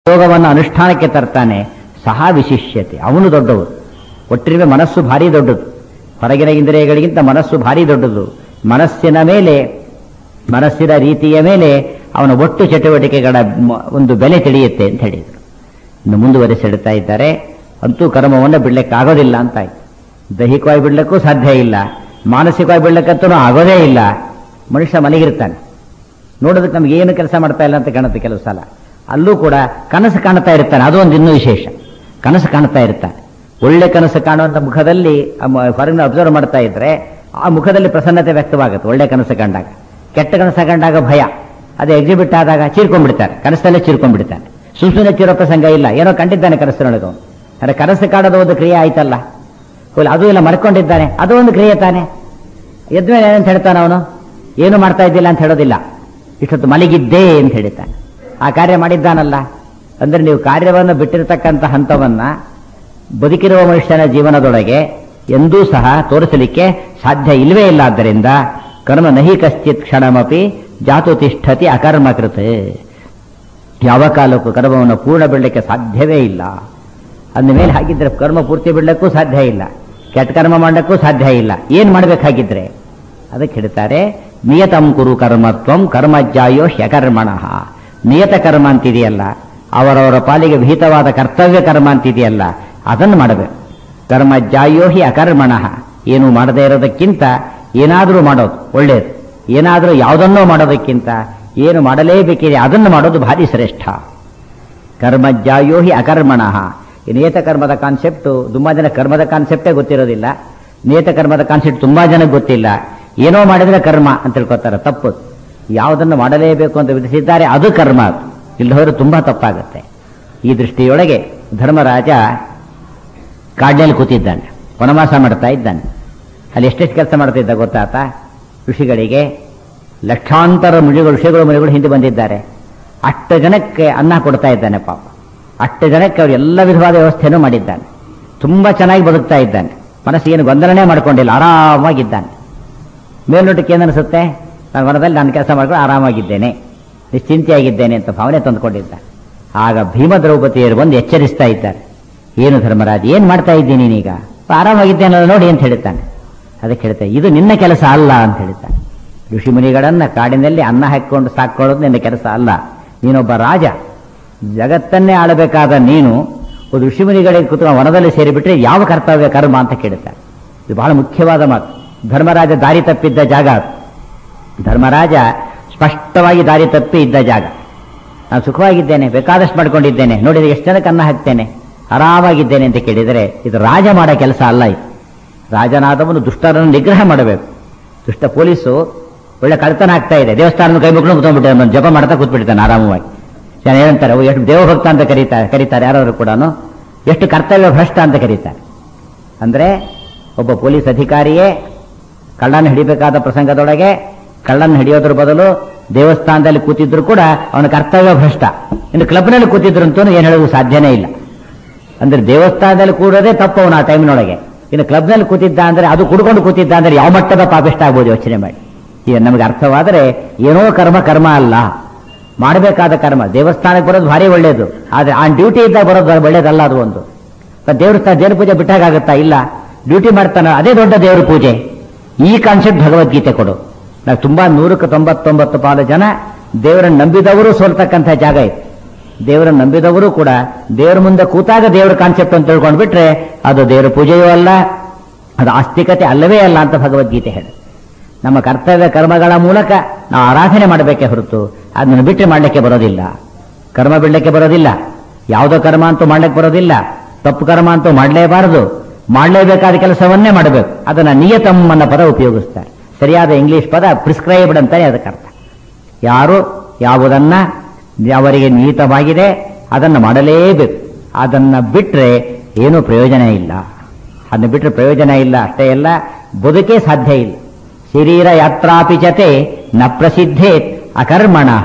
ಯೋಗವನ್ನು ಅನುಷ್ಠಾನಕ್ಕೆ ತರ್ತಾನೆ ಸಹ ವಿಶಿಷ್ಯತೆ ಅವನು ದೊಡ್ಡವು ಒಟ್ಟಿರುವ ಮನಸ್ಸು ಭಾರಿ ದೊಡ್ಡದು ಹೊರಗಿನ ಇಂದ್ರಿಯಗಳಿಗಿಂತ ಮನಸ್ಸು ಭಾರಿ ದೊಡ್ಡದು ಮನಸ್ಸಿನ ಮೇಲೆ ಮನಸ್ಸಿನ ರೀತಿಯ ಮೇಲೆ ಅವನ ಒಟ್ಟು ಚಟುವಟಿಕೆಗಳ ಮ- ಒಂದು ಬೆಲೆ ತಿಳಿಯುತ್ತೆ ಅಂತ ಹೇಳಿದರು ಇನ್ನು ಮುಂದುವರಿಸಿ ಹೇಳ್ತಾ ಇದ್ದಾರೆ ಅಂತೂ ಕರ್ಮವನ್ನು ಬಿಡ್ಲಿಕ್ಕೆ ಆಗೋದಿಲ್ಲ ಅಂತ ಆಯ್ತು ದೈಹಿಕವಾಗಿ ಬಿಡ್ಲಿಕ್ಕೂ ಸಾಧ್ಯ ಇಲ್ಲ ಮಾನಸಿಕವಾಗಿ ಬಿಡ್ಲಿಕ್ಕಂತೂ ಆಗೋದೇ ಇಲ್ಲ ಮನುಷ್ಯ ಮಲಗಿರ್ತಾನೆ ನೋಡೋದಕ್ಕೆ ನಮ್ಗೆ ಏನು ಕೆಲಸ ಮಾಡ್ತಾ ಇಲ್ಲ ಅಂತ ಕಾಣುತ್ತೆ ಕೆಲವು ಸಲ ಅಲ್ಲೂ ಕೂಡ ಕನಸು ಕಾಣ್ತಾ ಇರ್ತಾನೆ ಅದು ಒಂದು ಇನ್ನೂ ವಿಶೇಷ ಕನಸು ಕಾಣ್ತಾ ಇರ್ತಾನೆ ಒಳ್ಳೆ ಕನಸು ಕಾಣುವಂತ ಮುಖದಲ್ಲಿ ಆ ಮ- ಹೊರಗಿನ ಅಬ್ಸರ್ವ್ ಮಾಡ್ತಾ ಇದ್ರೆ ಆ ಮುಖದಲ್ಲಿ ಪ್ರಸನ್ನತೆ ವ್ಯಕ್ತವಾಗುತ್ತೆ ಒಳ್ಳೆ ಕನಸು ಕಂಡಾಗ ಕೆಟ್ಟ ಕನಸು ಕಂಡಾಗ ಭಯ ಅದು ಎಕ್ಸಿಬಿಟ್ ಆದಾಗ ಚೀರ್ಕೊಂಡ್ಬಿಡ್ತಾರೆ ಕನಸಲ್ಲೇ ಚೀರ್ಕೊಂಡ್ಬಿಡ್ತಾನೆ ಸುಮ್ ಸುಮ್ಮನೆ ಚೀರೋ ಪ್ರಸಂಗ ಇಲ್ಲ ಏನೋ ಕಂಡಿದ್ದಾನೆ ಕನಸಿನೊಳಗೆ ಅವನು. ಅಂದ್ರೆ ಕನಸು ಕಾಣೋದು ಒಂದು ಕ್ರಿಯೆ ಆಯ್ತಲ್ಲ ಹೋಗ್ಲಿ, ಅದು ಇಲ್ಲ ಮರ್ಕೊಂಡಿದ್ದಾನೆ ಅದು ಒಂದು ಕ್ರಿಯೆ ತಾನೆ ಎದ್ಮೇಲೆ ಏನಂತ ಹೇಳ್ತಾನೆ ಅವನು ಏನು ಮಾಡ್ತಾ ಇದ್ದಿಲ್ಲ ಅಂತ ಹೇಳೋದಿಲ್ಲ ಇಷ್ಟೊತ್ತು ಮಲಗಿದ್ದೇ ಅಂತ ಹೇಳ್ತಾನೆ ಆ ಕಾರ್ಯ ಮಾಡಿದ್ದಾನಲ್ಲ ಅಂದ್ರೆ ನೀವು ಕಾರ್ಯವನ್ನು ಬಿಟ್ಟಿರತಕ್ಕಂಥ ಹಂತವನ್ನ ಬದುಕಿರುವ ಮನುಷ್ಯನ ಜೀವನದೊಳಗೆ ಎಂದೂ ಸಹ ತೋರಿಸಲಿಕ್ಕೆ ಸಾಧ್ಯ ಇಲ್ಲವೇ ಇಲ್ಲ ಆದ್ದರಿಂದ ಕರ್ಮ ನಹಿ ಕಶ್ಚಿತ್ ಕ್ಷಣಮಪಿ ಜಾತು ತಿಷ್ಠತಿ ಅಕರ್ಮಕೃತ ಯಾವ ಕಾಲಕ್ಕೂ ಕರ್ಮವನ್ನು ಪೂರ್ಣ ಬಿಡಲಿಕ್ಕೆ ಸಾಧ್ಯವೇ ಇಲ್ಲ ಅಂದಮೇಲೆ ಹಾಗಿದ್ರೆ ಕರ್ಮ ಪೂರ್ತಿ ಬಿಡಲಿಕ್ಕೂ ಸಾಧ್ಯ ಇಲ್ಲ ಕೆಟ್ಟ ಕರ್ಮ ಮಾಡಲಿಕ್ಕೂ ಸಾಧ್ಯ ಇಲ್ಲ ಏನ್ ಮಾಡ್ಬೇಕಾಗಿದ್ರೆ ಅದಕ್ಕೆ ಹೇಳ್ತಾರೆ ನಿಯತಂ ಕುರು ಕರ್ಮತ್ವಂ ಕರ್ಮಜ್ಜಾಯೋ ಹ್ಯಕರ್ಮಣಃ ನಿಯತ ಕರ್ಮ ಅಂತಿದೆಯಲ್ಲ ಅವರವರ ಪಾಲಿಗೆ ವಿಹಿತವಾದ ಕರ್ತವ್ಯ ಕರ್ಮ ಅಂತಿದೆಯಲ್ಲ ಅದನ್ನು ಮಾಡಬೇಕು ಕರ್ಮಜ್ಜಾಯೋ ಹಿ ಅಕರ್ಮಣಃ ಏನು ಮಾಡದೇ ಇರೋದಕ್ಕಿಂತ ಏನಾದರೂ ಮಾಡೋದು ಒಳ್ಳೆಯದು ಏನಾದರೂ ಯಾವುದನ್ನೋ ಮಾಡೋದಕ್ಕಿಂತ ಏನು ಮಾಡಲೇಬೇಕಿದೆ ಅದನ್ನು ಮಾಡೋದು ಭಾರಿ ಶ್ರೇಷ್ಠ ಕರ್ಮಜ್ಜಾಯೋ ಹಿ ಅಕರ್ಮಣಃ ಈ ನಿಯತ ಕರ್ಮದ ಕಾನ್ಸೆಪ್ಟ್ ತುಂಬಾ ಜನ ಕರ್ಮದ ಕಾನ್ಸೆಪ್ಟೇ ಗೊತ್ತಿರೋದಿಲ್ಲ ನಿಯತ ಕರ್ಮದ ಕಾನ್ಸೆಪ್ಟ್ ತುಂಬಾ ಜನಕ್ಕೆ ಗೊತ್ತಿಲ್ಲ ಏನೋ ಮಾಡಿದ್ರೆ ಕರ್ಮ ಅಂತ ತಿಳ್ಕೊತಾರೆ ತಪ್ಪು ಯಾವುದನ್ನು ಮಾಡಲೇಬೇಕು ಅಂತ ವಿಧಿಸಿದ್ದಾರೆ ಅದು ಕರ್ಮ ಇಲ್ಲದವರು ತುಂಬಾ ತಪ್ಪಾಗುತ್ತೆ ಈ ದೃಷ್ಟಿಯೊಳಗೆ ಧರ್ಮರಾಜ ಕಾಡಿನಲ್ಲಿ ಕೂತಿದ್ದಾನೆ ವನವಾಸ ಮಾಡ್ತಾ ಇದ್ದಾನೆ ಅಲ್ಲಿ ಎಷ್ಟೆಷ್ಟು ಕೆಲಸ ಮಾಡ್ತಿದ್ದ ಗೊತ್ತಾತ ಋಷಿಗಳಿಗೆ ಲಕ್ಷಾಂತರ ಮುಳಿಗಳು ಋಷಿಗಳು ಮುಳಿಗಳು ಹಿಂದೆ ಬಂದಿದ್ದಾರೆ ಅಷ್ಟು ಜನಕ್ಕೆ ಅನ್ನ ಕೊಡ್ತಾ ಇದ್ದಾನೆ ಪಾಪ ಅಷ್ಟು ಜನಕ್ಕೆ ಅವರು ಎಲ್ಲ ವಿಧವಾದ ವ್ಯವಸ್ಥೆಯನ್ನು ಮಾಡಿದ್ದಾನೆ ತುಂಬಾ ಚೆನ್ನಾಗಿ ಬದುಕ್ತಾ ಇದ್ದಾನೆ ಮನಸ್ಸಿಗೇನು ಗೊಂದಲನೇ ಮಾಡ್ಕೊಂಡಿಲ್ಲ ಆರಾಮಾಗಿದ್ದಾನೆ ಮೇಲ್ನೋಟಕ್ಕೆ ಏನನ್ನಿಸುತ್ತೆ ನಾನು ವನದಲ್ಲಿ ನಾನು ಕೆಲಸ ಮಾಡ್ಕೊಂಡು ಆರಾಮಾಗಿದ್ದೇನೆ ನಿಶ್ಚಿಂತೆಯಾಗಿದ್ದೇನೆ ಅಂತ ಭಾವನೆ ತಂದುಕೊಂಡಿದ್ದ ಆಗ ಭೀಮ ದ್ರೌಪದಿಯರು ಬಂದು ಎಚ್ಚರಿಸ್ತಾ ಇದ್ದಾರೆ ಏನು ಧರ್ಮರಾಜ್ ಏನ್ ಮಾಡ್ತಾ ಇದ್ದೀನಿ ನೀನೀಗ ಆರಾಮಾಗಿದ್ದೇನಲ್ಲ ನೋಡಿ ಅಂತ ಹೇಳ್ತಾನೆ ಅದಕ್ಕೆ ಹೇಳ್ತಾರೆ ಇದು ನಿನ್ನ ಕೆಲಸ ಅಲ್ಲ ಅಂತ ಹೇಳ್ತಾನೆ ಋಷಿಮುನಿಗಳನ್ನ ಕಾಡಿನಲ್ಲಿ ಅನ್ನ ಹಾಕಿಕೊಂಡು ಸಾಕೊಳ್ಳೋದು ನಿನ್ನ ಕೆಲಸ ಅಲ್ಲ ನೀನೊಬ್ಬ ರಾಜ ಜಗತ್ತನ್ನೇ ಆಳಬೇಕಾದ ನೀನು ಒಂದು ಋಷಿಮುನಿಗಳಿಗೆ ಕೂತ್ಕೊಂಡು ವನದಲ್ಲಿ ಸೇರಿಬಿಟ್ರೆ ಯಾವ ಕರ್ತವ್ಯ ಕರ್ಮ ಅಂತ ಕೇಳುತ್ತಾರೆ ಇದು ಬಹಳ ಮುಖ್ಯವಾದ ಮಾತು ಧರ್ಮರಾಜ ದಾರಿ ತಪ್ಪಿದ್ದ ಜಾಗ ಅದು. ಧರ್ಮರಾಜ ಸ್ಪಷ್ಟವಾಗಿ ದಾರಿ ತಪ್ಪಿ ಇದ್ದ ಜಾಗ ನಾನು ಸುಖವಾಗಿದ್ದೇನೆ ಬೇಕಾದಷ್ಟು ಮಾಡ್ಕೊಂಡಿದ್ದೇನೆ ನೋಡಿದ್ರೆ ಎಷ್ಟು ಜನಕ್ಕೆ ಅನ್ನ ಹಾಕ್ತೇನೆ ಆರಾಮಾಗಿದ್ದೇನೆ ಅಂತ ಕೇಳಿದರೆ ಇದು ರಾಜ ಮಾಡೋ ಕೆಲಸ ಅಲ್ಲ ಇದು ರಾಜನಾದವನು ದುಷ್ಟರನ್ನು ನಿಗ್ರಹ ಮಾಡಬೇಕು ದುಷ್ಟ ಪೊಲೀಸು ಒಳ್ಳೆ ಕಳ್ತನ ಆಗ್ತಾ ಇದೆ ದೇವಸ್ಥಾನದ ಕೈ ಮುಕ್ಳು ಕುತ್ಕೊಂಡ್ಬಿಟ್ಟೆ ಅವನು ಜಪ ಮಾಡ್ತಾ ಕೂತ್ಬಿಡ್ತಾನೆ ಆರಾಮವಾಗಿ ಜನ ಏನಂತಾರೆ "ಓ, ಎಷ್ಟು ದೇವಭಕ್ತ ಅಂತ ಕರೀತಾರೆ ಕರೀತಾರೆ ಯಾರಾದ್ರು ಕೂಡ ಎಷ್ಟು ಕರ್ತವ್ಯ ಭ್ರಷ್ಟ ಅಂತ ಕರೀತಾರೆ ಅಂದ್ರೆ ಒಬ್ಬ ಪೊಲೀಸ್ ಅಧಿಕಾರಿಯೇ ಕಳ್ಳನ ಹಿಡಿಬೇಕಾದ ಪ್ರಸಂಗದೊಳಗೆ ಕಳ್ಳನ ಹಿಡಿಯೋದ್ರ ಬದಲು ದೇವಸ್ಥಾನದಲ್ಲಿ ಕೂತಿದ್ರು ಕೂಡ ಅವನ ಕರ್ತವ್ಯ ಭ್ರಷ್ಟ ಇನ್ನು ಕ್ಲಬ್ನಲ್ಲಿ ಕೂತಿದ್ರು ಅಂತೂ ಏನು ಹೇಳೋದು ಸಾಧ್ಯನೇ ಇಲ್ಲ ಅಂದ್ರೆ ದೇವಸ್ಥಾನದಲ್ಲಿ ಕೂಡೋದೇ ತಪ್ಪು ಅವನು ಆ ಟೈಮಿನೊಳಗೆ ಇನ್ನು ಕ್ಲಬ್ನಲ್ಲಿ ಕೂತಿದ್ದ ಅಂದ್ರೆ ಅದು ಕುಡ್ಕೊಂಡು ಕೂತಿದ್ದ ಅಂದ್ರೆ ಯಾವ ಮಟ್ಟದ ಪಾಪಿಷ್ಟ ಆಗ್ಬೋದು ಯೋಚನೆ ಮಾಡಿ ಈಗ ನಮಗೆ ಅರ್ಥವಾದರೆ ಏನೋ ಕರ್ಮ ಕರ್ಮ ಅಲ್ಲ ಮಾಡಬೇಕಾದ ಕರ್ಮ ದೇವಸ್ಥಾನಕ್ಕೆ ಬರೋದು ಭಾರಿ ಒಳ್ಳೇದು ಆದ್ರೆ ಆ ಡ್ಯೂಟಿ ಇದ್ದಾಗ ಬರೋದು ಒಳ್ಳೇದಲ್ಲ ಅದು ಒಂದು ಮತ್ತೆ ದೇವಸ್ಥಾನ ದೇವ್ರ ಪೂಜೆ ಬಿಟ್ಟಾಗುತ್ತಾ ಇಲ್ಲ ಡ್ಯೂಟಿ ಮಾಡ್ತಾನೆ ಅದೇ ದೊಡ್ಡ ದೇವ್ರ ಪೂಜೆ ಈ ಕಾನ್ಸೆಪ್ಟ್ ಭಗವದ್ಗೀತೆ ಕೊಡು ನಾವು ತುಂಬಾ ನೂರಕ್ಕೆ ತೊಂಬತ್ತೊಂಬತ್ತು ಪಾಲು ಜನ ದೇವರನ್ನು ನಂಬಿದವರು ಸೋಲ್ತಕ್ಕಂಥ ಜಾಗ ಇದೆ ದೇವರನ್ನು ನಂಬಿದವರು ಕೂಡ ದೇವರ ಮುಂದೆ ಕೂತಾಗ ದೇವರ ಕಾನ್ಸೆಪ್ಟ್ ಅಂತ ತಿಳ್ಕೊಂಡು ಬಿಟ್ರೆ ಅದು ದೇವರ ಪೂಜೆಯೂ ಅಲ್ಲ ಅದು ಆಸ್ತಿಕತೆ ಅಲ್ಲವೇ ಅಲ್ಲ ಅಂತ ಭಗವದ್ಗೀತೆ ಹೇಳಿ ನಮ್ಮ ಕರ್ತವ್ಯ ಕರ್ಮಗಳ ಮೂಲಕ ನಾವು ಆರಾಧನೆ ಮಾಡಬೇಕೇ ಹೊರತು ಅದನ್ನು ಬಿಟ್ಟು ಮಾಡಲಿಕ್ಕೆ ಬರೋದಿಲ್ಲ ಕರ್ಮ ಬಿಡಲಿಕ್ಕೆ ಬರೋದಿಲ್ಲ ಯಾವುದೋ ಕರ್ಮ ಅಂತೂ ಮಾಡ್ಲಿಕ್ಕೆ ಬರೋದಿಲ್ಲ ತಪ್ಪು ಕರ್ಮ ಅಂತೂ ಮಾಡಲೇಬಾರದು ಮಾಡಲೇಬೇಕಾದ ಕೆಲಸವನ್ನೇ ಮಾಡಬೇಕು ಅದನ್ನ ನಿಯತಂ ಅನ್ನೋ ಪದ ಉಪಯೋಗಿಸ್ತಾರೆ ಸರಿಯಾದ ಇಂಗ್ಲಿಷ್ ಪದ ಪ್ರಿಸ್ಕ್ರೈಬ್ಡ್ ಅಂತಾನೆ ಅದಕ್ಕೆ ಅರ್ಥ ಯಾರು ಯಾವುದನ್ನ ಅವರಿಗೆ ನಿಹಿತವಾಗಿದೆ ಅದನ್ನು ಮಾಡಲೇಬೇಕು ಅದನ್ನ ಬಿಟ್ರೆ ಏನೂ ಪ್ರಯೋಜನ ಇಲ್ಲ ಅದನ್ನ ಬಿಟ್ರೆ ಪ್ರಯೋಜನ ಇಲ್ಲ ಅಷ್ಟೇ ಅಲ್ಲ ಬದುಕೇ ಸಾಧ್ಯ ಇಲ್ಲ ಶರೀರ ಯಾತ್ರಾಪಿ ಜತೆ ನ ಪ್ರಸಿದ್ಧೇ ಅಕರ್ಮಣಃ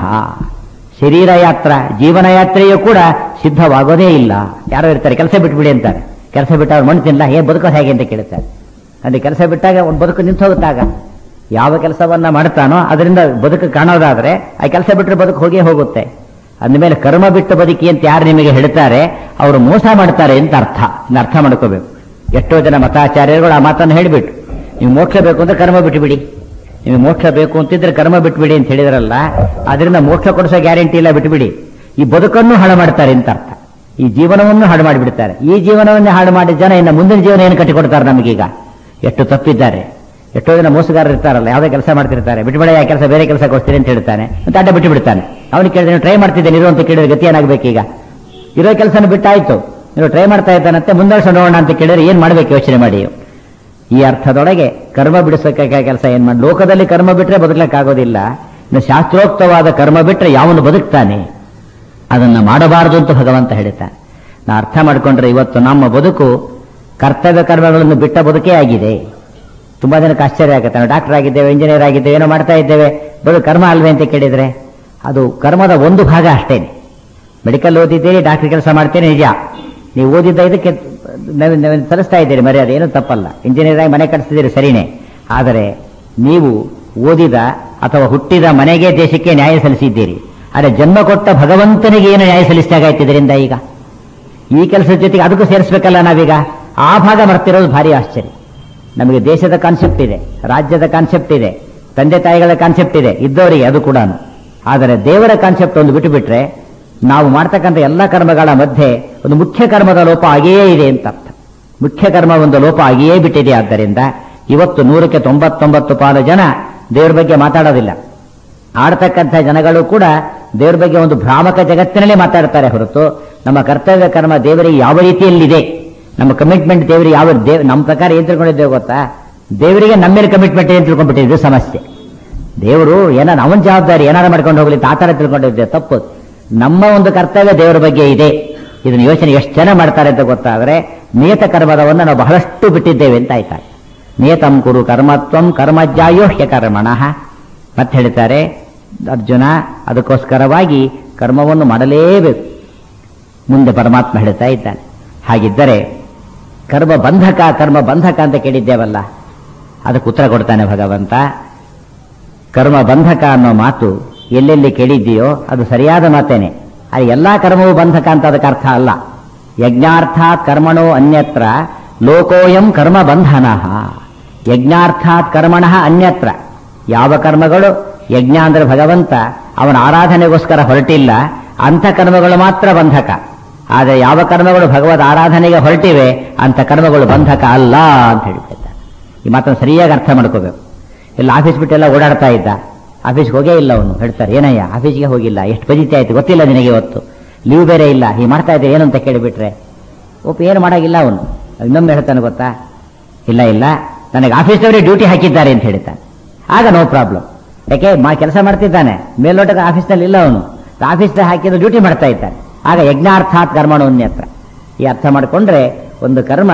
ಶರೀರ ಯಾತ್ರ ಜೀವನ ಯಾತ್ರೆಯೂ ಕೂಡ ಸಿದ್ಧವಾಗೋದೇ ಇಲ್ಲ ಯಾರೋ ಇರ್ತಾರೆ ಕೆಲಸ ಬಿಟ್ಬಿಡಿ ಅಂತಾರೆ ಕೆಲಸ ಬಿಟ್ಟಾಗ ಮಣ್ಣು ತಿನ್ನಲ್ಲ ಏನ್ ಬದುಕೋದು ಹೇಗೆ ಅಂತ ಕೇಳ್ತಾರೆ ಅಲ್ಲಿ ಕೆಲಸ ಬಿಟ್ಟಾಗ ಒಂದು ಬದುಕು ನಿಂತು ಹೋಗುತ್ತಾಗ ಯಾವ ಕೆಲಸವನ್ನ ಮಾಡ್ತಾನೋ ಅದರಿಂದ ಬದುಕು ಕಾಣೋದಾದ್ರೆ ಆ ಕೆಲಸ ಬಿಟ್ಟರೆ ಬದುಕು ಹೋಗೇ ಹೋಗುತ್ತೆ ಅಂದಮೇಲೆ ಕರ್ಮ ಬಿಟ್ಟು ಬದುಕಿ ಅಂತ ಯಾರು ನಿಮಗೆ ಹೇಳ್ತಾರೆ ಅವರು ಮೋಸ ಮಾಡ್ತಾರೆ ಅಂತ ಅರ್ಥ ಇನ್ನು ಅರ್ಥ ಮಾಡ್ಕೋಬೇಕು ಎಷ್ಟೋ ಜನ ಮತಾಚಾರ್ಯರುಗಳು ಆ ಮಾತನ್ನು ಹೇಳಿಬಿಟ್ಟು ನೀವು ಮೋಕ್ಷ ಬೇಕು ಅಂದ್ರೆ ಕರ್ಮ ಬಿಟ್ಟುಬಿಡಿ ನಿಮಗೆ ಮೋಕ್ಷ ಬೇಕು ಅಂತಿದ್ರೆ ಕರ್ಮ ಬಿಟ್ಬಿಡಿ ಅಂತ ಹೇಳಿದ್ರಲ್ಲ ಅದರಿಂದ ಮೋಕ್ಷ ಕೊಡಿಸೋ ಗ್ಯಾರಂಟಿ ಇಲ್ಲ ಬಿಟ್ಬಿಡಿ ಈ ಬದುಕನ್ನು ಹಾಳು ಮಾಡ್ತಾರೆ ಅಂತ ಅರ್ಥ ಈ ಜೀವನವನ್ನು ಹಾಳು ಮಾಡಿಬಿಡ್ತಾರೆ ಈ ಜೀವನವನ್ನೇ ಹಾಳು ಮಾಡಿದ ಜನ ಇನ್ನು ಮುಂದಿನ ಜೀವನ ಏನು ಕಟ್ಟಿಕೊಡ್ತಾರೆ ನಮಗೀಗ ಎಷ್ಟು ತಪ್ಪಿದ್ದಾರೆ ಎಷ್ಟೋ ಜನ ಮೋಸಗಾರರು ಇರ್ತಾರಲ್ಲ ಯಾವುದೇ ಕೆಲಸ ಮಾಡ್ತಿರ್ತಾರೆ ಬಿಟ್ಬಿಡ ಆ ಕೆಲಸ ಬೇರೆ ಕೆಲಸ ಕೊಡ್ತೀನಿ ಅಂತ ಹೇಳ್ತಾನೆ ಮತ್ತೆ ಅಡ್ಡ ಬಿಟ್ಟು ಬಿಡ್ತಾನೆ ಅವನಿಗೆ ಕೇಳಿದ್ರೆ ಟ್ರೈ ಮಾಡ್ತಿದ್ದೇನೆ ಇರುವಂತ ಕೇಳಿದ್ರೆ ಗತಿ ಏನಾಗಬೇಕೀಗ ಇರೋ ಕೆಲಸನ ಬಿಟ್ಟಾಯ್ತು ನೀವು ಟ್ರೈ ಮಾಡ್ತಾ ಇದ್ದಾನಂತೆ ಮುಂದರ್ಸ ನೋಡೋಣ ಅಂತ ಕೇಳಿದ್ರೆ ಏನ್ ಮಾಡ್ಬೇಕು ಯೋಚನೆ ಮಾಡಿ ಈ ಅರ್ಥದೊಳಗೆ ಕರ್ಮ ಬಿಡಿಸೋಕೆ ಕೆಲಸ ಏನ್ ಮಾಡಿ ಲೋಕದಲ್ಲಿ ಕರ್ಮ ಬಿಟ್ರೆ ಬದುಕಲಿಕ್ಕಾಗೋದಿಲ್ಲ ಇನ್ನು ಶಾಸ್ತ್ರೋಕ್ತವಾದ ಕರ್ಮ ಬಿಟ್ರೆ ಯಾವನು ಬದುಕ್ತಾನೆ ಅದನ್ನ ಮಾಡಬಾರದು ಅಂತ ಭಗವಂತ ಹೇಳ್ತಾನೆ ನಾ ಅರ್ಥ ಮಾಡ್ಕೊಂಡ್ರೆ ಇವತ್ತು ನಮ್ಮ ಬದುಕು ಕರ್ತವ್ಯ ಕರ್ಮಗಳನ್ನು ಬಿಟ್ಟ ಬದುಕೇ ಆಗಿದೆ ತುಂಬಾ ಜನಕ್ಕೆ ಆಶ್ಚರ್ಯ ಆಗುತ್ತೆ ನಾವು ಡಾಕ್ಟರ್ ಆಗಿದ್ದೇವೆ ಇಂಜಿನಿಯರ್ ಆಗಿದ್ದೇವೆ ಏನೋ ಮಾಡ್ತಾ ಇದ್ದೇವೆ ಬದು ಕರ್ಮ ಅಲ್ವೇ ಅಂತ ಕೇಳಿದ್ರೆ ಅದು ಕರ್ಮದ ಒಂದು ಭಾಗ ಅಷ್ಟೇನೆ ಮೆಡಿಕಲ್ ಓದಿದ್ದೀರಿ ಡಾಕ್ಟರ್ ಕೆಲಸ ಮಾಡ್ತೇನೆ ನಿಜ ನೀವು ಓದಿದ್ದ ಇದಕ್ಕೆ ನಾವ್- ನಾವ್ ಸಲ್ಲಿಸ್ತಾ ಇದ್ದೀರಿ ಮರ್ಯಾದೆ ಏನು ತಪ್ಪಲ್ಲ ಇಂಜಿನಿಯರ್ ಆಗಿ ಮನೆ ಕಟ್ಟಿಸ್ತಿದ್ದೀರಿ ಸರಿನೇ ಆದರೆ ನೀವು ಓದಿದ ಅಥವಾ ಹುಟ್ಟಿದ ಮನೆಗೆ ದೇಶಕ್ಕೆ ನ್ಯಾಯ ಸಲ್ಲಿಸಿದ್ದೀರಿ ಆದರೆ ಜನ್ಮ ಕೊಟ್ಟ ಭಗವಂತನಿಗೆ ಏನು ನ್ಯಾಯ ಸಲ್ಲಿಸಿದಾಗಾಯ್ತು ಇದರಿಂದ ಈಗ ಈ ಕೆಲಸದ ಜೊತೆಗೆ ಅದಕ್ಕೂ ಸೇರಿಸಬೇಕಲ್ಲ ನಾವೀಗ ಆ ಭಾಗ ಮರ್ತಿರೋದು ಭಾರಿ ಆಶ್ಚರ್ಯ ನಮಗೆ ದೇಶದ ಕಾನ್ಸೆಪ್ಟ್ ಇದೆ ರಾಜ್ಯದ ಕಾನ್ಸೆಪ್ಟ್ ಇದೆ ತಂದೆ ತಾಯಿಗಳ ಕಾನ್ಸೆಪ್ಟ್ ಇದೆ ಇದ್ದವರಿಗೆ ಅದು ಕೂಡ ಆದರೆ ದೇವರ ಕಾನ್ಸೆಪ್ಟ್ ಒಂದು ಬಿಟ್ಟು ಬಿಟ್ರೆ ನಾವು ಮಾಡ್ತಕ್ಕಂಥ ಎಲ್ಲ ಕರ್ಮಗಳ ಮಧ್ಯೆ ಒಂದು ಮುಖ್ಯ ಕರ್ಮದ ಲೋಪ ಆಗಿಯೇ ಇದೆ ಅಂತ ಅರ್ಥ ಮುಖ್ಯ ಕರ್ಮ ಒಂದು ಲೋಪ ಆಗಿಯೇ ಬಿಟ್ಟಿದೆ ಆದ್ದರಿಂದ ಇವತ್ತು ನೂರಕ್ಕೆ ತೊಂಬತ್ತೊಂಬತ್ತು ಪಾಲು ಜನ ದೇವರ ಬಗ್ಗೆ ಮಾತಾಡೋದಿಲ್ಲ ಆಡ್ತಕ್ಕಂಥ ಜನಗಳು ಕೂಡ ದೇವರ ಬಗ್ಗೆ ಒಂದು ಭ್ರಾಮಕ ಜಗತ್ತಿನಲ್ಲೇ ಮಾತಾಡ್ತಾರೆ ಹೊರತು ನಮ್ಮ ಕರ್ತವ್ಯ ಕರ್ಮ ದೇವರಿಗೆ ಯಾವ ರೀತಿಯಲ್ಲಿದೆ ನಮ್ಮ ಕಮಿಟ್ಮೆಂಟ್ ದೇವರಿಗೆ ಯಾವ ದೇವ್ ನಮ್ಮ ಪ್ರಕಾರ ಏನ್ ತಿಳ್ಕೊಂಡಿದ್ದೇವೆ ಗೊತ್ತಾ ದೇವರಿಗೆ ನಮ್ಮ ಮೇಲೆ ಕಮಿಟ್ಮೆಂಟ್ ಏನ್ ತಿಳ್ಕೊಂಡ್ಬಿಟ್ಟಿದ್ದು ಸಮಸ್ಯೆ ದೇವರು ಏನಾರ ಅವನ ಜವಾಬ್ದಾರಿ ಏನಾರು ಮಾಡ್ಕೊಂಡು ಹೋಗ್ಲಿ ಆ ಥರ ತಿಳ್ಕೊಂಡಿದ್ದೆ ತಪ್ಪು ನಮ್ಮ ಒಂದು ಕರ್ತವ್ಯ ದೇವರ ಬಗ್ಗೆ ಇದೆ ಇದನ್ನ ಯೋಚನೆ ಎಷ್ಟು ಜನ ಮಾಡ್ತಾರೆ ಅಂತ ಗೊತ್ತಾದ್ರೆ ನಿಯತ ಕರ್ಮದವನ್ನು ನಾವು ಬಹಳಷ್ಟು ಬಿಟ್ಟಿದ್ದೇವೆ ಅಂತ ಆಯ್ತಾ ನಿಯತಂ ಕುರು ಕರ್ಮತ್ವಂ ಕರ್ಮಜ್ಜಾಯೋಹ್ಯ ಕರ್ಮಣಃ ಮತ್ತೆ ಹೇಳ್ತಾರೆ ಅರ್ಜುನ ಅದಕ್ಕೋಸ್ಕರವಾಗಿ ಕರ್ಮವನ್ನು ಮಾಡಲೇಬೇಕು ಮುಂದೆ ಪರಮಾತ್ಮ ಹೇಳ್ತಾ ಇದ್ದಾನೆ ಹಾಗಿದ್ದರೆ ಕರ್ಮ ಬಂಧಕ ಕರ್ಮ ಬಂಧಕ ಅಂತ ಕೇಳಿದ್ದೇವಲ್ಲ ಅದಕ್ಕೆ ಉತ್ತರ ಕೊಡ್ತಾನೆ ಭಗವಂತ ಕರ್ಮ ಬಂಧಕ ಅನ್ನೋ ಮಾತು ಎಲ್ಲೆಲ್ಲಿ ಕೇಳಿದ್ದೀಯೋ ಅದು ಸರಿಯಾದ ಮಾತೇನೆ ಅದು ಎಲ್ಲಾ ಕರ್ಮವೂ ಬಂಧಕ ಅಂತ ಅದಕ್ಕೆ ಅರ್ಥ ಅಲ್ಲ ಯಜ್ಞಾರ್ಥಾತ್ ಕರ್ಮಣೋ ಅನ್ಯತ್ರ ಲೋಕೋಯಂ ಕರ್ಮ ಬಂಧನ ಯಜ್ಞಾರ್ಥಾತ್ ಕರ್ಮಣಃ ಅನ್ಯತ್ರ ಯಾವ ಕರ್ಮಗಳು ಯಜ್ಞ ಅಂದ್ರೆ ಭಗವಂತ ಅವನ ಆರಾಧನೆಗೋಸ್ಕರ ಹೊರಟಿಲ್ಲ ಅಂಥ ಕರ್ಮಗಳು ಮಾತ್ರ ಬಂಧಕ ಆದರೆ ಯಾವ ಕರ್ಮಗಳು ಭಗವದ್ ಆರಾಧನೆಗೆ ಹೊರಟಿವೆ ಅಂಥ ಕರ್ಮಗಳು ಬಂಧಕ ಅಲ್ಲ ಅಂತ ಹೇಳ್ತಿದ್ದಾರೆ ಈ ಮಾತನ್ನು ಸರಿಯಾಗಿ ಅರ್ಥ ಮಾಡ್ಕೋಬೇಕು ಎಲ್ಲ ಆಫೀಸ್ ಬಿಟ್ಟೆಲ್ಲ ಓಡಾಡ್ತಾ ಇದ್ದ ಆಫೀಸ್ಗೆ ಹೋಗೇ ಇಲ್ಲ ಅವನು ಹೇಳ್ತಾರೆ ಏನಯ್ಯ ಆಫೀಸ್ಗೆ ಹೋಗಿಲ್ಲ ಎಷ್ಟು ಬಜಿತೆ ಆಯ್ತು ಗೊತ್ತಿಲ್ಲ ನಿನಗೆ ಇವತ್ತು ಲೀವ್ ಬೇರೆ ಇಲ್ಲ ಹೀಗೆ ಮಾಡ್ತಾ ಇದ್ದೆ ಏನು ಅಂತ ಕೇಳಿಬಿಟ್ರೆ ಒಪ್ಪ ಏನು ಮಾಡಾಗಿಲ್ಲ ಅವನು ಇನ್ನೊಮ್ಮೆ ಹೇಳ್ತಾನೆ ಗೊತ್ತಾ ಇಲ್ಲ ಇಲ್ಲ ನನಗೆ ಆಫೀಸ್ನವರೇ ಡ್ಯೂಟಿ ಹಾಕಿದ್ದಾರೆ ಅಂತ ಹೇಳ್ತಾನೆ ಆಗ ನೋ ಪ್ರಾಬ್ಲಮ್ ಯಾಕೆ ಮಾ ಕೆಲಸ ಮಾಡ್ತಿದ್ದಾನೆ ಮೇಲ್ನೋಟದ ಆಫೀಸ್ನಲ್ಲಿ ಇಲ್ಲ ಅವನು ಆಫೀಸ್ ಹಾಕಿದ್ದು ಡ್ಯೂಟಿ ಮಾಡ್ತಾ ಇದ್ದಾನೆ ಆಗ ಯಜ್ಞಾರ್ಥಾತ್ ಕರ್ಮಣೋನ್ಯತ್ರ ಈ ಅರ್ಥ ಮಾಡಿಕೊಂಡ್ರೆ ಒಂದು ಕರ್ಮ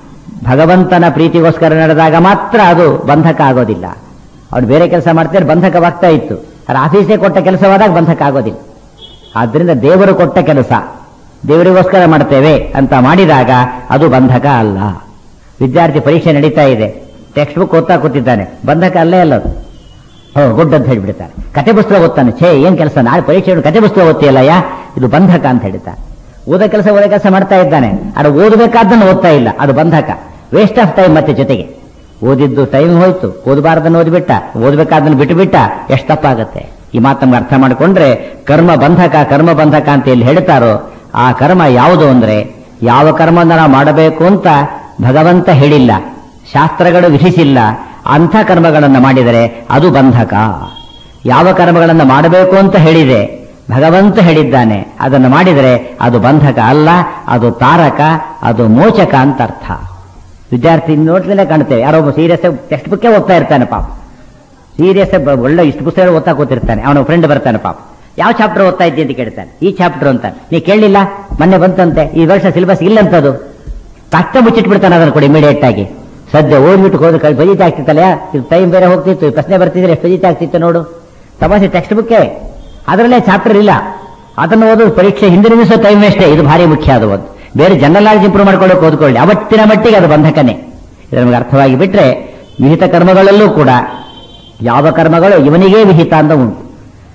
ಭಗವಂತನ ಪ್ರೀತಿಗೋಸ್ಕರ ನಡೆದಾಗ ಮಾತ್ರ ಅದು ಬಂಧಕ ಆಗೋದಿಲ್ಲ ಅವ್ನು ಬೇರೆ ಕೆಲಸ ಮಾಡ್ತಾರೆ ಬಂಧಕವಾಗ್ತಾ ಇತ್ತು ಆದರೆ ಆಫೀಸೇ ಕೊಟ್ಟ ಕೆಲಸವಾದಾಗ ಬಂಧಕ ಆಗೋದಿಲ್ಲ ಆದ್ರಿಂದ ದೇವರು ಕೊಟ್ಟ ಕೆಲಸ ದೇವರಿಗೋಸ್ಕರ ಮಾಡ್ತೇವೆ ಅಂತ ಮಾಡಿದಾಗ ಅದು ಬಂಧಕ ಅಲ್ಲ ವಿದ್ಯಾರ್ಥಿ ಪರೀಕ್ಷೆ ನಡೀತಾ ಇದೆ ಟೆಕ್ಸ್ಟ್ ಬುಕ್ ಓದ್ತಾ ಕೂತಿದ್ದಾನೆ ಬಂಧಕ ಅಲ್ಲೇ ಅಲ್ಲ ಅದು ಹೋ ಗುಡ್ ಅಂತ ಹೇಳ್ಬಿಡ್ತಾರೆ ಕತೆ ಪುಸ್ತಕ ಓದ್ತಾನೆ ಛೇ ಏನ್ ಕೆಲಸ ನಾಳೆ ಪರೀಕ್ಷೆ ಕತೆ ಪುಸ್ತಕ ಓದ್ತಿಯಲ್ಲಯ್ಯ ಇದು ಬಂಧಕ ಅಂತ ಹೇಳ್ತಾರೆ ಓದೋ ಕೆಲಸ ಓದೋ ಕೆಲಸ ಮಾಡ್ತಾ ಇದ್ದಾನೆ ಅದು ಓದಬೇಕಾದ್ದನ್ನು ಓದ್ತಾ ಇಲ್ಲ ಅದು ಬಂಧಕ ವೇಸ್ಟ್ ಆಫ್ ಟೈಮ್ ಮತ್ತೆ ಜೊತೆಗೆ ಓದಿದ್ದು ಟೈಮ್ ಹೋಯ್ತು ಓದಬಾರ್ದನ್ನು ಓದ್ಬಿಟ್ಟ ಓದಬೇಕಾದನ್ನು ಬಿಟ್ಟು ಬಿಟ್ಟ ಎಷ್ಟು ತಪ್ಪಾಗತ್ತೆ ಈ ಮಾತನ್ನು ಅರ್ಥ ಮಾಡಿಕೊಂಡ್ರೆ ಕರ್ಮ ಬಂಧಕ ಕರ್ಮ ಬಂಧಕ ಅಂತ ಎಲ್ಲಿ ಹೇಳ್ತಾರೋ ಆ ಕರ್ಮ ಯಾವುದು ಅಂದ್ರೆ ಯಾವ ಕರ್ಮನ ನಾವು ಮಾಡಬೇಕು ಅಂತ ಭಗವಂತ ಹೇಳಿಲ್ಲ ಶಾಸ್ತ್ರಗಳು ವಿಧಿಸಿಲ್ಲ ಅಂಥ ಕರ್ಮಗಳನ್ನು ಮಾಡಿದರೆ ಅದು ಬಂಧಕ ಯಾವ ಕರ್ಮಗಳನ್ನು ಮಾಡಬೇಕು ಅಂತ ಹೇಳಿದೆ ಭಗವಂತ ಹೇಳಿದ್ದಾನೆ ಅದನ್ನು ಮಾಡಿದರೆ ಅದು ಬಂಧಕ ಅಲ್ಲ ಅದು ತಾರಕ ಅದು ಮೋಚಕ ಅಂತ ಅರ್ಥ ವಿದ್ಯಾರ್ಥಿ ನೋಡ್ಲೇ ಕಾಣ್ತೇವೆ ಯಾರೋ ಒಬ್ಬ ಸೀರಿಯಸ್ ಟೆಕ್ಸ್ಟ್ ಬುಕ್ಕೇ ಓದ್ತಾ ಇರ್ತಾನೆ ಪಾಪ ಸೀರಿಯಸ್ ಒಳ್ಳೆ ಇಷ್ಟು ಪುಸ್ತಕ ಓದ್ತಾ ಕೂತಿರ್ತಾನೆ ಅವನ ಫ್ರೆಂಡ್ ಬರ್ತಾನೆ ಪಾಪ ಯಾವ ಚಾಪ್ಟರ್ ಓದ್ತಾ ಇದ್ದೆ ಅಂತ ಕೇಳ್ತಾನೆ ಈ ಚಾಪ್ಟರ್ ಅಂತ ನೀ ಕೇಳಲಿಲ್ಲ ಮೊನ್ನೆ ಬಂತಂತೆ ಈ ವರ್ಷ ಸಿಲೆಬಸ್ ಇಲ್ಲಂತದು ಕಷ್ಟ ಮುಚ್ಚಿಟ್ಬಿಡ್ತಾನೆ ಅದನ್ನು ಕೂಡ ಇಮಿಡಿಯೇಟ್ ಆಗಿ ಸದ್ಯ ಓದ್ಬಿಟ್ಟು ಹೋದ್ರೆ ಬಜೀತ್ ಆಗ್ತಿತ್ತಲ್ಲ ಇದು ಟೈಮ್ ಬೇರೆ ಹೋಗ್ತಿತ್ತು ಈ ಪ್ರಶ್ನೆ ಬರ್ತಿದ್ರೆ ಎಷ್ಟು ಬಜೀತ್ ಆಗ್ತಿತ್ತು ನೋಡು ತಮಾಷೆ ಟೆಕ್ಸ್ಟ್ ಬುಕ್ಕೇ ಅದರಲ್ಲೇ ಚಾಪ್ಟರ್ ಇಲ್ಲ ಅದನ್ನು ಓದೋದು ಪರೀಕ್ಷೆ ಹಿಂದಿನ ದಿವಸ ಟೈಮ್ ವೇಸ್ಟೇ ಇದು ಭಾರಿ ಮುಖ್ಯ ಅದು ಒಂದು ಬೇರೆ ಜನರಲ್ ನಾಲೆಜ್ ಇಂಪ್ರೂವ್ ಮಾಡ್ಕೊಳ್ಳೋಕೆ ಓದ್ಕೊಳ್ಳಿ ಅವತ್ತಿನ ಮಟ್ಟಿಗೆ ಅದು ಬಂಧಕನೇ ಇದು ನಮಗೆ ಅರ್ಥವಾಗಿ ಬಿಟ್ರೆ ವಿಹಿತ ಕರ್ಮಗಳಲ್ಲೂ ಕೂಡ ಯಾವ ಕರ್ಮಗಳು ಇವನಿಗೇ ವಿಹಿತ ಅಂತ ಉಂಟು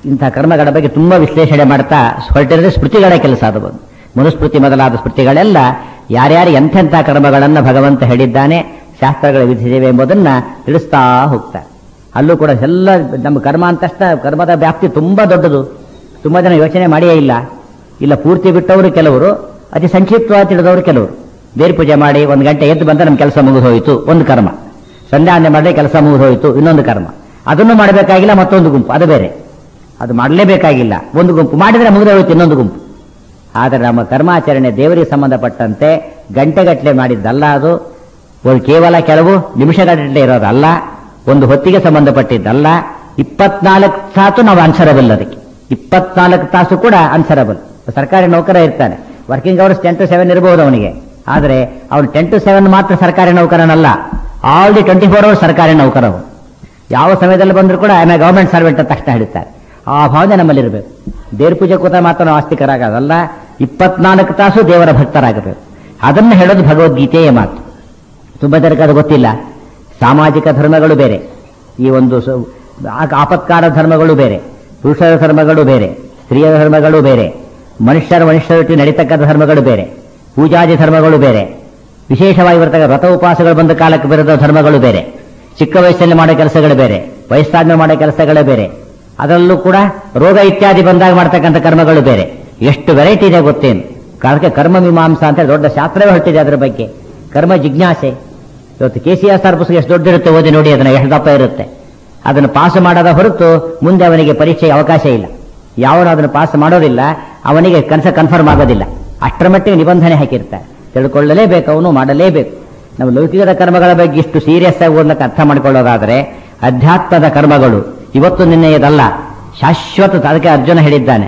ಇಂಥ ಕರ್ಮಗಳ ಬಗ್ಗೆ ತುಂಬಾ ವಿಶ್ಲೇಷಣೆ ಮಾಡ್ತಾ ಹೊರಟಿರೋದೇ ಸ್ಮೃತಿಗಳ ಕೆಲಸ ಅದು ಬಂದು ಮನುಸ್ಮೃತಿ ಮೊದಲಾದ ಸ್ಮೃತಿಗಳೆಲ್ಲ ಯಾರ್ಯಾರು ಎಂಥೆಂಥ ಕರ್ಮಗಳನ್ನು ಭಗವಂತ ಹೇಳಿದ್ದಾನೆ ಶಾಸ್ತ್ರಗಳ ವಿಧಿಸಿವೆ ಎಂಬುದನ್ನ ತಿಳಿಸ್ತಾ ಹೋಗ್ತಾರೆ ಅಲ್ಲೂ ಕೂಡ ಎಲ್ಲ ನಮ್ಮ ಕರ್ಮ ಅಂತ ತಕ್ಷಣ ಕರ್ಮದ ವ್ಯಾಪ್ತಿ ತುಂಬಾ ದೊಡ್ಡದು ತುಂಬಾ ಜನ ಯೋಚನೆ ಮಾಡಿಯೇ ಇಲ್ಲ ಇಲ್ಲ ಪೂರ್ತಿ ಬಿಟ್ಟವರು ಕೆಲವರು ಅತಿ ಸಂಕ್ಷಿಪ್ತವಾಗಿ ತಿಳಿದವರು ಕೆಲವರು ಬೇರೆ ಪೂಜೆ ಮಾಡಿ ಒಂದು ಗಂಟೆ ಎದ್ದು ಬಂದ ನಮ್ಮ ಕೆಲಸ ಮುಗಿದು ಹೋಯಿತು ಒಂದು ಕರ್ಮ ಸಂಧ್ಯಾವಂದನೆ ಮಾಡದೆ ಕೆಲಸ ಮುಗಿದು ಹೋಯಿತು ಇನ್ನೊಂದು ಕರ್ಮ ಅದನ್ನು ಮಾಡಬೇಕಾಗಿಲ್ಲ ಮತ್ತೊಂದು ಗುಂಪು ಅದು ಬೇರೆ ಅದು ಮಾಡಲೇಬೇಕಾಗಿಲ್ಲ ಒಂದು ಗುಂಪು ಮಾಡಿದರೆ ಮುಗಿದು ಹೋಯಿತು ಇನ್ನೊಂದು ಗುಂಪು ಆದರೆ ನಮ್ಮ ಕರ್ಮಾಚರಣೆ ದೇವರಿಗೆ ಸಂಬಂಧಪಟ್ಟಂತೆ ಗಂಟೆಗಟ್ಟಲೆ ಮಾಡಿದ್ದಲ್ಲ ಅದು ಒಂದು ಕೇವಲ ಕೆಲವು ನಿಮಿಷಗಟ್ಟಲೆ ಇರೋದಲ್ಲ ಒಂದು ಹೊತ್ತಿಗೆ ಸಂಬಂಧಪಟ್ಟಿದ್ದಲ್ಲ ಇಪ್ಪತ್ನಾಲ್ಕು ತಾಸು ನಾವು ಅನ್ಸರಬಲ್ ಅದಕ್ಕೆ ಇಪ್ಪತ್ನಾಲ್ಕು ತಾಸು ಕೂಡ ಅನ್ಸರಬಲ್ ಸರ್ಕಾರಿ ನೌಕರ ಇರ್ತಾನೆ working hours ten to seven ಇರಬಹುದು ಅವನಿಗೆ ಆದರೆ ಅವನು ಟೆನ್ ಟು ಸೆವೆನ್ ಮಾತ್ರ ಸರ್ಕಾರಿ ನೌಕರನಲ್ಲ all the twenty four hours ಸರ್ಕಾರಿ ನೌಕರವು ಯಾವ ಸಮಯದಲ್ಲಿ ಬಂದರೂ ಕೂಡ ಐ ಗವರ್ಮೆಂಟ್ ಸರ್ವೆಂಟ್ ಅಂತ ತಕ್ಷಣ ಹೇಳ್ತಾರೆ ಆ ಭಾವನೆ ನಮ್ಮಲ್ಲಿರಬೇಕು ದೇವ್ರ ಪೂಜೆ ಕೂತ ಮಾತ್ರ ನಾವು ಆಸ್ತಿಕರಾಗೋದಲ್ಲ ಇಪ್ಪತ್ನಾಲ್ಕು ತಾಸು ದೇವರ ಭಕ್ತರಾಗಬೇಕು ಅದನ್ನು ಹೇಳೋದು ಭಗವದ್ಗೀತೆಯ ಮಾತು ತುಂಬ ಜನಕ್ಕೆ ಅದು ಗೊತ್ತಿಲ್ಲ ಸಾಮಾಜಿಕ ಧರ್ಮಗಳು ಬೇರೆ ಈ ಒಂದು ಸ- ಆ- ಆಪತ್ಕಾರ ಧರ್ಮಗಳು ಬೇರೆ ಪುರುಷರ ಧರ್ಮಗಳು ಬೇರೆ ಸ್ತ್ರೀಯರ ಧರ್ಮಗಳು ಬೇರೆ ಮನುಷ್ಯರ ಮನುಷ್ಯರೊಟ್ಟಿಗೆ ನಡೀತಕ್ಕಂಥ ಧರ್ಮಗಳು ಬೇರೆ ಪೂಜಾದಿ ಧರ್ಮಗಳು ಬೇರೆ ವಿಶೇಷವಾಗಿ ಬರ್ತಕ್ಕ ವ್ರತ ಉಪವಾಸಗಳು ಬಂದ ಕಾಲಕ್ಕೆ ಬರೆದ ಧರ್ಮಗಳು ಬೇರೆ ಚಿಕ್ಕ ವಯಸ್ಸಲ್ಲಿ ಮಾಡೋ ಕೆಲಸಗಳು ಬೇರೆ ವಯಸ್ಸಾದ್ಮೇಲೆ ಮಾಡೋ ಕೆಲಸಗಳೇ ಬೇರೆ ಅದರಲ್ಲೂ ಕೂಡ ರೋಗ ಇತ್ಯಾದಿ ಬಂದಾಗ ಮಾಡ್ತಕ್ಕಂಥ ಕರ್ಮಗಳು ಬೇರೆ ಎಷ್ಟು ವೆರೈಟಿ ಇದೆ ಗೊತ್ತೇನು ಕಾರಣಕ್ಕೆ ಕರ್ಮ ಮೀಮಾಂಸಾ ಅಂತ ದೊಡ್ಡ ಶಾಸ್ತ್ರವೇ ಹೊರಟಿದೆ ಅದರ ಬಗ್ಗೆ ಕರ್ಮ ಜಿಜ್ಞಾಸೆ ಇವತ್ತು ಕೆ ಸಿ ಎಸ್ ಆರ್ ಪುಸ್ತಕ ಎಷ್ಟು ದೊಡ್ಡಿರುತ್ತೆ ಓದಿ ನೋಡಿ ಅದನ್ನ ಎಷ್ಟು ದಪ್ಪ ಇರುತ್ತೆ ಅದನ್ನು ಪಾಸ್ ಮಾಡದ ಹೊರತು ಮುಂದೆ ಅವನಿಗೆ ಪರೀಕ್ಷೆಗೆ ಅವಕಾಶ ಇಲ್ಲ ಯಾವನು ಅದನ್ನು ಪಾಸ್ ಮಾಡೋದಿಲ್ಲ ಅವನಿಗೆ ಕನಸ ಕನ್ಫರ್ಮ್ ಆಗೋದಿಲ್ಲ ಅಷ್ಟರ ಮಟ್ಟಿಗೆ ನಿಬಂಧನೆ ಹಾಕಿರ್ತಾರೆ ತಿಳ್ಕೊಳ್ಳಲೇಬೇಕು ಅವನು ಮಾಡಲೇಬೇಕು ನಾವು ಲೌಕಿಕದ ಕರ್ಮಗಳ ಬಗ್ಗೆ ಇಷ್ಟು ಸೀರಿಯಸ್ ಆಗಿ ಓದ್ಲಿಕ್ಕೆ ಅರ್ಥ ಮಾಡ್ಕೊಳ್ಳೋದಾದ್ರೆ ಅಧ್ಯಾತ್ಮದ ಕರ್ಮಗಳು ಇವತ್ತು ನಿನ್ನೆಯದಲ್ಲ ಶಾಶ್ವತ ಅದಕ್ಕೆ ಅರ್ಜುನ ಹೇಳಿದ್ದಾನೆ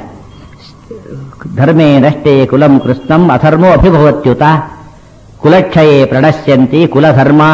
ಧರ್ಮೇನಷ್ಟೇ ಕುಲಂ ಕೃಷ್ಣಂ ಅಧರ್ಮೋ ಅಭಿಭವತ್ಯುತ ಕುಲಕ್ಷಯೇ ಪ್ರಣಶ್ಯಂತಿ ಕುಲಧರ್ಮಾ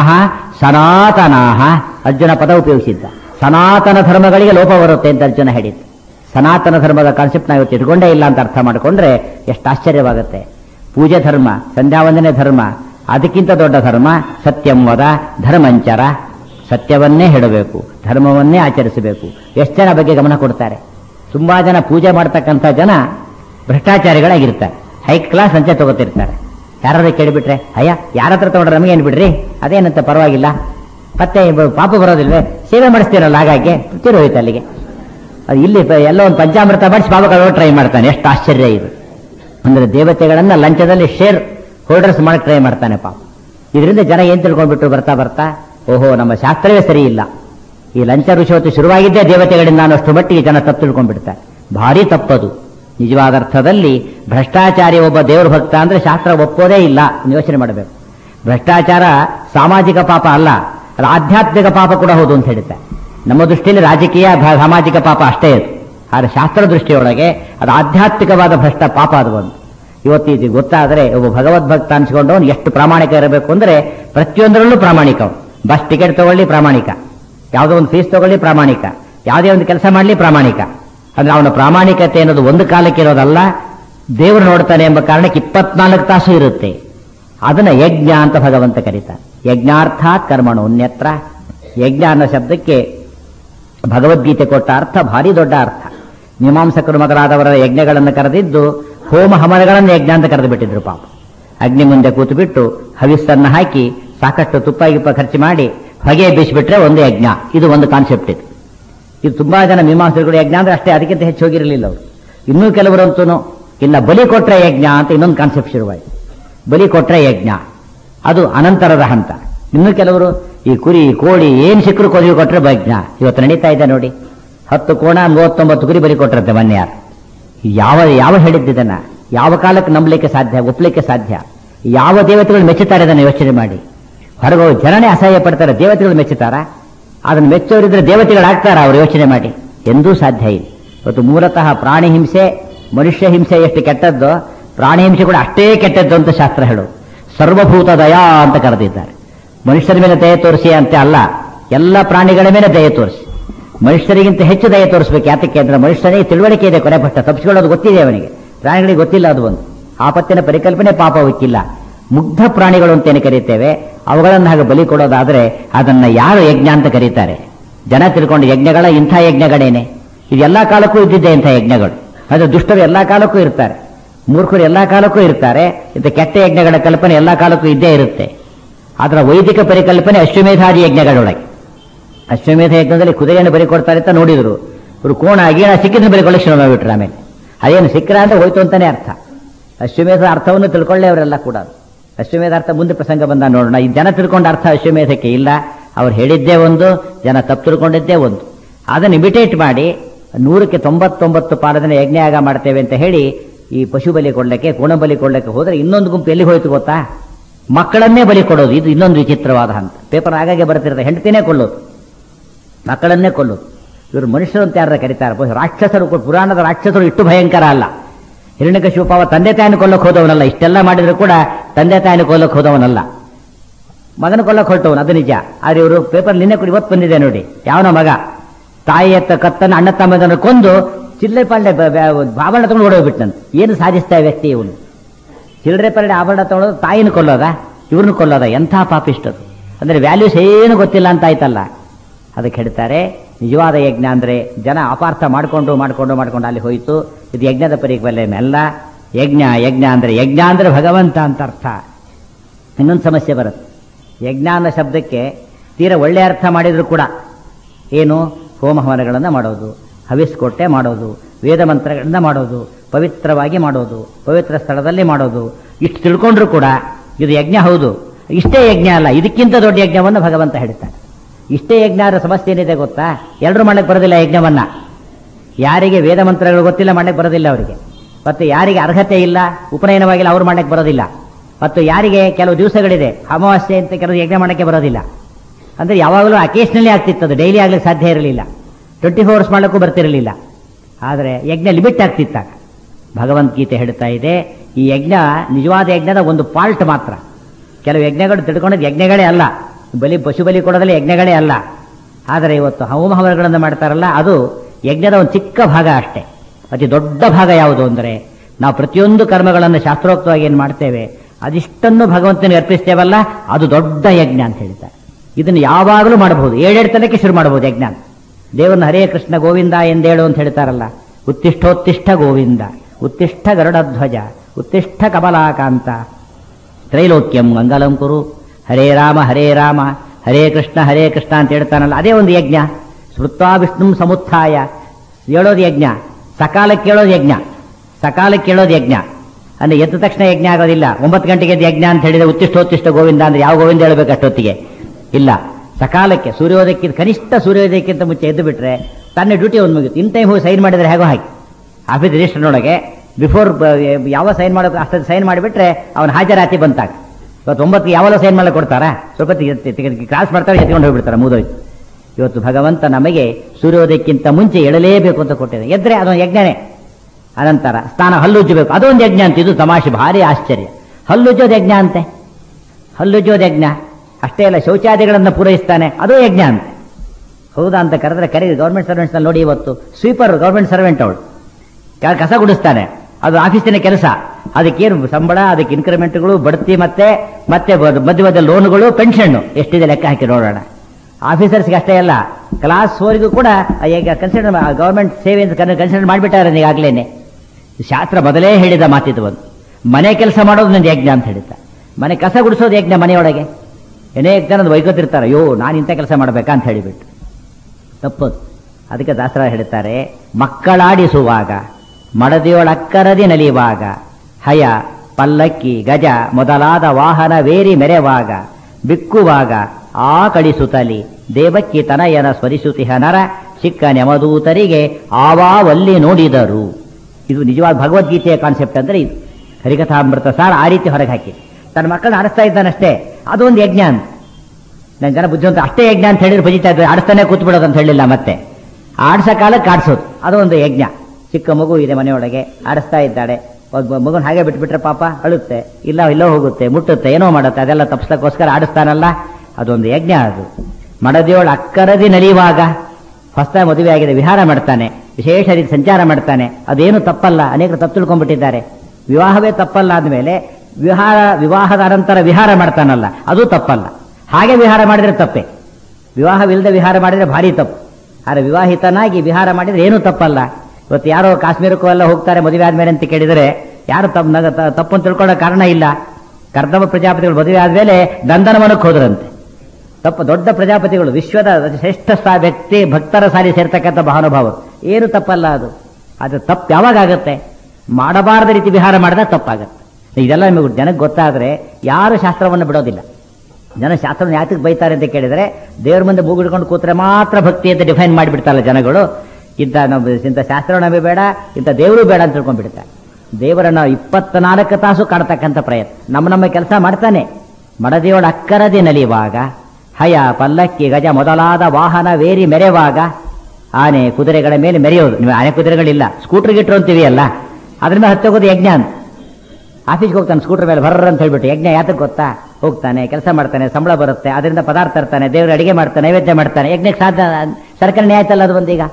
ಸನಾತನಾ ಅರ್ಜುನ ಪದ ಉಪಯೋಗಿಸಿದ್ದ ಸನಾತನ ಧರ್ಮಗಳಿಗೆ ಲೋಪ ಬರುತ್ತೆ ಅಂತ ಅರ್ಜುನ ಹೇಳಿದ್ದ ಸನಾತನ ಧರ್ಮದ ಕಾನ್ಸೆಪ್ಟ್ ನಾವು ಇವತ್ತು ಇಟ್ಕೊಂಡೇ ಇಲ್ಲ ಅಂತ ಅರ್ಥ ಮಾಡಿಕೊಂಡ್ರೆ ಎಷ್ಟು ಆಶ್ಚರ್ಯವಾಗುತ್ತೆ ಪೂಜೆ ಧರ್ಮ ಸಂಧ್ಯಾವಂದನೆ ಧರ್ಮ ಅದಕ್ಕಿಂತ ದೊಡ್ಡ ಧರ್ಮ ಸತ್ಯಂ ವದ ಧರ್ಮಂಚರ ಸತ್ಯವನ್ನೇ ಹೇಳಬೇಕು ಧರ್ಮವನ್ನೇ ಆಚರಿಸಬೇಕು ಎಷ್ಟು ಜನ ಬಗ್ಗೆ ಗಮನ ಕೊಡ್ತಾರೆ ತುಂಬಾ ಜನ ಪೂಜೆ ಮಾಡ್ತಕ್ಕಂಥ ಜನ ಭ್ರಷ್ಟಾಚಾರಿಗಳಾಗಿರ್ತಾರೆ ಹೈ ಕ್ಲಾಸ್ ಅಂಚೆ ತಗೋತಿರ್ತಾರೆ ಯಾರಾದ್ರೂ ಕೇಳಿಬಿಟ್ರೆ ಅಯ್ಯ ಯಾರ ಹತ್ರ ತಗೊಂಡ್ರೆ ನಮಗೆ ಏನು ಬಿಡ್ರಿ ಅದೇನಂತ ಪರವಾಗಿಲ್ಲ ಮತ್ತೆ ಬ- ಪಾಪ ಬರೋದಿಲ್ವೇ ಸೇವೆ ಮಾಡಿಸ್ತೀರಲ್ಲ ಹಾಗಾಗಿ ತಿರೋಯ್ತು ಅಲ್ಲಿಗೆ ಅದು ಇಲ್ಲಿ ಪ- ಎಲ್ಲೋ ಒಂದು ಪಂಚಾಮೃತ ಮಾಡಿಸಿ ಪಾಪಗಳು ಟ್ರೈ ಮಾಡ್ತಾನೆ ಎಷ್ಟು ಆಶ್ಚರ್ಯ ಇದು ಅಂದ್ರೆ ದೇವತೆಗಳನ್ನ ಲಂಚದಲ್ಲಿ ಶೇರ್ ಹೋಲ್ಡರ್ಸ್ ಮಾಡಿ ಟ್ರೈ ಮಾಡ್ತಾನೆ ಪಾಪ ಇದರಿಂದ ಜನ ಏನ್ ತಿಳ್ಕೊಂಡ್ಬಿಟ್ಟು ಬರ್ತಾ ಬರ್ತಾ ಓಹೋ ನಮ್ಮ ಶಾಸ್ತ್ರವೇ ಸರಿ ಇಲ್ಲ ಈ ಲಂಚ ರುಷವತ್ತು ಶುರುವಾಗಿದ್ದೇ ದೇವತೆಗಳಿಂದ ಅನ್ನೋಷ್ಟು ಮಟ್ಟಿಗೆ ಜನ ತಪ್ಪು ತಿಳ್ಕೊಂಡ್ಬಿಡ್ತಾರೆ ಭಾರಿ ತಪ್ಪದು ನಿಜವಾದ ಅರ್ಥದಲ್ಲಿ ಭ್ರಷ್ಟಾಚಾರಿ ಒಬ್ಬ ದೇವ್ರ ಭಕ್ತ ಅಂದ್ರೆ ಶಾಸ್ತ್ರ ಒಪ್ಪೋದೇ ಇಲ್ಲ ನೀವು ಯೋಚನೆ ಮಾಡಬೇಕು ಭ್ರಷ್ಟಾಚಾರ ಸಾಮಾಜಿಕ ಪಾಪ ಅಲ್ಲ ಅದು ಆಧ್ಯಾತ್ಮಿಕ ಪಾಪ ಕೂಡ ಹೌದು ಅಂತ ಹೇಳುತ್ತೆ ನಮ್ಮ ದೃಷ್ಟಿಯಲ್ಲಿ ರಾಜಕೀಯ ಭ- ಸಾಮಾಜಿಕ ಪಾಪ ಅಷ್ಟೇ ಅದು ಆದರೆ ಶಾಸ್ತ್ರ ದೃಷ್ಟಿಯೊಳಗೆ ಅದು ಆಧ್ಯಾತ್ಮಿಕವಾದ ಭ್ರಷ್ಟ ಪಾಪ ಅದು ಒಂದು ಇವತ್ತು ಇದು ಗೊತ್ತಾದರೆ ಒಬ್ಬ ಭಗವದ್ಭಕ್ತ ಅನ್ಸ್ಕೊಂಡವನು ಎಷ್ಟು ಪ್ರಾಮಾಣಿಕ ಇರಬೇಕು ಅಂದ್ರೆ ಪ್ರತಿಯೊಂದರಲ್ಲೂ ಪ್ರಾಮಾಣಿಕ ಅವ್ನು. ಬಸ್ ಟಿಕೆಟ್ ತಗೊಳ್ಳಿ ಪ್ರಾಮಾಣಿಕ ಯಾವುದೋ ಒಂದು ಫೀಸ್ ತಗೊಳ್ಳಿ ಪ್ರಾಮಾಣಿಕ ಯಾವುದೇ ಒಂದು ಕೆಲಸ ಮಾಡಲಿ ಪ್ರಾಮಾಣಿಕ ಅಂದ್ರೆ ಅವನ ಪ್ರಾಮಾಣಿಕತೆ ಅನ್ನೋದು ಒಂದು ಕಾಲಕ್ಕೆ ಇರೋದಲ್ಲ ದೇವರು ನೋಡ್ತಾನೆ ಎಂಬ ಕಾರಣಕ್ಕೆ ಇಪ್ಪತ್ನಾಲ್ಕು ತಾಸು ಇರುತ್ತೆ ಅದನ್ನ ಯಜ್ಞ ಅಂತ ಭಗವಂತ ಕರೀತಾನೆ ಯಜ್ಞಾರ್ಥಾತ್ ಕರ್ಮಣ ಉನ್ಯತ್ರ ಯಜ್ಞ ಅನ್ನೋ ಶಬ್ದಕ್ಕೆ ಭಗವದ್ಗೀತೆ ಕೊಟ್ಟ ಅರ್ಥ ಭಾರಿ ದೊಡ್ಡ ಅರ್ಥ ಮೀಮಾಂಸಕರು ಮೊದಲಾದವರ ಯಜ್ಞಗಳನ್ನು ಕರೆದಿದ್ದು ಹೋಮ ಹವನಗಳನ್ನು ಯಜ್ಞ ಅಂತ ಕರೆದು ಬಿಟ್ಟಿದ್ರು ಪಾಪ ಅಗ್ನಿ ಮುಂದೆ ಕೂತು ಬಿಟ್ಟು ಹವಿಸ್ಸನ್ನು ಹಾಕಿ ಸಾಕಷ್ಟು ತುಪ್ಪ ಗಿಪ್ಪ ಖರ್ಚು ಮಾಡಿ ಹೊಗೆ ಬೀಸಿಬಿಟ್ರೆ ಒಂದು ಯಜ್ಞ ಇದು ಒಂದು ಕಾನ್ಸೆಪ್ಟ್ ಇದು ಇದು ತುಂಬಾ ಜನ ಮೀಮಾಂಸಕರು ಯಜ್ಞ ಅಂದ್ರೆ ಅಷ್ಟೇ ಅದಕ್ಕಿಂತ ಹೆಚ್ಚು ಹೋಗಿರಲಿಲ್ಲ ಅವರು ಇನ್ನೂ ಕೆಲವರಂತೂ ಇಲ್ಲ ಬಲಿ ಕೊಟ್ರೆ ಯಜ್ಞ ಅಂತ ಇನ್ನೊಂದು ಕಾನ್ಸೆಪ್ಟ್ ಶುರುವಾಯಿತು ಬಲಿ ಕೊಟ್ರೆ ಯಜ್ಞ ಅದು ಅನಂತರದ ಹಂತ ಇನ್ನು ಕೆಲವರು ಈ ಕುರಿ ಕೋಳಿ ಏನ್ ಸಿಕ್ಕರು ಕೊದವಿ ಕೊಟ್ರೆ ಯಜ್ಞ ಇವತ್ತು ನಡೀತಾ ಇದೆ ನೋಡಿ ಹತ್ತು ಕೋಣ ಮೂವತ್ತೊಂಬತ್ತು ಕುರಿ ಬಲಿ ಕೊಟ್ಟಿರುತ್ತೆ ಮೊನ್ನೆ ಯಾರು ಯಾವ ಯಾವ ಹೇಳಿದ್ದನ್ನ ಯಾವ ಕಾಲಕ್ಕೆ ನಂಬಲಿಕ್ಕೆ ಸಾಧ್ಯ ಒಪ್ಪಲಿಕ್ಕೆ ಸಾಧ್ಯ ಯಾವ ದೇವತೆಗಳು ಮೆಚ್ಚುತ್ತಾರೆ ಇದನ್ನು ಯೋಚನೆ ಮಾಡಿ ಹೊರಗೆ ಜನನೇ ಅಸಹ್ಯ ಪಡ್ತಾರೆ ದೇವತೆಗಳು ಮೆಚ್ಚುತ್ತಾರ ಅದನ್ನು ಮೆಚ್ಚೋರಿದ್ರೆ ದೇವತೆಗಳಾಗ್ತಾರ ಅವ್ರು ಯೋಚನೆ ಮಾಡಿ ಎಂದೂ ಸಾಧ್ಯ ಇಲ್ಲ ಇವತ್ತು ಮೂಲತಃ ಪ್ರಾಣಿ ಹಿಂಸೆ ಮನುಷ್ಯ ಹಿಂಸೆ ಎಷ್ಟು ಕೆಟ್ಟದ್ದೋ ಪ್ರಾಣಿ ಹಿಂಸೆ ಕೂಡ ಅಷ್ಟೇ ಕೆಟ್ಟದ್ದು ಅಂತ ಶಾಸ್ತ್ರ ಹೇಳು ಸರ್ವಭೂತ ದಯಾ ಅಂತ ಕರೆದಿದ್ದಾರೆ ಮನುಷ್ಯರ ಮೇಲೆ ದಯೆ ತೋರಿಸಿ ಅಂತ ಅಲ್ಲ ಎಲ್ಲ ಪ್ರಾಣಿಗಳ ಮೇಲೆ ದಯೆ ತೋರಿಸಿ ಮನುಷ್ಯರಿಗಿಂತ ಹೆಚ್ಚು ದಯೆ ತೋರಿಸಬೇಕು ಯಾತಕ್ಕೆ ಅಂದ್ರೆ ಮನುಷ್ಯನಿಗೆ ತಿಳುವಳಿಕೆ ಇದೆ ಕೊನೆ ಪಕ್ಷ ತಪ್ಪಿಸ್ಕೊಳ್ಳೋದು ಗೊತ್ತಿದೆ ಅವನಿಗೆ ಪ್ರಾಣಿಗಳಿಗೆ ಗೊತ್ತಿಲ್ಲ ಅದು ಒಂದು ಆಪತ್ತಿನ ಪರಿಕಲ್ಪನೆ ಪಾಪವಕ್ಕಿಲ್ಲ ಮುಗ್ಧ ಪ್ರಾಣಿಗಳು ಅಂತೇನು ಕರೀತೇವೆ ಅವುಗಳನ್ನು ಹಾಗೆ ಬಲಿ ಕೊಡೋದಾದ್ರೆ ಅದನ್ನ ಯಾರು ಯಜ್ಞ ಅಂತ ಕರೀತಾರೆ ಜನ ತಿಳ್ಕೊಂಡು ಯಜ್ಞಗಳ ಇಂಥ ಯಜ್ಞಗಳೇನೆ ಇದು ಎಲ್ಲಾ ಕಾಲಕ್ಕೂ ಇದ್ದಿದ್ದೆ ಇಂಥ ಯಜ್ಞಗಳು ಅದು ದುಷ್ಟರು ಎಲ್ಲಾ ಕಾಲಕ್ಕೂ ಇರ್ತಾರೆ ಮೂರ್ಖರು ಎಲ್ಲಾ ಕಾಲಕ್ಕೂ ಇರ್ತಾರೆ ಇಂಥ ಕೆಟ್ಟ ಯಜ್ಞಗಳ ಕಲ್ಪನೆ ಎಲ್ಲಾ ಕಾಲಕ್ಕೂ ಇದ್ದೇ ಇರುತ್ತೆ ಅದರ ವೈದಿಕ ಪರಿಕಲ್ಪನೆ ಅಶ್ವಮೇಧಾದಿ ಯಜ್ಞಗಳೊಳಗೆ ಅಶ್ವಮೇಧ ಯಜ್ಞದಲ್ಲಿ ಕುದುರೆಯನ್ನು ಬರಿ ಕೊಡ್ತಾರೆ ಅಂತ ನೋಡಿದ್ರು ಇವರು ಕೋಣ ಗೀಣ ಸಿಕ್ಕಿದ್ರೆ ಬರಿಕೊಳ್ಳಿ ಶುರು ಮಾಡಿಬಿಟ್ರು ಆಮೇಲೆ ಅದೇನು ಸಿಕ್ಕರ ಅಂದ್ರೆ ಹೋಯ್ತು ಅಂತಾನೆ ಅರ್ಥ ಅಶ್ವಮೇಧ ಅರ್ಥವನ್ನು ತಿಳ್ಕೊಳ್ಳೇ ಅವರೆಲ್ಲ ಕೂಡ ಅಶ್ವಮೇಧ ಅರ್ಥ ಮುಂದೆ ಪ್ರಸಂಗ ಬಂದ ನೋಡೋಣ ಈ ಜನ ತಿಳ್ಕೊಂಡ ಅರ್ಥ ಅಶ್ವಮೇಧಕ್ಕೆ ಇಲ್ಲ ಅವ್ರು ಹೇಳಿದ್ದೇ ಒಂದು ಜನ ತಪ್ಪು ತಿಳ್ಕೊಂಡಿದ್ದೇ ಒಂದು ಅದನ್ನು ಇಮಿಟೇಟ್ ಮಾಡಿ ನೂರಕ್ಕೆ ತೊಂಬತ್ತೊಂಬತ್ತು ಪಾಲದನ್ನ ಯಜ್ಞಯಾಗ ಮಾಡ್ತೇವೆ ಅಂತ ಹೇಳಿ ಈ ಪಶು ಬಲಿ ಕೊಡ್ಲಿಕ್ಕೆ ಕೋಣ ಬಲಿ ಕೊಡ್ಲಿಕ್ಕೆ ಹೋದ್ರೆ ಇನ್ನೊಂದು ಗುಂಪು ಎಲ್ಲಿ ಹೋಯ್ತು ಗೊತ್ತಾ ಮಕ್ಕಳನ್ನೇ ಬಲಿ ಕೊಡೋದು ಇದು ಇನ್ನೊಂದು ವಿಚಿತ್ರವಾದ ಹಂತ ಪೇಪರ್ ಆಗಾಗೆ ಬರ್ತಿರುತ್ತೆ ಹೆಂಡತಿನೇ ಕೊಲ್ಲೋದು ಮಕ್ಕಳನ್ನೇ ಕೊಲ್ಲೋದು ಇವರು ಮನುಷ್ಯರು ಅಂತ ಯಾರ ಕರೀತಾರೆ ಬಹುಶಃ ರಾಕ್ಷಸರು ಕೊ- ಪುರಾಣದ ರಾಕ್ಷಸರು ಇಷ್ಟು ಭಯಂಕರ ಅಲ್ಲ ಹಿರಣ್ಯಕಶಿಪು ಪಾವ ತಂದೆ ತಾಯಿನ ಕೊಲ್ಲಕ್ಕೆ ಹೋದವನಲ್ಲ ಇಷ್ಟೆಲ್ಲ ಮಾಡಿದ್ರು ಕೂಡ ತಂದೆ ತಾಯಿನ ಕೊಲ್ಲಕ್ಕೆ ಹೋದವನಲ್ಲ ಮಗನ ಕೊಲ್ಲಕ್ಕೆ ಹೊರಟವನು ಅದು ನಿಜ ಆದ್ರೆ ಇವರು ಪೇಪರ್ ನಿನ್ನೆ ಕೂಡ ಇವತ್ತು ಬಂದಿದೆ ನೋಡಿ ಯಾವನ ಮಗ ತಾಯಿ ಎತ್ತ ಕತ್ತನ ಅಣ್ಣ ತಮ್ಮದನ್ನು ಕೊಂದು ಚಿಲ್ಲರೆ ಪಾಲ್ಡೆ ಆಭರಣ ತಗೊಂಡು ಓಡೋಗ್ಬಿಟ್ಟಂತೆ ಏನು ಸಾಧಿಸ್ತಾ ವ್ಯಕ್ತಿ ಇವನು ಚಿಲ್ಲರೆ ಪರಡೆ ಆಭರಣ ತಗೊಳ್ಳೋದು ತಾಯಿನ ಕೊಲ್ಲೋದ ಇವ್ರನ್ನ ಕೊಲ್ಲೋದ ಎಂಥ ಪಾಪಿಷ್ಟರು ಅಂದ್ರೆ ವ್ಯಾಲ್ಯೂಸ್ ಏನು ಗೊತ್ತಿಲ್ಲ ಅಂತ ಆಯ್ತಲ್ಲ ಅದಕ್ಕೆ ಹೇಳ್ತಾರೆ ನಿಜವಾದ ಯಜ್ಞ ಅಂದ್ರೆ ಜನ ಅಪಾರ್ಥ ಮಾಡ್ಕೊಂಡು ಮಾಡ್ಕೊಂಡು ಮಾಡ್ಕೊಂಡು ಅಲ್ಲಿ ಹೋಯಿತು ಇದು ಯಜ್ಞದ ಪರಿಕಲ್ಪನೆ ಅಲ್ಲ ಯಜ್ಞ ಯಜ್ಞ ಅಂದ್ರೆ ಯಜ್ಞ ಅಂದ್ರೆ ಭಗವಂತ ಅಂತ ಅರ್ಥ ಇನ್ನೊಂದು ಸಮಸ್ಯೆ ಬರುತ್ತೆ ಯಜ್ಞ ಅನ್ನೋ ಶಬ್ದಕ್ಕೆ ತೀರ ಒಳ್ಳೆ ಅರ್ಥ ಮಾಡಿದ್ರು ಕೂಡ ಏನು ಹೋಮ ಹವನಗಳನ್ನು ಮಾಡೋದು ಹವಿಸ್ಕೊಟ್ಟೆ ಮಾಡೋದು ವೇದ ಮಂತ್ರಗಳಿಂದ ಮಾಡೋದು ಪವಿತ್ರವಾಗಿ ಮಾಡೋದು ಪವಿತ್ರ ಸ್ಥಳದಲ್ಲಿ ಮಾಡೋದು ಇಷ್ಟು ತಿಳ್ಕೊಂಡ್ರು ಕೂಡ ಇದು ಯಜ್ಞ ಹೌದು ಇಷ್ಟೇ ಯಜ್ಞ ಅಲ್ಲ ಇದಕ್ಕಿಂತ ದೊಡ್ಡ ಯಜ್ಞವನ್ನು ಭಗವಂತ ಹೇಳ್ತಾನೆ ಇಷ್ಟೇ ಯಜ್ಞ ಆದ ಸಮಸ್ಯೆ ಏನಿದೆ ಗೊತ್ತಾ ಎಲ್ಲರೂ ಮಾಡಕ್ಕೆ ಬರೋದಿಲ್ಲ ಯಜ್ಞವನ್ನ ಯಾರಿಗೆ ವೇದ ಮಂತ್ರಗಳು ಗೊತ್ತಿಲ್ಲ ಮಾಡಕ್ಕೆ ಬರೋದಿಲ್ಲ ಅವರಿಗೆ ಮತ್ತು ಯಾರಿಗೆ ಅರ್ಹತೆ ಇಲ್ಲ ಉಪನಯನವಾಗಿಲ್ಲ ಅವ್ರು ಮಾಡಕ್ಕೆ ಬರೋದಿಲ್ಲ ಮತ್ತು ಯಾರಿಗೆ ಕೆಲವು ದಿವಸಗಳಿದೆ ಅಮಾವಾಸ್ಯೆ ಅಂತ ಕೆಲವು ಯಜ್ಞ ಮಾಡಕ್ಕೆ ಬರೋದಿಲ್ಲ ಅಂದ್ರೆ ಯಾವಾಗಲೂ ಅಕೇಶನಲ್ಲಿ ಆಗ್ತಿತ್ತು ಅದು ಡೈಲಿ ಆಗ್ಲಿಕ್ಕೆ ಸಾಧ್ಯ ಇರಲಿಲ್ಲ ಟ್ವೆಂಟಿ ಫೋರ್ ಅವರ್ಸ್ ಮಾಡಕ್ಕೂ ಬರ್ತಿರಲಿಲ್ಲ ಆದರೆ ಯಜ್ಞ ಲಿಮಿಟ್ ಆಗ್ತಿತ್ತಾಗ ಭಗವದ್ಗೀತೆ ಹೇಳ್ತಾ ಇದೆ ಈ ಯಜ್ಞ ನಿಜವಾದ ಯಜ್ಞದ ಒಂದು ಪಾರ್ಟ್ ಮಾತ್ರ ಕೆಲವು ಯಜ್ಞಗಳು ತಿಳ್ಕೊಂಡದ್ದು ಯಜ್ಞಗಳೇ ಅಲ್ಲ ಬಲಿ ಪಶು ಬಲಿ ಕೊಡೋದಲ್ಲಿ ಯಜ್ಞಗಳೇ ಅಲ್ಲ ಆದರೆ ಇವತ್ತು ಹೋಮ ಹವನಗಳನ್ನು ಮಾಡ್ತಾರಲ್ಲ ಅದು ಯಜ್ಞದ ಒಂದು ಚಿಕ್ಕ ಭಾಗ ಅಷ್ಟೇ ಅತಿ ದೊಡ್ಡ ಭಾಗ ಯಾವುದು ಅಂದರೆ ನಾವು ಪ್ರತಿಯೊಂದು ಕರ್ಮಗಳನ್ನು ಶಾಸ್ತ್ರೋಕ್ತವಾಗಿ ಏನು ಮಾಡ್ತೇವೆ ಅದಿಷ್ಟನ್ನು ಭಗವಂತನಿಗೆ ಅರ್ಪಿಸ್ತೇವಲ್ಲ ಅದು ದೊಡ್ಡ ಯಜ್ಞ ಅಂತ ಹೇಳ್ತಾರೆ ಇದನ್ನು ಯಾವಾಗಲೂ ಮಾಡಬಹುದು ಏಳೇಳು ತನಕ ಶುರು ಮಾಡಬಹುದು ಯಜ್ಞ ದೇವರನ್ನ ಹರೇ ಕೃಷ್ಣ ಗೋವಿಂದ ಎಂದೇಳು ಅಂತ ಹೇಳ್ತಾರಲ್ಲ ಉತ್ತಿಷ್ಠೋತ್ತಿಷ್ಠ ಗೋವಿಂದ ಉತ್ತಿಷ್ಠ ಗರುಡಧ್ವಜ ಉತ್ತಿಷ್ಠ ಕಮಲಾಕಾಂತ ತ್ರೈಲೋಕ್ಯಂ ಮಂಗಲಂ ಕುರು ಹರೇ ರಾಮ ಹರೇ ರಾಮ ಹರೇ ಕೃಷ್ಣ ಹರೇ ಕೃಷ್ಣ ಅಂತ ಹೇಳ್ತಾನಲ್ಲ ಅದೇ ಒಂದು ಯಜ್ಞ ಸ್ಮೃತ್ವಾ ವಿಷ್ಣು ಸಮುತ್ಥಾಯ ಹೇಳೋದು ಯಜ್ಞ ಸಕಾಲಕ್ಕೆ ಕೇಳೋದು ಯಜ್ಞ ಸಕಾಲಕ್ಕೆ ಕೇಳೋದು ಯಜ್ಞ ಅಂದ್ರೆ ಎದ್ದ ತಕ್ಷಣ ಯಜ್ಞ ಆಗೋದಿಲ್ಲ ಒಂಬತ್ತು ಗಂಟೆಗೆ ಎದ್ದು ಯಜ್ಞ ಅಂತ ಹೇಳಿದ್ರೆ ಉತ್ತಿಷ್ಠೋತ್ತಿಷ್ಠ ಗೋವಿಂದ ಅಂದ್ರೆ ಯಾವ ಗೋವಿಂದ ಹೇಳಬೇಕು ಅಷ್ಟೊತ್ತಿಗೆ ಇಲ್ಲ ಸಕಾಲಕ್ಕೆ ಸೂರ್ಯೋದಯಕ್ಕಿಂತ ಕನಿಷ್ಠ ಸೂರ್ಯೋದಯಕ್ಕಿಂತ ಮುಂಚೆ ಎದ್ದು ಬಿಟ್ರೆ ತನ್ನ ಡ್ಯೂಟಿ ಒಂದು ಮುಗಿತು ಇನ್ ಟೈಮ್ ಹೋಗಿ ಸೈನ್ ಮಾಡಿದ್ರೆ ಹೇಗೋ ಹಾಗೆ ಆಫೀಸ್ ರಿಜಿಸ್ಟರ್ನೊಳಗೆ ಬಿಫೋರ್ ಯಾವ ಸೈನ್ ಮಾಡೋಕೆ ಅಷ್ಟು ಸೈನ್ ಮಾಡಿಬಿಟ್ರೆ ಅವನ ಹಾಜರಾತಿ ಬಂತಾಗ ಇವತ್ತು ಒಂಬತ್ತಿಗೆ ಯಾವಲ್ಲ ಸೈನ್ ಮಾಡಕ್ಕೆ ಕೊಡ್ತಾರಾ ಸ್ವಲ್ಪ ಕ್ಲಾಸ್ ಮಾಡ್ತಾರೆ ಎತ್ಕೊಂಡು ಹೋಗ್ಬಿಡ್ತಾರೆ ಮುಗಿದೋಯ್ತು ಇವತ್ತು ಭಗವಂತ ನಮಗೆ ಸೂರ್ಯೋದಯಕ್ಕಿಂತ ಮುಂಚೆ ಎಳಲೇಬೇಕು ಅಂತ ಕೊಟ್ಟಿದೆ ಎದ್ರೆ ಅದೊಂದು ಯಜ್ಞನೇ ಅನಂತರ ಸ್ನಾನ ಹಲ್ಲುಜ್ಜಬೇಕು ಅದೊಂದು ಯಜ್ಞ ಅಂತ ಇದು ತಮಾಷೆ ಭಾರಿ ಆಶ್ಚರ್ಯ ಹಲ್ಲುಜ್ಜೋದು ಯಜ್ಞ ಅಂತೆ ಹಲ್ಲುಜ್ಜೋದು ಯಜ್ಞ ಅಷ್ಟೇ ಅಲ್ಲ ಶೌಚಾದಿಗಳನ್ನು ಪೂರೈಸ್ತಾನೆ ಅದು ಯಜ್ಞ ಅಂತೆ ಹೌದಾ ಅಂತ ಕರೆದ್ರೆ ಕರೀ ಗೌರ್ಮೆಂಟ್ ಸರ್ವೆಂಟ್ಸ್ ನೋಡಿ ಇವತ್ತು ಸ್ವೀಪರ್ ಗೌರ್ಮೆಂಟ್ ಸರ್ವೆಂಟ್ ಅವಳು ಕ- ಕಸ ಗುಡಿಸ್ತಾನೆ ಅದು ಆಫೀಸಿನ ಕೆಲಸ ಅದಕ್ಕೇನು ಸಂಬಳ ಅದಕ್ಕೆ ಇನ್ಕ್ರಿಮೆಂಟ್ಗಳು ಬಡ್ತಿ ಮತ್ತೆ ಮತ್ತೆ ಬ- ಮಧ್ಯ ಮಧ್ಯ ಲೋನ್ಗಳು ಪೆನ್ಷನ್ ಎಷ್ಟಿದೆ ಲೆಕ್ಕ ಹಾಕಿ ನೋಡೋಣ ಆಫೀಸರ್ಸ್ಗೆ ಅಷ್ಟೇ ಅಲ್ಲ ಕ್ಲಾಸ್ ಫೋರ್ಗೂ ಕೂಡ ಈಗ ಕನ್ಸಿಡರ್ ಗೌರ್ಮೆಂಟ್ ಸೇವೆ ಅಂತ ಕನ್ಸಿಡರ್ ಮಾಡಿಬಿಟ್ಟಾರೆ ಈಗಾಗಲೇ ಶಾಸ್ತ್ರ ಮೊದಲೇ ಹೇಳಿದ ಮಾತಿದ್ದು ಒಂದು ಮನೆ ಕೆಲಸ ಮಾಡೋದು ನಂದು ಯಜ್ಞ ಅಂತ ಹೇಳಿದ್ದ ಮನೆ ಕಸ ಗುಡಿಸೋದು ಯಜ್ಞ ಮನೆಯೊಳಗೆ ಅನೇಕ ಜನ ವೈಕೋತಿರ್ತಾರೆ ಅಯ್ಯೋ ನಾನು ಇಂಥ ಕೆಲಸ ಮಾಡಬೇಕಾ ಅಂತ ಹೇಳಿಬಿಟ್ಟು ತಪ್ಪದು ಅದಕ್ಕೆ ದಾಸರ ಹೇಳ್ತಾರೆ ಮಕ್ಕಳಾಡಿಸುವಾಗ ಮಡದಿಯೊಳಕ್ಕರದಿ ನಲಿಯುವಾಗ ಹಯ ಪಲ್ಲಕ್ಕಿ ಗಜ ಮೊದಲಾದ ವಾಹನ ವೇರಿ ಮೆರೆವಾಗ ಬಿಕ್ಕುವಾಗ ಆ ಕಡಿಸುತ್ತಲಿ ದೇವಕ್ಕಿ ತನಯನ ಸ್ಮರಿಸುತಿಹ ನರ ಸಿಕ್ಕ ನೆಮದೂತರಿಗೆ ಆವಾವಲ್ಲಿ ನೋಡಿದರು ಇದು ನಿಜವಾದ ಭಗವದ್ಗೀತೆಯ ಕಾನ್ಸೆಪ್ಟ್ ಅಂದ್ರೆ ಇದು ಹರಿಕಥಾಮೃತ ಸಾರ ಆ ರೀತಿ ಹೊರಗೆ ಹಾಕಿ ತನ್ನ ಮಕ್ಕಳನ್ನ ಆಡಿಸ್ತಾ ಇದ್ದಾನಷ್ಟೇ ಅದೊಂದು ಯಜ್ಞ ಅಂತ ನನ್ನ ಜನ ಬುದ್ಧಿವಂತ ಅಷ್ಟೇ ಯಜ್ಞ ಅಂತ ಹೇಳಿದ್ರೆ ಬಜಿತಾ ಇದ್ದಾರೆ ಆಡಿಸ್ತಾನೆ ಕೂತ್ ಬಿಡೋದು ಅಂತ ಹೇಳಿಲ್ಲ ಮತ್ತೆ ಆಡ್ಸ ಕಾಲಕ್ಕೆ ಆಡಿಸೋದು ಅದು ಒಂದು ಯಜ್ಞ ಚಿಕ್ಕ ಮಗು ಇದೆ ಮನೆಯೊಳಗೆ ಆಡಿಸ್ತಾ ಇದ್ದಾಳೆ ಒಬ್ಬ ಮಗುನ ಹಾಗೆ ಬಿಟ್ಬಿಟ್ರೆ ಪಾಪ ಅಳುತ್ತೆ ಇಲ್ಲ ಇಲ್ಲೋ ಹೋಗುತ್ತೆ ಮುಟ್ಟುತ್ತೆ ಏನೋ ಮಾಡುತ್ತೆ ಅದೆಲ್ಲ ತಪ್ಪಿಸ್ಲಕ್ಕೋಸ್ಕರ ಆಡಿಸ್ತಾನಲ್ಲ ಅದೊಂದು ಯಜ್ಞ ಅದು ಮಡದಿಯೋಳು ಅಕ್ಕರದಿ ನಲಿಯುವಾಗ ಹೊಸದಾಗಿ ಮದುವೆ ಆಗಿದೆ ವಿಹಾರ ಮಾಡ್ತಾನೆ ವಿಶೇಷ ರೀತಿ ಸಂಚಾರ ಮಾಡ್ತಾನೆ ಅದೇನು ತಪ್ಪಲ್ಲ ಅನೇಕರು ತಪ್ಪು ತಿಳ್ಕೊಂಡ್ಬಿಟ್ಟಿದ್ದಾರೆ ವಿವಾಹವೇ ತಪ್ಪಲ್ಲ ಆದ್ಮೇಲೆ ವಿಹಾರ ವಿವಾಹದ ಅನಂತರ ವಿಹಾರ ಮಾಡ್ತಾನಲ್ಲ ಅದು ತಪ್ಪಲ್ಲ ಹಾಗೆ ವಿಹಾರ ಮಾಡಿದ್ರೆ ತಪ್ಪೆ ವಿವಾಹವಿಲ್ಲದೆ ವಿಹಾರ ಮಾಡಿದ್ರೆ ಭಾರಿ ತಪ್ಪು ಆದರೆ ವಿವಾಹಿತನಾಗಿ ವಿಹಾರ ಮಾಡಿದ್ರೆ ಏನೂ ತಪ್ಪಲ್ಲ ಇವತ್ತು ಯಾರೋ ಕಾಶ್ಮೀರಕ್ಕೂ ಎಲ್ಲ ಹೋಗ್ತಾರೆ ಮದುವೆ ಆದ್ಮೇಲೆ ಅಂತ ಕೇಳಿದರೆ ಯಾರು ತಪ್ಪು ನಗ ತಪ್ಪು ಅಂತ ತಿಳ್ಕೊಳ್ಳೋ ಕಾರಣ ಇಲ್ಲ ಕರ್ದಮ ಪ್ರಜಾಪತಿಗಳು ಮದುವೆ ಆದ್ಮೇಲೆ ನಂದನವನಕ್ಕೆ ಹೋದ್ರಂತೆ ತಪ್ಪು ದೊಡ್ಡ ಪ್ರಜಾಪತಿಗಳು ವಿಶ್ವದ ಶ್ರೇಷ್ಠ ಸ್ಥಾ ವ್ಯಕ್ತಿ ಭಕ್ತರ ಸಾರಿ ಸೇರ್ತಕ್ಕಂಥ ಮಹಾನುಭಾವರು ಏನು ತಪ್ಪಲ್ಲ ಅದು ಅದು ತಪ್ಪು ಯಾವಾಗ ಆಗುತ್ತೆ ಮಾಡಬಾರದ ರೀತಿ ವಿಹಾರ ಮಾಡಿದಾಗ ತಪ್ಪಾಗುತ್ತೆ ಇದೆಲ್ಲ ನಿಮಗೆ ಜನಕ್ಕೆ ಗೊತ್ತಾದರೆ ಯಾರು ಶಾಸ್ತ್ರವನ್ನು ಬಿಡೋದಿಲ್ಲ ಜನ ಶಾಸ್ತ್ರವನ್ನು ಯಾತಕ್ಕೆ ಬೈತಾರೆ ಅಂತ ಕೇಳಿದರೆ ದೇವ್ರ ಮುಂದೆ ಮೂಗಿಡ್ಕೊಂಡು ಕೂತ್ರೆ ಮಾತ್ರ ಭಕ್ತಿ ಅಂತ ಡಿಫೈನ್ ಮಾಡಿಬಿಡ್ತಾರಲ್ಲ ಜನಗಳು ಇಂಥ ನಾವು ಇಂಥ ಶಾಸ್ತ್ರ ನಮಗೆ ಬೇಡ ಇಂಥ ದೇವರು ಬೇಡ ಅಂತ ತಿಳ್ಕೊಂಡ್ಬಿಡ್ತಾರೆ ದೇವರನ್ನ ಇಪ್ಪತ್ನಾಲ್ಕು ತಾಸು ಕಾಡ್ತಕ್ಕಂಥ ಪ್ರಯತ್ನ ನಮ್ಮ ನಮ್ಮ ಕೆಲಸ ಮಾಡ್ತಾನೆ ಮಡದಿಯೋಳ ಅಕ್ಕರದೆ ನಲಿಯುವಾಗ ಹಯ ಪಲ್ಲಕ್ಕಿ ಗಜ ಮೊದಲಾದ ವಾಹನ ವೇರಿ ಮೆರೆವಾಗ ಆನೆ ಕುದುರೆಗಳ ಮೇಲೆ ಮೆರೆಯೋದು ನೀವು ಆನೆ ಕುದುರೆಗಳಿಲ್ಲ ಸ್ಕೂಟರ್ ಗಿಟ್ರು ಅಂತೀವಿ ಅಲ್ಲ ಅದ್ರ ಮೇಲೆ ಹತ್ತೋಗೋದು ಯಜ್ಞ ಅಂತ ಆಫೀಸ್ಗೆ ಹೋಗ್ತಾನೆ ಸ್ಕೂಟರ್ ಮೇಲೆ ಬರ್ರ ಅಂತ ಹೇಳ್ಬಿಟ್ಟು ಯಜ್ಞ ಯಾತಕ್ಕೆ ಗೊತ್ತಾ ಹೋಗ್ತಾನೆ ಕೆಲಸ ಮಾಡ್ತಾನೆ ಸಂಬಳ ಬರುತ್ತೆ ಅದರಿಂದ ಪದಾರ್ಥ ತರ್ತಾನೆ ದೇವ್ರ ಅಡಿಗೆ ಮಾಡ್ತಾನೆ ನೈವೇದ್ಯ ಮಾಡ್ತಾನೆ ಯಜ್ಞಕ್ಕೆ ಸಾಧ್ಯ ಸರ್ಕಾರ ನ್ಯಾಯ ಆಯ್ತಲ್ಲ ಅದು ಒಂದೀಗ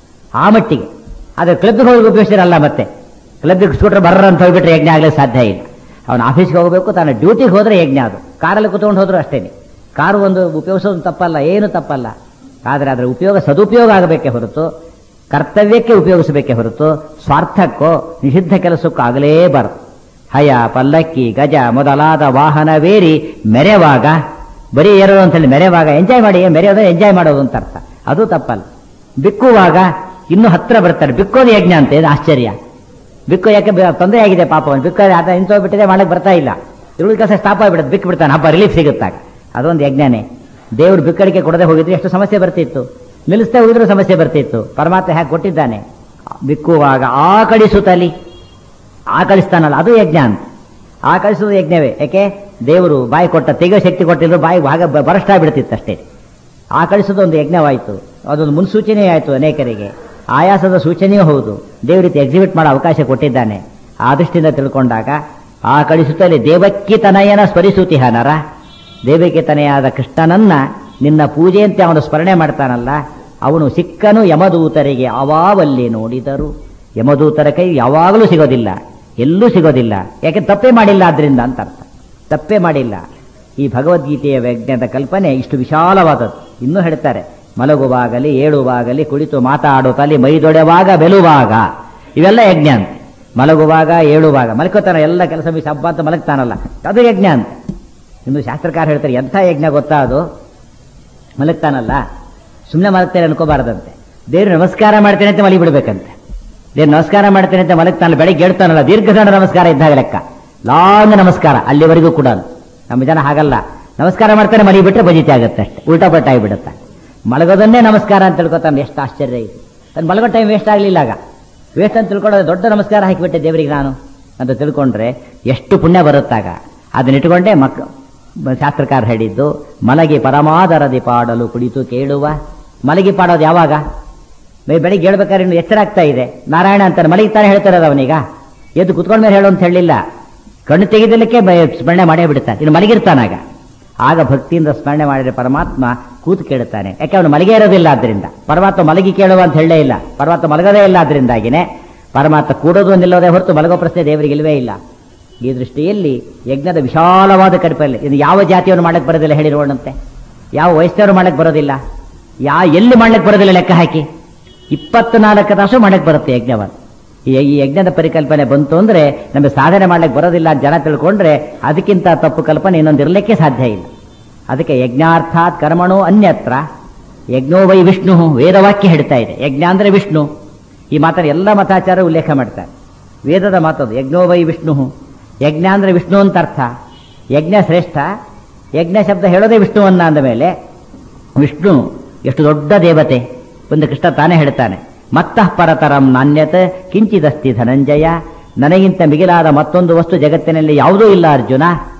ಆ ಮಟ್ಟಿಗೆ ಆದರೆ ಕ್ಲಬ್ಗೆ ಹೋಗಿ ಉಪಯೋಗಿಸಿರಲ್ಲ ಮತ್ತೆ ಕ್ಲಬ್ಗೆ ಸ್ಕೂಟರ್ ಬರ್ರ ಅಂತ ಹೋಗ್ಬಿಟ್ರೆ ಯಜ್ಞ ಆಗ್ಲಿಕ್ಕೆ ಸಾಧ್ಯ ಇಲ್ಲ ಅವನು ಆಫೀಸ್ಗೆ ಹೋಗಬೇಕು ತಾನು ಡ್ಯೂಟಿಗೆ ಹೋದ್ರೆ ಯಜ್ಞ ಅದು ಕಾರಲ್ಲಿ ಕುತ್ಕೊಂಡು ಹೋದ್ರು ಅಷ್ಟೇನೆ ಕಾರು ಒಂದು ಉಪಯೋಗಿಸೋದು ತಪ್ಪಲ್ಲ ಏನು ತಪ್ಪಲ್ಲ ಆದರೆ ಅದರ ಉಪಯೋಗ ಸದುಪಯೋಗ ಆಗಬೇಕೇ ಹೊರತು ಕರ್ತವ್ಯಕ್ಕೆ ಉಪಯೋಗಿಸಬೇಕೇ ಹೊರತು ಸ್ವಾರ್ಥಕ್ಕೋ ನಿಷಿದ್ಧ ಕೆಲಸಕ್ಕೂ ಆಗಲೇಬಾರದು ಹಯ ಪಲ್ಲಕ್ಕಿ ಗಜ ಮೊದಲಾದ ವಾಹನವೇರಿ ಮೆರೆವಾಗ ಬರೀ ಏರೋದು ಅಂತ ಹೇಳಿ ಮೆರೆವಾಗ ಎಂಜಾಯ್ ಮಾಡಿ ಮೆರೆಯೋದು ಎಂಜಾಯ್ ಮಾಡೋದು ಅಂತ ಅರ್ಥ ಅದು ತಪ್ಪಲ್ಲ ಬಿಕ್ಕುವಾಗ ಇನ್ನೂ ಹತ್ರ ಬರ್ತಾರೆ ಬಿಕ್ಕೋದು ಯಜ್ಞ ಅಂತ ಇದು ಆಶ್ಚರ್ಯ ಬಿಕ್ಕು ಯಾಕೆ ಬ- ತೊಂದರೆ ಆಗಿದೆ ಪಾಪ ಅವನು ಬಿಕ್ಕ ಆತ ನಿಂತೋಗ್ಬಿಟ್ಟಿದೆ ಮಾಡಕ್ಕೆ ಬರ್ತಾ ಇಲ್ಲ ಇರುಳು ಕೆಲಸ ಸ್ಟಾಪ್ ಆಗಿಬಿಡುತ್ತೆ ಬಿಟ್ಟು ಬಿಡ್ತಾನೆ ಹಬ್ಬ ರಿಲೀಫ್ ಸಿಗುತ್ತಾಗ ಅದೊಂದು ಯಜ್ಞನೇ ದೇವ್ರು ಬಿಕ್ಕಡಿಕೆ ಕೊಡದೆ ಹೋಗಿದ್ರೆ ಎಷ್ಟು ಸಮಸ್ಯೆ ಬರ್ತಿತ್ತು ನಿಲ್ಲಿಸ್ತಾ ಹೋಗಿದ್ರು ಸಮಸ್ಯೆ ಬರ್ತಿತ್ತು ಪರಮಾತ್ಮ ಹೇಗೆ ಕೊಟ್ಟಿದ್ದಾನೆ ಬಿಕ್ಕುವಾಗ ಆಕಳಿಸುತ್ತಲಿ ಆಕಳಿಸ್ತಾನಲ್ಲ ಅದು ಯಜ್ಞ ಅಂತ ಆಕಳಿಸುವುದು ಯಜ್ಞವೇ ಯಾಕೆ ದೇವರು ಬಾಯಿ ಕೊಟ್ಟ ತೆಗೆಯೋ ಶಕ್ತಿ ಕೊಟ್ಟಿದ್ರು ಬಾಯಿ ಭಾಗ ಬರಷ್ಟ ಬಿಡ್ತಿತ್ತು ಅಷ್ಟೇ ಆಕಳಿಸೋದು ಒಂದು ಯಜ್ಞವಾಯಿತು ಅದೊಂದು ಮುನ್ಸೂಚನೆ ಆಯಿತು ಅನೇಕರಿಗೆ ಆಯಾಸದ ಸೂಚನೆಯೂ ಹೌದು ದೇವ್ರ ರೀತಿ ಎಕ್ಸಿಬಿಟ್ ಮಾಡೋ ಅವಕಾಶ ಕೊಟ್ಟಿದ್ದಾನೆ ಆ ದೃಷ್ಟಿಯಿಂದ ತಿಳ್ಕೊಂಡಾಗ ಆ ಕಳಿಸುತ್ತಲೇ ದೇವಕ್ಕಿ ತನಯನ ಸ್ಮರಿಸುತಿಹ ನರ ದೇವಕ್ಕೆ ತನೆಯಾದ ಕೃಷ್ಣನನ್ನ ನಿನ್ನ ಪೂಜೆಯಂತೆ ಅವನು ಸ್ಮರಣೆ ಮಾಡ್ತಾನಲ್ಲ ಅವನು ಸಿಕ್ಕನು ಯಮದೂತರಿಗೆ ಅವಾವಲ್ಲಿ ನೋಡಿದರು ಯಮದೂತರ ಕೈ ಯಾವಾಗಲೂ ಸಿಗೋದಿಲ್ಲ ಎಲ್ಲೂ ಸಿಗೋದಿಲ್ಲ ಯಾಕೆ ತಪ್ಪೇ ಮಾಡಿಲ್ಲ ಆದ್ರಿಂದ ಅಂತ ಅರ್ಥ ತಪ್ಪೇ ಮಾಡಿಲ್ಲ ಈ ಭಗವದ್ಗೀತೆಯ ಯಜ್ಞದ ಕಲ್ಪನೆ ಇಷ್ಟು ವಿಶಾಲವಾದದ್ದು ಇನ್ನೂ ಹೇಳ್ತಾರೆ ಮಲಗುವಾಗಲಿ ಏಳುವಾಗಲಿ ಕುಳಿತು ಮಾತಾಡುತ್ತಲಿ ಮೈದೊಡೆವಾಗ ಬೆಲುವಾಗ ಇವೆಲ್ಲ ಯಜ್ಞ ಅಂತ ಮಲಗುವಾಗ ಏಳುವಾಗ ಮಲ್ಕೋತಾನ ಎಲ್ಲ ಕೆಲಸ ಬಿಸಿ ಹಬ್ಬ ಅಂತ ಮಲಗ್ತಾನಲ್ಲ ಅದು ಯಜ್ಞ ಅಂತ ಇನ್ನು ಶಾಸ್ತ್ರಕಾರ ಹೇಳ್ತಾರೆ ಎಂಥ ಯಜ್ಞ ಗೊತ್ತಾ ಅದು ಮಲಗ್ತಾನಲ್ಲ ಸುಮ್ಮನೆ ಮಲಗ್ತೇನೆ ಅನ್ಕೋಬಾರ್ದಂತೆ ದೇವ್ರು ನಮಸ್ಕಾರ ಮಾಡ್ತೇನೆ ಅಂತ ಮಲಿ ಬಿಡ್ಬೇಕಂತೆ ದೇವ್ರು ನಮಸ್ಕಾರ ಮಾಡ್ತೇನೆ ಅಂತ ಮಲಗ್ತಾನಲ್ಲ ಬೆಳಗ್ಗೆ ಹೇಳ್ತಾನಲ್ಲ ದೀರ್ಘದಂಡ ನಮಸ್ಕಾರ ಇದ್ದಾಗ ಲೆಕ್ಕ ಲಾಂಗ್ ನಮಸ್ಕಾರ ಅಲ್ಲಿವರೆಗೂ ಕೂಡ ನಮ್ಮ ಜನ ಹಾಗಲ್ಲ ನಮಸ್ಕಾರ ಮಾಡ್ತಾನೆ ಮಲಿ ಬಿಟ್ರೆ ಬಜಿತಿ ಆಗುತ್ತೆ ಅಷ್ಟೇ ಉಲ್ಟಾ ಪಲ್ಟ ಆಗಿಬಿಡುತ್ತೆ ಮಲಗೋದನ್ನೇ ನಮಸ್ಕಾರ ಅಂತ ತಿಳ್ಕೊತಾನೆ ಎಷ್ಟು ಆಶ್ಚರ್ಯ ಇದೆ ಅದು ಮಲಗೋ ಟೈಮ್ ವೇಸ್ಟ್ ಆಗಲಿಲ್ಲ ಆಗ ವೇಸ್ಟ್ ಅಂತ ತಿಳ್ಕೊಳ್ಳೋದು ದೊಡ್ಡ ನಮಸ್ಕಾರ ಹಾಕಿಬಿಟ್ಟೆ ದೇವರಿಗೆ ನಾನು ಅಂತ ತಿಳ್ಕೊಂಡ್ರೆ ಎಷ್ಟು ಪುಣ್ಯ ಬರುತ್ತಾಗ ಅದನ್ನ ಇಟ್ಕೊಂಡೇ ಮಕ್ ಶಾಸ್ತ್ರಕಾರ ಹೇಳಿದ್ದು ಮಲಗಿ ಪರಮಾದರದಿ ಪಾಡಲು ಕುಳಿತು ಕೇಳುವ ಮಲಗಿ ಪಾಡೋದು ಯಾವಾಗ ಬೆ- ಬೆಳಿಗ್ಗೆ ಹೇಳ್ಬೇಕಾದ್ರೆ ಇನ್ನು ಎಚ್ಚರ ಆಗ್ತಾ ಇದೆ ನಾರಾಯಣ ಅಂತಾನೆ ಮಲಗಿತಾನೆ ಹೇಳ್ತಿರೋದು ಅವನೀಗ ಎದ್ದು ಕುತ್ಕೊಂಡ ಮೇಲೆ ಹೇಳು ಅಂತ ಹೇಳಿಲ್ಲ ಕಣ್ಣು ತೆಗೆದಿಲ್ಲಕ್ಕೆ ಬ- ಸ್ಮರಣೆ ಮಾಡೇ ಬಿಡ್ತಾನೆ ಇನ್ನು ಮಲಗಿರ್ತಾನಾಗ ಆಗ ಭಕ್ತಿಯಿಂದ ಸ್ಮರಣೆ ಮಾಡಿದ್ರೆ ಪರಮಾತ್ಮ ಕೂತು ಕೇಳುತ್ತಾನೆ ಯಾಕೆ ಅವನು ಮಲಗೇ ಇರೋದಿಲ್ಲ ಆದ್ರಿಂದ ಪರಮಾತ್ಮ ಮಲಗಿ ಕೇಳುವ ಅಂತ ಹೇಳೇ ಇಲ್ಲ ಪರಮಾತ್ಮ ಮಲಗದೇ ಇಲ್ಲ ಆದ್ರಿಂದಾಗಿನೇ ಪರಮಾತ್ಮ ಕೂಡೋದು ನಿಲ್ಲೋದೇ ಹೊರತು ಮಲಗೋ ಪ್ರಶ್ನೆ ದೇವರಿಗೆ ಇಲ್ವೇ ಇಲ್ಲ ಈ ದೃಷ್ಟಿಯಲ್ಲಿ ಯಜ್ಞದ ವಿಶಾಲವಾದ ಕಡಿಪಲ್ಲಿ ಇದು ಯಾವ ಜಾತಿಯನ್ನು ಮಾಡಕ್ಕೆ ಬರೋದಿಲ್ಲ ಹೇಳಿ ನೋಡಂತೆ ಯಾವ ವಯಸ್ಸಿನವರು ಮಾಡಕ್ಕೆ ಬರೋದಿಲ್ಲ ಯಾ ಎಲ್ಲಿ ಮಾಡ್ಲಿಕ್ಕೆ ಬರೋದಿಲ್ಲ ಲೆಕ್ಕ ಹಾಕಿ ಇಪ್ಪತ್ನಾಲ್ಕು ತಾಸು ಮಾಡಕ್ಕೆ ಬರುತ್ತೆ ಯಜ್ಞವನ್ನು ಈ ಈ ಯಜ್ಞದ ಪರಿಕಲ್ಪನೆ ಬಂತು ಅಂದ್ರೆ ನಮಗೆ ಸಾಧನೆ ಮಾಡ್ಲಿಕ್ಕೆ ಬರೋದಿಲ್ಲ ಅಂತ ಜನ ತಿಳ್ಕೊಂಡ್ರೆ ಅದಕ್ಕಿಂತ ತಪ್ಪು ಕಲ್ಪನೆ ಇನ್ನೊಂದು ಇರಲಿಕ್ಕೆ ಸಾಧ್ಯ ಇಲ್ಲ ಅದಕ್ಕೆ ಯಜ್ಞಾರ್ಥಾತ್ ಕರ್ಮಣೋ ಅನ್ಯತ್ರ ಯಜ್ಞೋ ವೈ ವಿಷ್ಣು ವೇದವಾಕ್ಯ ಹೇಳ್ತಾ ಇದೆ ಯಜ್ಞ ಅಂದ್ರೆ ವಿಷ್ಣು ಈ ಮಾತನ್ನು ಎಲ್ಲ ಮತಾಚಾರ ಉಲ್ಲೇಖ ಮಾಡ್ತಾರೆ ವೇದದ ಮಾತದು ಯಜ್ಞೋ ವೈ ವಿಷ್ಣು ಯಜ್ಞ ಅಂದ್ರೆ ವಿಷ್ಣು ಅಂತ ಅರ್ಥ ಯಜ್ಞ ಶ್ರೇಷ್ಠ ಯಜ್ಞ ಶಬ್ದ ಹೇಳೋದೇ ವಿಷ್ಣುವನ್ನ ಅಂದ ಮೇಲೆ ವಿಷ್ಣು ಎಷ್ಟು ದೊಡ್ಡ ದೇವತೆ ಒಂದು ಕೃಷ್ಣ ತಾನೇ ಹೇಳ್ತಾನೆ ಮತ್ತಃ ಪರತರಂ ನಾಣ್ಯತೆ ಕಿಂಚಿದಸ್ತಿ ಧನಂಜಯ ನನಗಿಂತ ಮಿಗಿಲಾದ ಮತ್ತೊಂದು ವಸ್ತು ಜಗತ್ತಿನಲ್ಲಿ ಯಾವುದೂ ಇಲ್ಲ ಅರ್ಜುನ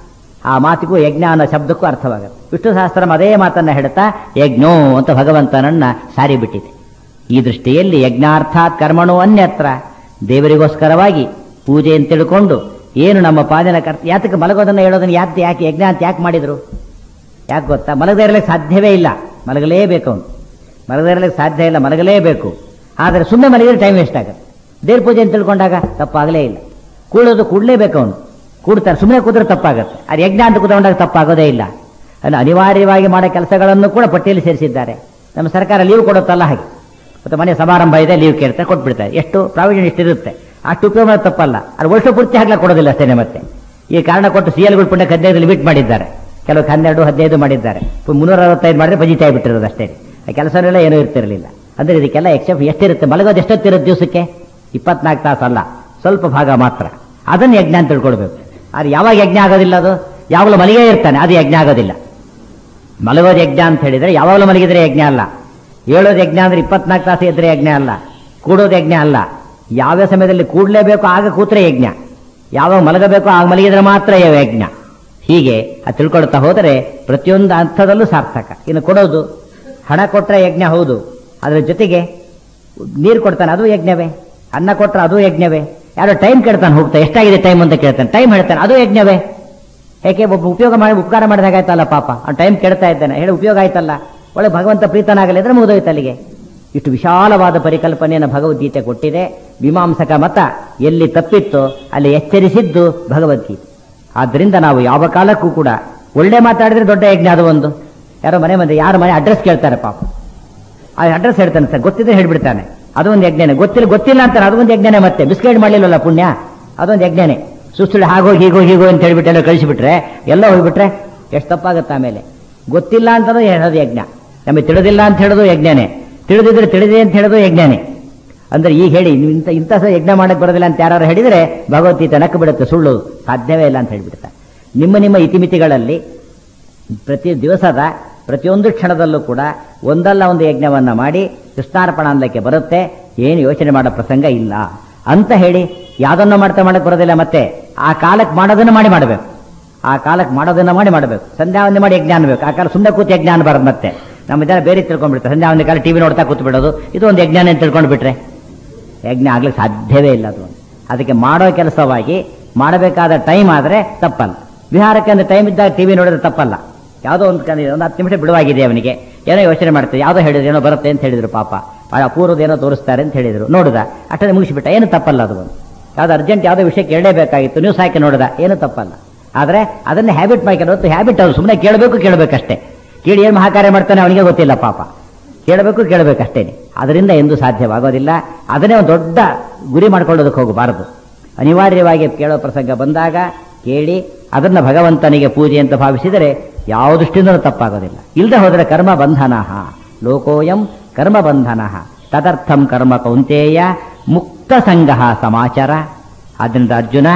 ಆ ಮಾತಿಗೂ ಯಜ್ಞ ಅನ್ನೋ ಶಬ್ದಕ್ಕೂ ಅರ್ಥವಾಗುತ್ತೆ ವಿಷ್ಣು ಸಹಸ್ರಂ ಅದೇ ಮಾತನ್ನ ಹೇಳ್ತಾ ಯಜ್ಞೋ ಅಂತ ಭಗವಂತನನ್ನ ಸಾರಿ ಬಿಟ್ಟಿದೆ ಈ ದೃಷ್ಟಿಯಲ್ಲಿ ಯಜ್ಞಾರ್ಥಾತ್ ಕರ್ಮಣೋ ಅನ್ಯತ್ರ ದೇವರಿಗೋಸ್ಕರವಾಗಿ ಪೂಜೆ ಅಂತ ತಿಳ್ಕೊಂಡು ಏನು ನಮ್ಮ ಪಾದನ ಕರ್ತ ಯಾತಕ್ಕೆ ಮಲಗೋದನ್ನ ಹೇಳೋದನ್ನ ಯಾಕೆ ಯಾಕೆ ಯಜ್ಞ ಅಂತ ಯಾಕೆ ಮಾಡಿದ್ರು ಯಾಕೆ ಗೊತ್ತಾ ಮಲಗದೇ ಇರಲಿಕ್ಕೆ ಸಾಧ್ಯವೇ ಇಲ್ಲ ಮಲಗಲೇಬೇಕು ಅವನು ಮಲಗದೇ ಇರಲಿಕ್ಕೆ ಸಾಧ್ಯ ಇಲ್ಲ ಮಲಗಲೇಬೇಕು ಆದರೆ ಸುಮ್ಮನೆ ಮಲಗಿದ್ರೆ ಟೈಮ್ ವೇಸ್ಟ್ ಆಗುತ್ತೆ ದೇವ್ರ ಪೂಜೆ ಅಂತ ತಿಳ್ಕೊಂಡಾಗ ತಪ್ಪಾಗಲೇ ಇಲ್ಲ ಕೂಡೋದು ಕೂಡಲೇಬೇಕು ಅವನು ಕೂಡ್ತಾರೆ ಸುಮ್ಮನೆ ಕೂತ್ರೆ ತಪ್ಪಾಗುತ್ತೆ ಅದು ಯಜ್ಞ ಅಂತ ಕೂತ್ಕೊಂಡಾಗ ತಪ್ಪಾಗೋದೇ ಇಲ್ಲ ಅನ್ನು ಅನಿವಾರ್ಯವಾಗಿ ಮಾಡೋ ಕೆಲಸಗಳನ್ನು ಕೂಡ ಪಟ್ಟಿಯಲ್ಲಿ ಸೇರಿಸಿದ್ದಾರೆ ನಮ್ಮ ಸರ್ಕಾರ ಲೀವ್ ಕೊಡುತ್ತಲ್ಲ ಹಾಗೆ ಮತ್ತು ಮನೆ ಸಮಾರಂಭ ಇದೆ ಲೀವ್ ಕೇಳ್ತಾರೆ ಕೊಟ್ಬಿಡ್ತಾರೆ ಎಷ್ಟು ಪ್ರಾವಿಷನ್ ಇಷ್ಟಿರುತ್ತೆ ಅಷ್ಟು ಉಪಯೋಗ ಮಾಡೋದು ತಪ್ಪಲ್ಲ ಅದು ವರ್ಷ ಪೂರ್ತಿ ಹಾಕ್ಲಕ್ಕೆ ಕೊಡೋದಿಲ್ಲ ಅಷ್ಟೇನೆ ಮತ್ತೆ ಈ ಕಾರಣ ಕೊಟ್ಟು ಸಿ ಎಲ್ಗಳು ಪುಣ್ಯಕ್ಕೆ ಹದಿನೈದು ಲಿಮಿಟ್ ಮಾಡಿದ್ದಾರೆ ಕೆಲವು ಹನ್ನೆರಡು ಹದಿನೈದು ಮಾಡಿದ್ದಾರೆ ಮುನ್ನೂರ ಅರವತ್ತೈದು ಮಾಡಿದ್ರೆ ಬಜಿಟ್ ಆಗಿಬಿಟ್ಟಿರೋದು ಅಷ್ಟೇ ಆ ಕೆಲಸನೆಲ್ಲ ಏನೂ ಇರ್ತಿರಲಿಲ್ಲ ಅಂದ್ರೆ ಇದಕ್ಕೆಲ್ಲ ಎಕ್ಸೆಪ್ಟ್ ಎಷ್ಟಿರುತ್ತೆ ಮಲಗೋದು ಎಷ್ಟೊತ್ತಿರುತ್ತೆ ದಿವಸಕ್ಕೆ ಇಪ್ಪತ್ನಾಲ್ಕು ತಾಸು ಅಲ್ಲ ಸ್ವಲ್ಪ ಭಾಗ ಮಾತ್ರ ಅದನ್ನು ಯಜ್ಞ ಅಂತ ತಿಳ್ಕೊಳ್ಬೇಕು ಅದು ಯಾವಾಗ ಯಜ್ಞ ಆಗೋದಿಲ್ಲ ಅದು ಯಾವಾಗಲೂ ಮಲಿಗೆ ಇರ್ತಾನೆ ಅದು ಯಜ್ಞ ಆಗೋದಿಲ್ಲ ಮಲಗೋದು ಯಜ್ಞ ಅಂತ ಹೇಳಿದ್ರೆ ಯಾವಾಗಲೂ ಮಲಗಿದ್ರೆ ಯಜ್ಞ ಅಲ್ಲ ಹೇಳೋದು ಯಜ್ಞ ಅಂದ್ರೆ ಇಪ್ಪತ್ನಾಲ್ಕು ತಾಸು ಇದ್ರೆ ಯಜ್ಞ ಅಲ್ಲ ಕೂಡೋದು ಯಜ್ಞ ಅಲ್ಲ ಯಾವ ಸಮಯದಲ್ಲಿ ಕೂಡಲೇಬೇಕು ಆಗ ಕೂತ್ರೆ ಯಜ್ಞ ಯಾವಾಗ ಮಲಗಬೇಕು ಆಗ ಮಲಗಿದ್ರೆ ಮಾತ್ರ ಯಜ್ಞ ಹೀಗೆ ಅದು ತಿಳ್ಕೊಳ್ತಾ ಹೋದರೆ ಪ್ರತಿಯೊಂದು ಅರ್ಥದಲ್ಲೂ ಸಾರ್ಥಕ ಇನ್ನು ಕೊಡೋದು ಹಣ ಕೊಟ್ಟರೆ ಯಜ್ಞ ಹೌದು ಅದರ ಜೊತೆಗೆ ನೀರು ಕೊಡ್ತಾನೆ ಅದು ಯಜ್ಞವೇ ಅನ್ನ ಕೊಟ್ಟರೆ ಅದು ಯಜ್ಞವೇ ಯಾರೋ ಟೈಮ್ ಕೇಳ್ತಾನೆ ಹೋಗ್ತಾ ಎಷ್ಟಾಗಿದೆ ಟೈಮ್ ಅಂತ ಕೇಳ್ತಾನೆ ಟೈಮ್ ಹೇಳ್ತಾನೆ ಅದು ಯಜ್ಞವೇ ಯಾಕೆ ಒಬ್ಬ ಉಪಯೋಗ ಮಾಡಿ ಉಪಕಾರ ಮಾಡಿದಾಗಾಯ್ತಲ್ಲ ಪಾಪ ಅವ್ನು ಟೈಮ್ ಕೆಡ್ತಾ ಇದ್ದಾನೆ ಹೇಳಿ ಉಪಯೋಗ ಆಯ್ತಲ್ಲ ಒಳ್ಳೆ ಭಗವಂತ ಪ್ರೀತನಾಗಲಿ ಅಂದ್ರೆ ಮುಗಿದೋಯ್ತು ಅಲ್ಲಿಗೆ ಇಷ್ಟು ವಿಶಾಲವಾದ ಪರಿಕಲ್ಪನೆಯನ್ನು ಭಗವದ್ಗೀತೆ ಕೊಟ್ಟಿದೆ ಮೀಮಾಂಸಕ ಮತ ಎಲ್ಲಿ ತಪ್ಪಿತ್ತೋ ಅಲ್ಲಿ ಎಚ್ಚರಿಸಿದ್ದು ಭಗವದ್ಗೀತೆ ಆದ್ದರಿಂದ ನಾವು ಯಾವ ಕಾಲಕ್ಕೂ ಕೂಡ ಒಳ್ಳೆ ಮಾತಾಡಿದ್ರೆ ದೊಡ್ಡ ಯಜ್ಞ ಅದು ಒಂದು ಯಾರೋ ಮನೆ ಮಂದಿ ಯಾರ ಮನೆ ಅಡ್ರೆಸ್ ಕೇಳ್ತಾರೆ ಪಾಪ ಆ ಅಡ್ರೆಸ್ ಹೇಳ್ತಾನೆ ಸರ್ ಗೊತ್ತಿದ್ರೆ ಹೇಳ್ಬಿಡ್ತಾನೆ ಅದೊಂದು ಯಜ್ಞನೆ ಗೊತ್ತಿಲ್ಲ ಗೊತ್ತಿಲ್ಲ ಅಂತಾನೆ ಅದೊಂದು ಯಜ್ಞನೆ ಮತ್ತೆ ಬಿಸ್ಕೆಟ್ ಮಾಡಲಿಲ್ಲಲ್ಲ ಪುಣ್ಯ ಅದೊಂದು ಯಜ್ಞನೆ ಸುಸ್ತುಳಿ ಹಾಗೋ ಹೀಗೋ ಹೀಗೋ ಅಂತ ಹೇಳ್ಬಿಟ್ಟು ಎಲ್ಲ ಕಳಿಸಿಬಿಟ್ರೆ ಎಲ್ಲ ಹೋಗ್ಬಿಟ್ರೆ ಎಷ್ಟು ತಪ್ಪಾಗುತ್ತೆ ಆಮೇಲೆ ಗೊತ್ತಿಲ್ಲ ಅಂತಲೂ ಹೇಳೋದು ಯಜ್ಞ ನಮಗೆ ತಿಳಿದಿಲ್ಲ ಅಂತ ಹೇಳೋದು ಯಜ್ಞನೇ ತಿಳಿದಿದ್ರೆ ತಿಳಿದೆ ಅಂತ ಹೇಳೋದು ಯಜ್ಞನೇ ಅಂದ್ರೆ ಈಗ ಹೇಳಿ ನೀವು ಇಂಥ ಇಂಥ ಸಹ ಯಜ್ಞ ಮಾಡಕ್ಕೆ ಬರೋದಿಲ್ಲ ಅಂತ ಯಾರು ಹೇಳಿದ್ರೆ ಭಗವದ್ಗೀತೆ ನಕ್ಕ ಬಿಡುತ್ತೆ ಸುಳ್ಳು ಸಾಧ್ಯವೇ ಇಲ್ಲ ಅಂತ ಹೇಳ್ಬಿಡ್ತಾರೆ ನಿಮ್ಮ ನಿಮ್ಮ ಇತಿಮಿತಿಗಳಲ್ಲಿ ಪ್ರತಿ ದಿವಸದ ಪ್ರತಿಯೊಂದು ಕ್ಷಣದಲ್ಲೂ ಕೂಡ ಒಂದಲ್ಲ ಒಂದು ಯಜ್ಞವನ್ನ ಮಾಡಿ ಕೃಷ್ಣಾರ್ಪಣ ಅಂದಕ್ಕೆ ಬರುತ್ತೆ ಏನು ಯೋಚನೆ ಮಾಡೋ ಪ್ರಸಂಗ ಇಲ್ಲ ಅಂತ ಹೇಳಿ ಯಾವ್ದನ್ನ ಮಾಡ್ತಾ ಮಾಡಕ್ ಬರೋದಿಲ್ಲ ಮತ್ತೆ ಆ ಕಾಲಕ್ಕೆ ಮಾಡೋದನ್ನ ಮಾಡಿ ಮಾಡಬೇಕು ಆ ಕಾಲಕ್ಕೆ ಮಾಡೋದನ್ನ ಮಾಡಿ ಮಾಡಬೇಕು ಸಂಧ್ಯಾವಂದನೆ ಮಾಡಿ ಯಜ್ಞ ಅನ್ಬೇಕು ಆ ಕಾಲ ಸುಮ್ಮನೆ ಕೂತು ಯಜ್ಞ ಅನ್ಬಾರ್ದು ಮತ್ತೆ ನಮ್ಮ ಜನ ಬೇರೆ ತಿಳ್ಕೊಂಡ್ಬಿಡ್ತಾರೆ ಸಂಧ್ಯಾವಂದನೆ ಕಾಲ ಟಿವಿ ನೋಡ್ತಾ ಕೂತು ಬಿಡೋದು ಇದು ಒಂದು ಯಜ್ಞನೇ ಅಂತ ತಿಳ್ಕೊಂಡು ಬಿಟ್ರೆ ಯಜ್ಞ ಆಗ್ಲಿಕ್ಕೆ ಸಾಧ್ಯವೇ ಇಲ್ಲ ಅದು ಅದಕ್ಕೆ ಮಾಡೋ ಕೆಲಸವಾಗಿ ಮಾಡಬೇಕಾದ ಟೈಮ್ ಆದರೆ ತಪ್ಪಲ್ಲ ವಿಹಾರಕ್ಕೆ ಅಂದ್ರೆ ಟೈಮ್ ಇದ್ದಾಗ ಟಿವಿ ನೋಡಿದ್ರೆ ತಪ್ಪಲ್ಲ ಯಾವುದೋ ಒಂದು ಕಡೆ ಒಂದು ಹತ್ತು ನಿಮಿಷ ಬಿಡುವಾಗಿದೆ ಅವನಿಗೆ ಏನೋ ಯೋಚನೆ ಮಾಡ್ತಾರೆ ಯಾವುದೋ ಹೇಳಿದ್ರು ಏನೋ ಬರುತ್ತೆ ಅಂತ ಹೇಳಿದ್ರು ಪಾಪ ಭಾಳ ಅಪೂರ್ವದ ಏನೋ ತೋರಿಸ್ತಾರೆ ಅಂತ ಹೇಳಿದ್ರು ನೋಡಿದ ಅಷ್ಟೇ ಮುಗಿಸಿಬಿಟ್ಟ ಏನು ತಪ್ಪಲ್ಲ ಅದು ಒಂದು ಯಾವ್ದು ಅರ್ಜೆಂಟ್ ಯಾವುದೋ ವಿಷಯ ಕೇಳಲೇಬೇಕಾಗಿತ್ತು ನ್ಯೂಸ್ ಹಾಕಿ ನೋಡಿದ ಏನು ತಪ್ಪಲ್ಲ ಆದರೆ ಅದನ್ನ ಹ್ಯಾಬಿಟ್ ಮಾಡ್ಕೊಂಡು ಹ್ಯಾಬಿಟ್ ಅದು ಸುಮ್ಮನೆ ಕೇಳಬೇಕು ಕೇಳಬೇಕಷ್ಟೇ ಕೇಳಿ ಏನು ಮಹಾಕಾರ್ಯ ಮಾಡ್ತಾನೆ ಅವನಿಗೆ ಗೊತ್ತಿಲ್ಲ ಪಾಪ ಕೇಳಬೇಕು ಕೇಳಬೇಕಷ್ಟೇನೆ ಅದರಿಂದ ಎಂದೂ ಸಾಧ್ಯವಾಗೋದಿಲ್ಲ ಅದನ್ನೇ ಒಂದು ದೊಡ್ಡ ಗುರಿ ಮಾಡ್ಕೊಳ್ಳೋದಕ್ಕೆ ಹೋಗಬಾರದು ಅನಿವಾರ್ಯವಾಗಿ ಕೇಳೋ ಪ್ರಸಂಗ ಬಂದಾಗ ಕೇಳಿ ಅದನ್ನ ಭಗವಂತನಿಗೆ ಪೂಜೆ ಅಂತ ಭಾವಿಸಿದರೆ ಯಾವ ದೃಷ್ಟಿಯಿಂದಲೂ ತಪ್ಪಾಗೋದಿಲ್ಲ ಇಲ್ಲದೆ ಹೋದರೆ ಕರ್ಮ ಬಂಧನ ಲೋಕೋಯಂ ಕರ್ಮ ಬಂಧನ ತದರ್ಥಂ ಕರ್ಮ ಕೌಂತೇಯ ಮುಕ್ತ ಸಂಘ ಸಮಾಚಾರ ಆದ್ದರಿಂದ ಅರ್ಜುನ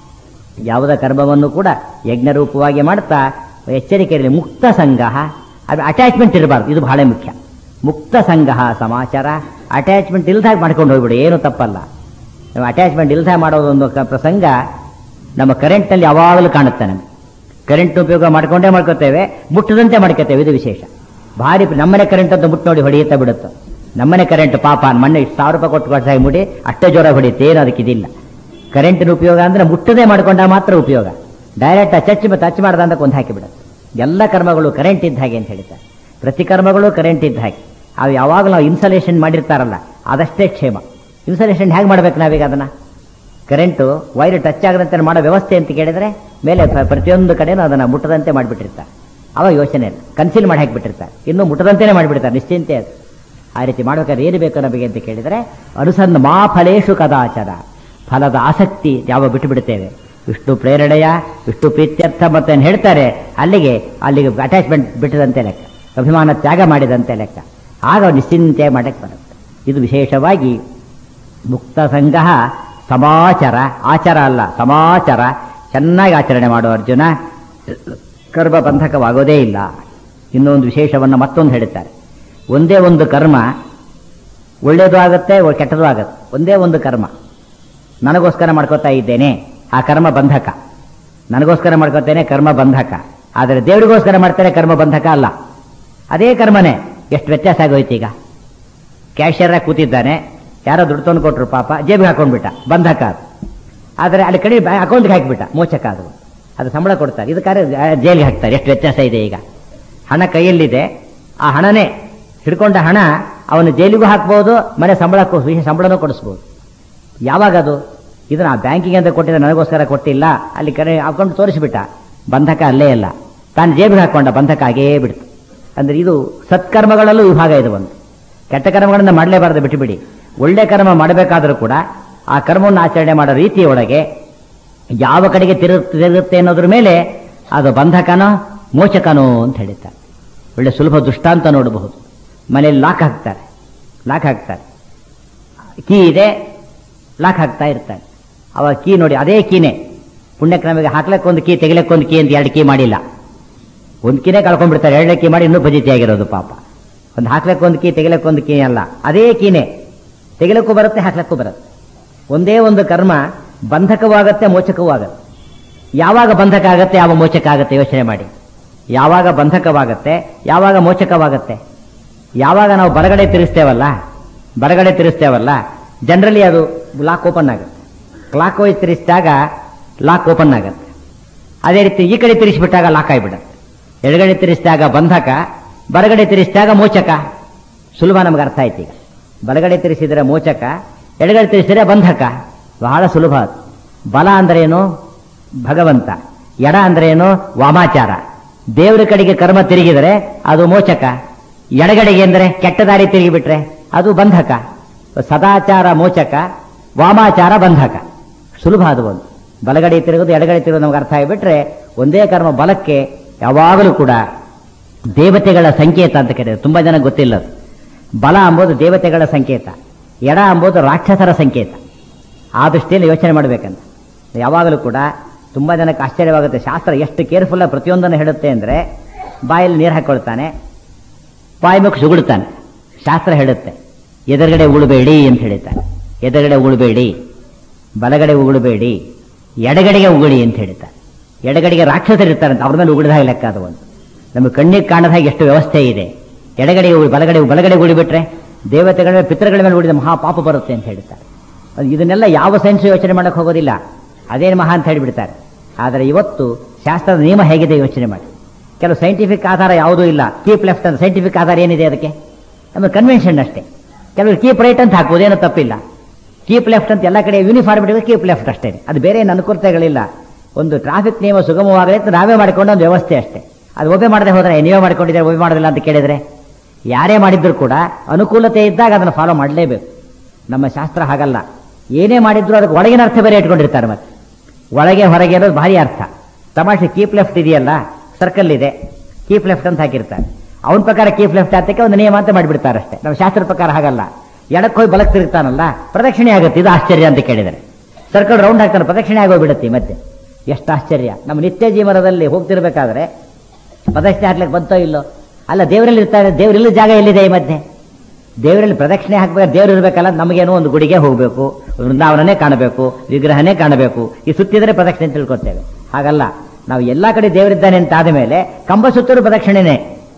ಯಾವುದ ಕರ್ಮವನ್ನು ಕೂಡ ಯಜ್ಞರೂಪವಾಗಿ ಮಾಡ್ತಾ ಎಚ್ಚರಿಕೆಯಲ್ಲಿ ಮುಕ್ತ ಸಂಘ ಅದು ಅಟ್ಯಾಚ್ಮೆಂಟ್ ಇರಬಾರ್ದು ಇದು ಬಹಳ ಮುಖ್ಯ ಮುಕ್ತ ಸಂಘ ಸಮಾಚಾರ ಅಟ್ಯಾಚ್ಮೆಂಟ್ ಇಲ್ದಾಗ ಮಾಡ್ಕೊಂಡು ಹೋಗ್ಬಿಡಿ ಏನು ತಪ್ಪಲ್ಲ ನಾವು ಅಟ್ಯಾಚ್ಮೆಂಟ್ ಇಲ್ದ ಮಾಡೋದೊಂದು ಕ- ಪ್ರಸಂಗ ನಮ್ಮ ಕರೆಂಟ್ನಲ್ಲಿ ಯಾವಾಗಲೂ ಕಾಣುತ್ತೆ ನಮಗೆ ಕರೆಂಟ್ ಉಪಯೋಗ ಮಾಡ್ಕೊಂಡೇ ಮಾಡ್ಕೋತೇವೆ ಮುಟ್ಟದಂತೆ ಮಾಡ್ಕೋತೇವೆ ಇದು ವಿಶೇಷ ಭಾರಿ ನಮ್ಮನೆ ಕರೆಂಟ್ ಅಂತ ಮುಟ್ಟು ನೋಡಿ ಹೊಡೆಯುತ್ತಾ ಬಿಡುತ್ತೆ ನಮ್ಮನೆ ಕರೆಂಟ್ ಪಾಪ ಮೊನ್ನೆ ಇಷ್ಟು ಸಾವಿರ ರೂಪಾಯಿ ಕೊಟ್ಟು ಕೊಟ್ಟಾಗಿ ಮುಡಿ ಅಷ್ಟೇ ಜೋರ ಹೊಡೆಯುತ್ತೆ ಏನು ಅದಕ್ಕೆ ಇದಿಲ್ಲ ಕರೆಂಟಿನ ಉಪಯೋಗ ಅಂದ್ರೆ ಮುಟ್ಟದೆ ಮಾಡ್ಕೊಂಡ ಮಾತ್ರ ಉಪಯೋಗ ಡೈರೆಕ್ಟ್ ಟಚ್ ಟಚ್ ಮಾಡ್ದ ಅಂತ ಕೊಂದು ಹಾಕಿಬಿಡುತ್ತೆ ಎಲ್ಲ ಕರ್ಮಗಳು ಕರೆಂಟ್ ಇದ್ದ ಹಾಗೆ ಅಂತ ಹೇಳ್ತಾರೆ ಪ್ರತಿ ಕರ್ಮಗಳು ಕರೆಂಟ್ ಇದ್ದ ಹಾಗೆ ಅವು ಯಾವಾಗ ನಾವು ಇನ್ಸಲೇಷನ್ ಮಾಡಿರ್ತಾರಲ್ಲ ಅದಷ್ಟೇ ಕ್ಷೇಮ ಇನ್ಸಲೇಷನ್ ಹೇಗೆ ಮಾಡ್ಬೇಕು ನಾವೀಗ ಅದನ್ನ ಕರೆಂಟು ವೈರ್ ಟಚ್ ಆಗದಂತೆ ಮಾಡೋ ವ್ಯವಸ್ಥೆ ಅಂತ ಕೇಳಿದ್ರೆ ಮೇಲೆ ಪ್ರ- ಪ್ರತಿಯೊಂದು ಕಡೆನೂ ಅದನ್ನು ಮುಟ್ಟದಂತೆ ಮಾಡಿಬಿಟ್ಟಿರ್ತಾರೆ ಅವಾಗ ಯೋಚನೆ ಇಲ್ಲ ಕನ್ಸಿಲ್ ಮಾಡಿ ಹಾಕಿಬಿಟ್ಟಿರ್ತಾರೆ ಇನ್ನೂ ಮುಟ್ಟದಂತೆಯೇ ಮಾಡಿಬಿಡ್ತಾರೆ ನಿಶ್ಚಿಂತೆ ಅದು ಆ ರೀತಿ ಮಾಡ್ಬೇಕಾದ್ರೆ ಏನು ಬೇಕು ನಮಗೆ ಅಂತ ಕೇಳಿದರೆ ಅನುಸಂಧ ಮಾ ಫಲೇಶು ಕದಾಚರ ಫಲದ ಆಸಕ್ತಿ ಯಾವ ಬಿಟ್ಟು ಬಿಡುತ್ತೇವೆ ವಿಷ್ಣು ಪ್ರೇರಣೆಯ ವಿಷ್ಣು ಪ್ರೀತ್ಯರ್ಥ ಮತ್ತೆ ಏನ್ ಹೇಳ್ತಾರೆ ಅಲ್ಲಿಗೆ ಅಲ್ಲಿಗೆ ಅಟ್ಯಾಚ್ಮೆಂಟ್ ಬಿಟ್ಟದಂತೆ ಲೆಕ್ಕ ಅಭಿಮಾನ ತ್ಯಾಗ ಮಾಡಿದಂತೆ ಲೆಕ್ಕ ಆಗ ನಿಶ್ಚಿಂತೆ ಮಾಡಕ್ಕೆ ಬರುತ್ತೆ ಇದು ವಿಶೇಷವಾಗಿ ಮುಕ್ತ ಸಂಘ ಸಮಾಚಾರ ಆಚಾರ ಅಲ್ಲ ಸಮಾಚಾರ ಚೆನ್ನಾಗಿ ಆಚರಣೆ ಮಾಡುವ ಅರ್ಜುನ ಕರ್ಮ ಬಂಧಕವಾಗೋದೇ ಇಲ್ಲ ಇನ್ನೊಂದು ವಿಶೇಷವನ್ನು ಮತ್ತೊಂದು ಹೇಳುತ್ತಾರೆ ಒಂದೇ ಒಂದು ಕರ್ಮ ಒಳ್ಳೆಯದು ಆಗುತ್ತೆ ಒ- ಕೆಟ್ಟದ್ದು ಆಗುತ್ತೆ ಒಂದೇ ಒಂದು ಕರ್ಮ ನನಗೋಸ್ಕರ ಮಾಡ್ಕೋತಾ ಇದ್ದೇನೆ ಆ ಕರ್ಮ ಬಂಧಕ ನನಗೋಸ್ಕರ ಮಾಡ್ಕೋತೇನೆ ಕರ್ಮ ಬಂಧಕ ಆದರೆ ದೇವರಿಗೋಸ್ಕರ ಮಾಡ್ತೇನೆ ಕರ್ಮ ಬಂಧಕ ಅಲ್ಲ ಅದೇ ಕರ್ಮನೇ ಎಷ್ಟು ವ್ಯತ್ಯಾಸ ಆಗೋಯ್ತು ಈಗ ಕ್ಯಾಶಿಯರ್ ಕೂತಿದ್ದಾನೆ ಯಾರೋ ದುಡ್ಡು ತಂದು ಕೊಟ್ರು ಪಾಪ ಜೇಬಿಗೆ ಹಾಕೊಂಡ್ಬಿಟ್ಟ ಬಂಧಕ ಅದು ಆದರೆ ಅಲ್ಲಿ ಕಡೆ ಅಕೌಂಟ್ಗೆ ಹಾಕಿಬಿಟ್ಟ ಮೋಚಕ ಅದು ಅದು ಸಂಬಳ ಕೊಡ್ತಾರೆ ಇದಕ್ಕಾದ್ರೆ ಜೈಲಿಗೆ ಹಾಕ್ತಾರೆ ಎಷ್ಟು ವ್ಯತ್ಯಾಸ ಇದೆ ಈಗ ಹಣ ಕೈಯಲ್ಲಿದೆ ಆ ಹಣನೇ ಹಿಡ್ಕೊಂಡ ಹಣ ಅವನು ಜೈಲಿಗೂ ಹಾಕ್ಬೋದು ಮನೆ ಸಂಬಳಕ್ಕೂ ವಿಶೇಷ ಸಂಬಳನೂ ಕೊಡಿಸ್ಬೋದು ಯಾವಾಗ ಅದು ಇದನ್ನ ಆ ಬ್ಯಾಂಕಿಗೆ ಅಂತ ಕೊಟ್ಟಿದ್ದ ನನಗೋಸ್ಕರ ಕೊಟ್ಟಿಲ್ಲ ಅಲ್ಲಿ ಕರೆ ಹಾಕೊಂಡು ತೋರಿಸಿಬಿಟ್ಟ ಬಂಧಕ ಅಲ್ಲೇ ಇಲ್ಲ ತಾನು ಜೇಬಿಗೆ ಹಾಕೊಂಡ ಬಂಧಕ ಆಗೇ ಬಿಡ್ತು ಅಂದ್ರೆ ಇದು ಸತ್ಕರ್ಮಗಳಲ್ಲೂ ವಿಭಾಗ ಇದು ಒಂದು ಕೆಟ್ಟ ಕರ್ಮಗಳನ್ನು ಮಾಡಲೇಬಾರದು ಬಿಟ್ಟುಬಿಡಿ ಒಳ್ಳೆ ಕರ್ಮ ಮಾಡಬೇಕಾದರೂ ಕೂಡ ಆ ಕರ್ಮವನ್ನು ಆಚರಣೆ ಮಾಡೋ ರೀತಿಯೊಳಗೆ ಯಾವ ಕಡೆಗೆ ತಿರು ತಿರುಗುತ್ತೆ ಅನ್ನೋದ್ರ ಮೇಲೆ ಅದು ಬಂಧಕನೋ ಮೋಚಕನೋ ಅಂತ ಹೇಳಿದ್ದಾರೆ ಒಳ್ಳೆ ಸುಲಭ ದುಷ್ಟಾಂತ ನೋಡಬಹುದು ಮನೆಯಲ್ಲಿ ಲಾಕ್ ಹಾಕ್ತಾರೆ ಲಾಕ್ ಹಾಕ್ತಾರೆ ಕೀ ಇದೆ ಲಾಕ್ ಹಾಕ್ತಾ ಇರ್ತಾರೆ ಅವ ಕೀ ನೋಡಿ ಅದೇ ಕೀನೇ ಪುಣ್ಯಕ್ರಮಿಗೆ ಹಾಕ್ಲಕ್ಕೊಂದು ಕೀ ತೆಗಿಲಕ್ಕೊಂದು ಕೀ ಅಂತ ಎರಡು ಕೀ ಮಾಡಿಲ್ಲ ಒಂದು ಕೀನೇ ಕಳ್ಕೊಂಡ್ಬಿಡ್ತಾರೆ ಎರಡನೇ ಕೀ ಮಾಡಿ ಇನ್ನೂ ಫಜಿತಿ ಆಗಿರೋದು ಪಾಪ ಒಂದು ಹಾಕ್ಲಕ್ಕೊಂದು ಕೀ ತೆಗಿಲಕ್ಕೊಂದು ಕೀ ಅಲ್ಲ ಅದೇ ಕೀನೇ ತೆಗಿಲಕ್ಕೂ ಬರುತ್ತೆ ಹಾಕ್ಲಕ್ಕೂ ಬರುತ್ತೆ ಒಂದೇ ಒಂದು ಕರ್ಮ ಬಂಧಕವಾಗತ್ತೆ ಮೋಚಕವೂ ಆಗತ್ತೆ ಯಾವಾಗ ಬಂಧಕ ಆಗತ್ತೆ ಯಾವ ಮೋಚಕ ಆಗತ್ತೆ ಯೋಚನೆ ಮಾಡಿ ಯಾವಾಗ ಬಂಧಕವಾಗತ್ತೆ ಯಾವಾಗ ಮೋಚಕವಾಗತ್ತೆ ಯಾವಾಗ ನಾವು ಬಲಗಡೆ ತಿರುಸ್ತೇವಲ್ಲ ಬಲಗಡೆ ತಿರುಸ್ತೇವಲ್ಲ ಜನರಲಿ ಅದು ಲಾಕ್ ಓಪನ್ ಆಗುತ್ತೆ ಕ್ಲಾಕ್ ವೈಸ್ ತಿರುಗಿಸಿದಾಗ ಲಾಕ್ ಓಪನ್ ಆಗುತ್ತೆ ಅದೇ ರೀತಿ ಈ ಕಡೆ ತಿರುಗಿಸ್ಬಿಟ್ಟಾಗ ಲಾಕ್ ಆಗಿಬಿಡುತ್ತೆ ಎಡಗಡೆ ತಿರುಗಿಸಿದಾಗ ಬಂಧಕ ಬಲಗಡೆ ತಿರುಗಿಸಿದಾಗ ಮೋಚಕ ಸುಲಭ ನಮ್ಗೆ ಅರ್ಥ ಆಯ್ತು ಈಗ ಬಲಗಡೆ ತಿರುಗಿಸಿದ್ರೆ ಮೋಚಕ ಎಡಗಡೆ ತಿರುಗಿಸಿದ್ರೆ ಬಂಧಕ ಬಹಳ ಸುಲಭ ಅದು ಬಲ ಅಂದ್ರೇನು ಭಗವಂತ ಎಡ ಅಂದ್ರೇನು ವಾಮಾಚಾರ ದೇವರ ಕಡೆಗೆ ಕರ್ಮ ತಿರುಗಿದರೆ ಅದು ಮೋಚಕ ಎಡಗಡೆಗೆ ಅಂದರೆ ಕೆಟ್ಟ ದಾರಿ ತಿರುಗಿಬಿಟ್ರೆ ಅದು ಬಂಧಕ ಸದಾಚಾರ ಮೋಚಕ ವಾಮಾಚಾರ ಬಂಧಕ ಸುಲಭ ಅದು ಒಂದು ಬಲಗಡೆ ತಿರುಗೋದು ಎಡಗಡೆ ತಿರುಗೋದು ನಮ್ಗೆ ಅರ್ಥ ಆಗಿಬಿಟ್ರೆ ಒಂದೇ ಕರ್ಮ ಬಲಕ್ಕೆ ಯಾವಾಗಲೂ ಕೂಡ ದೇವತೆಗಳ ಸಂಕೇತ ಅಂತ ಕರೀತಾರೆ ತುಂಬಾ ಜನ ಗೊತ್ತಿಲ್ಲ ಅದು ಬಲ ಅಂಬೋದು ದೇವತೆಗಳ ಸಂಕೇತ ಎಡ ಅಂಬೋದು ರಾಕ್ಷಸರ ಸಂಕೇತ ಆ ದೃಷ್ಟಿಯಲ್ಲಿ ಯೋಚನೆ ಮಾಡಬೇಕಂತ ಯಾವಾಗಲೂ ಕೂಡ ತುಂಬಾ ಜನಕ್ಕೆ ಆಶ್ಚರ್ಯವಾಗುತ್ತೆ ಶಾಸ್ತ್ರ ಎಷ್ಟು ಕೇರ್ಫುಲ್ ಪ್ರತಿಯೊಂದನ್ನು ಹೇಳುತ್ತೆ ಅಂದ್ರೆ ಬಾಯಲ್ಲಿ ನೀರು ಹಾಕೊಳ್ತಾನೆ ಬಾಯಿ ಮುಖ ಸುಗುಡ್ತಾನೆ ಶಾಸ್ತ್ರ ಹೇಳುತ್ತೆ ಎದುರುಗಡೆ ಉಳಬೇಡಿ ಅಂತ ಹೇಳ್ತಾನೆ ಎದುರುಗಡೆ ಉಳಬೇಡಿ ಬಲಗಡೆ ಉಗುಳಬೇಡಿ ಎಡಗಡೆಗೆ ಉಗುಳಿ ಅಂತ ಹೇಳ್ತಾರೆ ಎಡಗಡೆಗೆ ರಾಕ್ಷಸರು ಇರ್ತಾರಂತೆ ಅವ್ರ ಮೇಲೆ ಉಗುಳಿದ ಹಾಗೆ ಲೆಕ್ಕ ಅದು ಒಂದು ನಮಗೆ ಕಣ್ಣಿಗೆ ಕಾಣದ ಹಾಗೆ ಎಷ್ಟು ವ್ಯವಸ್ಥೆ ಇದೆ ಎಡಗಡೆ ಉಗುಳಿ- ಬಲಗಡೆ ಬಲಗಡೆ ಉಗುಳಿಬಿಟ್ರೆ ದೇವತೆಗಳ ಮೇಲೆ ಪಿತೃಗಳ ಮೇಲೆ ಉಳಿದ ಮಹಾ ಪಾಪ ಬರುತ್ತೆ ಅಂತ ಹೇಳ್ತಾರೆ ಅದು ಇದನ್ನೆಲ್ಲ ಯಾವ ಸೈನ್ಸ್ ಯೋಚನೆ ಮಾಡಕ್ಕೆ ಹೋಗೋದಿಲ್ಲ ಅದೇನು ಮಹಾ ಅಂತ ಹೇಳಿಬಿಡ್ತಾರೆ ಆದರೆ ಇವತ್ತು ಶಾಸ್ತ್ರದ ನಿಯಮ ಹೇಗಿದೆ ಯೋಚನೆ ಮಾಡಿ ಕೆಲವು ಸೈಂಟಿಫಿಕ್ ಆಧಾರ ಯಾವುದೂ ಇಲ್ಲ ಕೀಪ್ ಲೆಫ್ಟ್ ಅಂತ ಸೈಂಟಿಫಿಕ್ ಆಧಾರ ಏನಿದೆ ಅದಕ್ಕೆ ನಮ್ಮ ಕನ್ವೆನ್ಷನ್ ಅಷ್ಟೇ ಕೆಲವರು ಕೀಪ್ ರೈಟ್ ಅಂತ ಹಾಕ್ಬೋದು ಏನೂ ತಪ್ಪಿಲ್ಲ ಕೀಪ್ ಲೆಫ್ಟ್ ಅಂತ ಎಲ್ಲ ಕಡೆ ಯೂನಿಫಾರ್ಮ್ ಇಡಬೇಕು ಕೀಪ್ ಲೆಫ್ಟ್ ಅಷ್ಟೇ ಅದು ಬೇರೆ ಏನು ಅನುಕೂಲತೆಗಳಿಲ್ಲ ಒಂದು ಟ್ರಾಫಿಕ್ ನಿಯಮ ಸುಗಮವಾಗಲಿ ಅಂತ ನಾವೇ ಮಾಡಿಕೊಂಡು ಒಂದು ವ್ಯವಸ್ಥೆ ಅಷ್ಟೇ ಅದು ಒಬ್ಬೆ ಮಾಡದೆ ಹೋದ್ರೆ ನೀವೇ ಮಾಡ್ಕೊಂಡಿದ್ರೆ ಒಬ್ಬೆ ಮಾಡೋದಿಲ್ಲ ಅಂತ ಕೇಳಿದ್ರೆ ಯಾರೇ ಮಾಡಿದ್ರು ಕೂಡ ಅನುಕೂಲತೆ ಇದ್ದಾಗ ಅದನ್ನು ಫಾಲೋ ಮಾಡಲೇಬೇಕು ನಮ್ಮ ಶಾಸ್ತ್ರ ಹಾಗಲ್ಲ ಏನೇ ಮಾಡಿದ್ರು ಅದಕ್ಕೆ ಒಳಗಿನ ಅರ್ಥ ಬೇರೆ ಇಟ್ಕೊಂಡಿರ್ತಾರೆ ಮತ್ತೆ ಒಳಗೆ ಹೊರಗೆ ಅನ್ನೋದು ಭಾರಿ ಅರ್ಥ ತಮಾಷೆ ಕೀಪ್ ಲೆಫ್ಟ್ ಇದೆಯಲ್ಲ ಸರ್ಕಲ್ ಇದೆ ಕೀಪ್ ಲೆಫ್ಟ್ ಅಂತ ಹಾಕಿರ್ತಾರೆ ಅವನ ಪ್ರಕಾರ ಕೀಪ್ ಲೆಫ್ಟ್ ಹಾಕಕ್ಕೆ ಒಂದು ನಿಯಮ ಅಂತ ಮಾಡಿಬಿಡ್ತಾರೆ ಅಷ್ಟೇ ನಮ್ಮ ಶಾಸ್ತ್ರದ ಪ್ರಕಾರ ಹಾಗಲ್ಲ ಎಡಕ್ಕೆ ಹೋಗಿ ಬಲಕ್ಕೆ ತಿರುಗ್ತಾನಲ್ಲ ಪ್ರದಕ್ಷಿಣೆ ಆಗುತ್ತೆ ಇದು ಆಶ್ಚರ್ಯ ಅಂತ ಕೇಳಿದರೆ ಸರ್ಕಲ್ ರೌಂಡ್ ಹಾಕ್ತಾನೆ ಪ್ರದಕ್ಷಿಣೆ ಆಗೋಗ್ಬಿಡುತ್ತೆ ಮತ್ತೆ ಎಷ್ಟು ಆಶ್ಚರ್ಯ ನಮ್ಮ ನಿತ್ಯ ಜೀವನದಲ್ಲಿ ಹೋಗ್ತಿರ್ಬೇಕಾದ್ರೆ ಪ್ರದಕ್ಷಿಣೆ ಹಾಕ್ಲಿಕ್ಕೆ ಬಂತೋ ಇಲ್ಲೋ ಅಲ್ಲ ದೇವರಲ್ಲಿ ಇರ್ತಾರೆ ದೇವರಿಲ್ಲ ಜಾಗ ಎಲ್ಲಿದೆ ಈ ಮಧ್ಯೆ ದೇವರಲ್ಲಿ ಪ್ರದಕ್ಷಿಣೆ ಹಾಕ್ಬೇಕು ದೇವ್ರು ಇರಬೇಕಲ್ಲ ನಮಗೇನೋ ಒಂದು ಗುಡಿಗೆ ಹೋಗಬೇಕು ವೃಂದಾವನನೇ ಕಾಣಬೇಕು ವಿಗ್ರಹನೇ ಕಾಣಬೇಕು ಈ ಸುತ್ತಿದ್ರೆ ಪ್ರದಕ್ಷಿಣೆ ಅಂತ ತಿಳ್ಕೊತೇವೆ ಹಾಗಲ್ಲ ನಾವು ಎಲ್ಲ ಕಡೆ ದೇವರಿದ್ದಾನೆ ಅಂತ ಆದ ಮೇಲೆ ಕಂಬ ಸುತ್ತರೂ ಪ್ರದಕ್ಷಿಣೆನೇ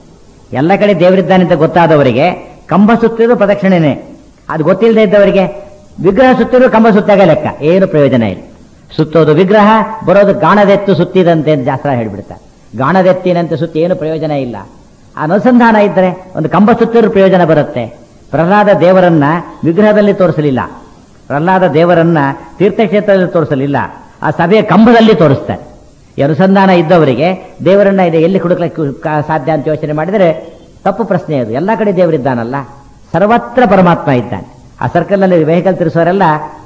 ಎಲ್ಲ ಕಡೆ ದೇವರಿದ್ದಾನೆ ಅಂತ ಗೊತ್ತಾದವರಿಗೆ ಕಂಬ ಸುತ್ತಿದ್ರು ಪ್ರದಕ್ಷಿಣೆನೇ ಅದು ಗೊತ್ತಿಲ್ಲದೆ ಇದ್ದವರಿಗೆ ವಿಗ್ರಹ ಸುತ್ತಿದ್ರು ಕಂಬ ಸುತ್ತಾಗ ಲೆಕ್ಕ ಏನು ಪ್ರಯೋಜನ ಇಲ್ಲ ಸುತ್ತೋದು ವಿಗ್ರಹ ಬರೋದು ಗಾಣದೆತ್ತು ಸುತ್ತಿದಂತೆ ಅಂತ ಶಾಸ್ತ್ರ ಹೇಳ್ಬಿಡ್ತಾರೆ ಗಾಣದೆತ್ತಿನಂತೆ ಸುತ್ತಿ ಏನು ಪ್ರಯೋಜನ ಇಲ್ಲ ಆ ಅನುಸಂಧಾನ ಇದ್ದರೆ ಒಂದು ಕಂಬ ಸುತ್ತಿದ್ರು ಪ್ರಯೋಜನ ಬರುತ್ತೆ ಪ್ರಹ್ಲಾದ ದೇವರನ್ನ ವಿಗ್ರಹದಲ್ಲಿ ತೋರಿಸಲಿಲ್ಲ ಪ್ರಹ್ಲಾದ ದೇವರನ್ನ ತೀರ್ಥಕ್ಷೇತ್ರದಲ್ಲಿ ತೋರಿಸಲಿಲ್ಲ ಆ ಸಭೆಯ ಕಂಬದಲ್ಲಿ ತೋರಿಸ್ತಾರೆ ಈ ಅನುಸಂಧಾನ ಇದ್ದವರಿಗೆ ದೇವರನ್ನ ಇದೆ ಎಲ್ಲಿ ಹುಡುಕ್ಲಿಕ್ಕೆ ಕ- ಸಾಧ್ಯ ಅಂತ ಯೋಚನೆ ಮಾಡಿದರೆ ತಪ್ಪು ಪ್ರಶ್ನೆ ಅದು ಎಲ್ಲ ಕಡೆ ದೇವರಿದ್ದಾನಲ್ಲ ಸರ್ವತ್ರ ಪರಮಾತ್ಮ ಇದ್ದಾನೆ ಆ ಸರ್ಕಲ್ನಲ್ಲಿ ವೆಹಿಕಲ್ ತಿರುಸೋರೆಲ್ಲ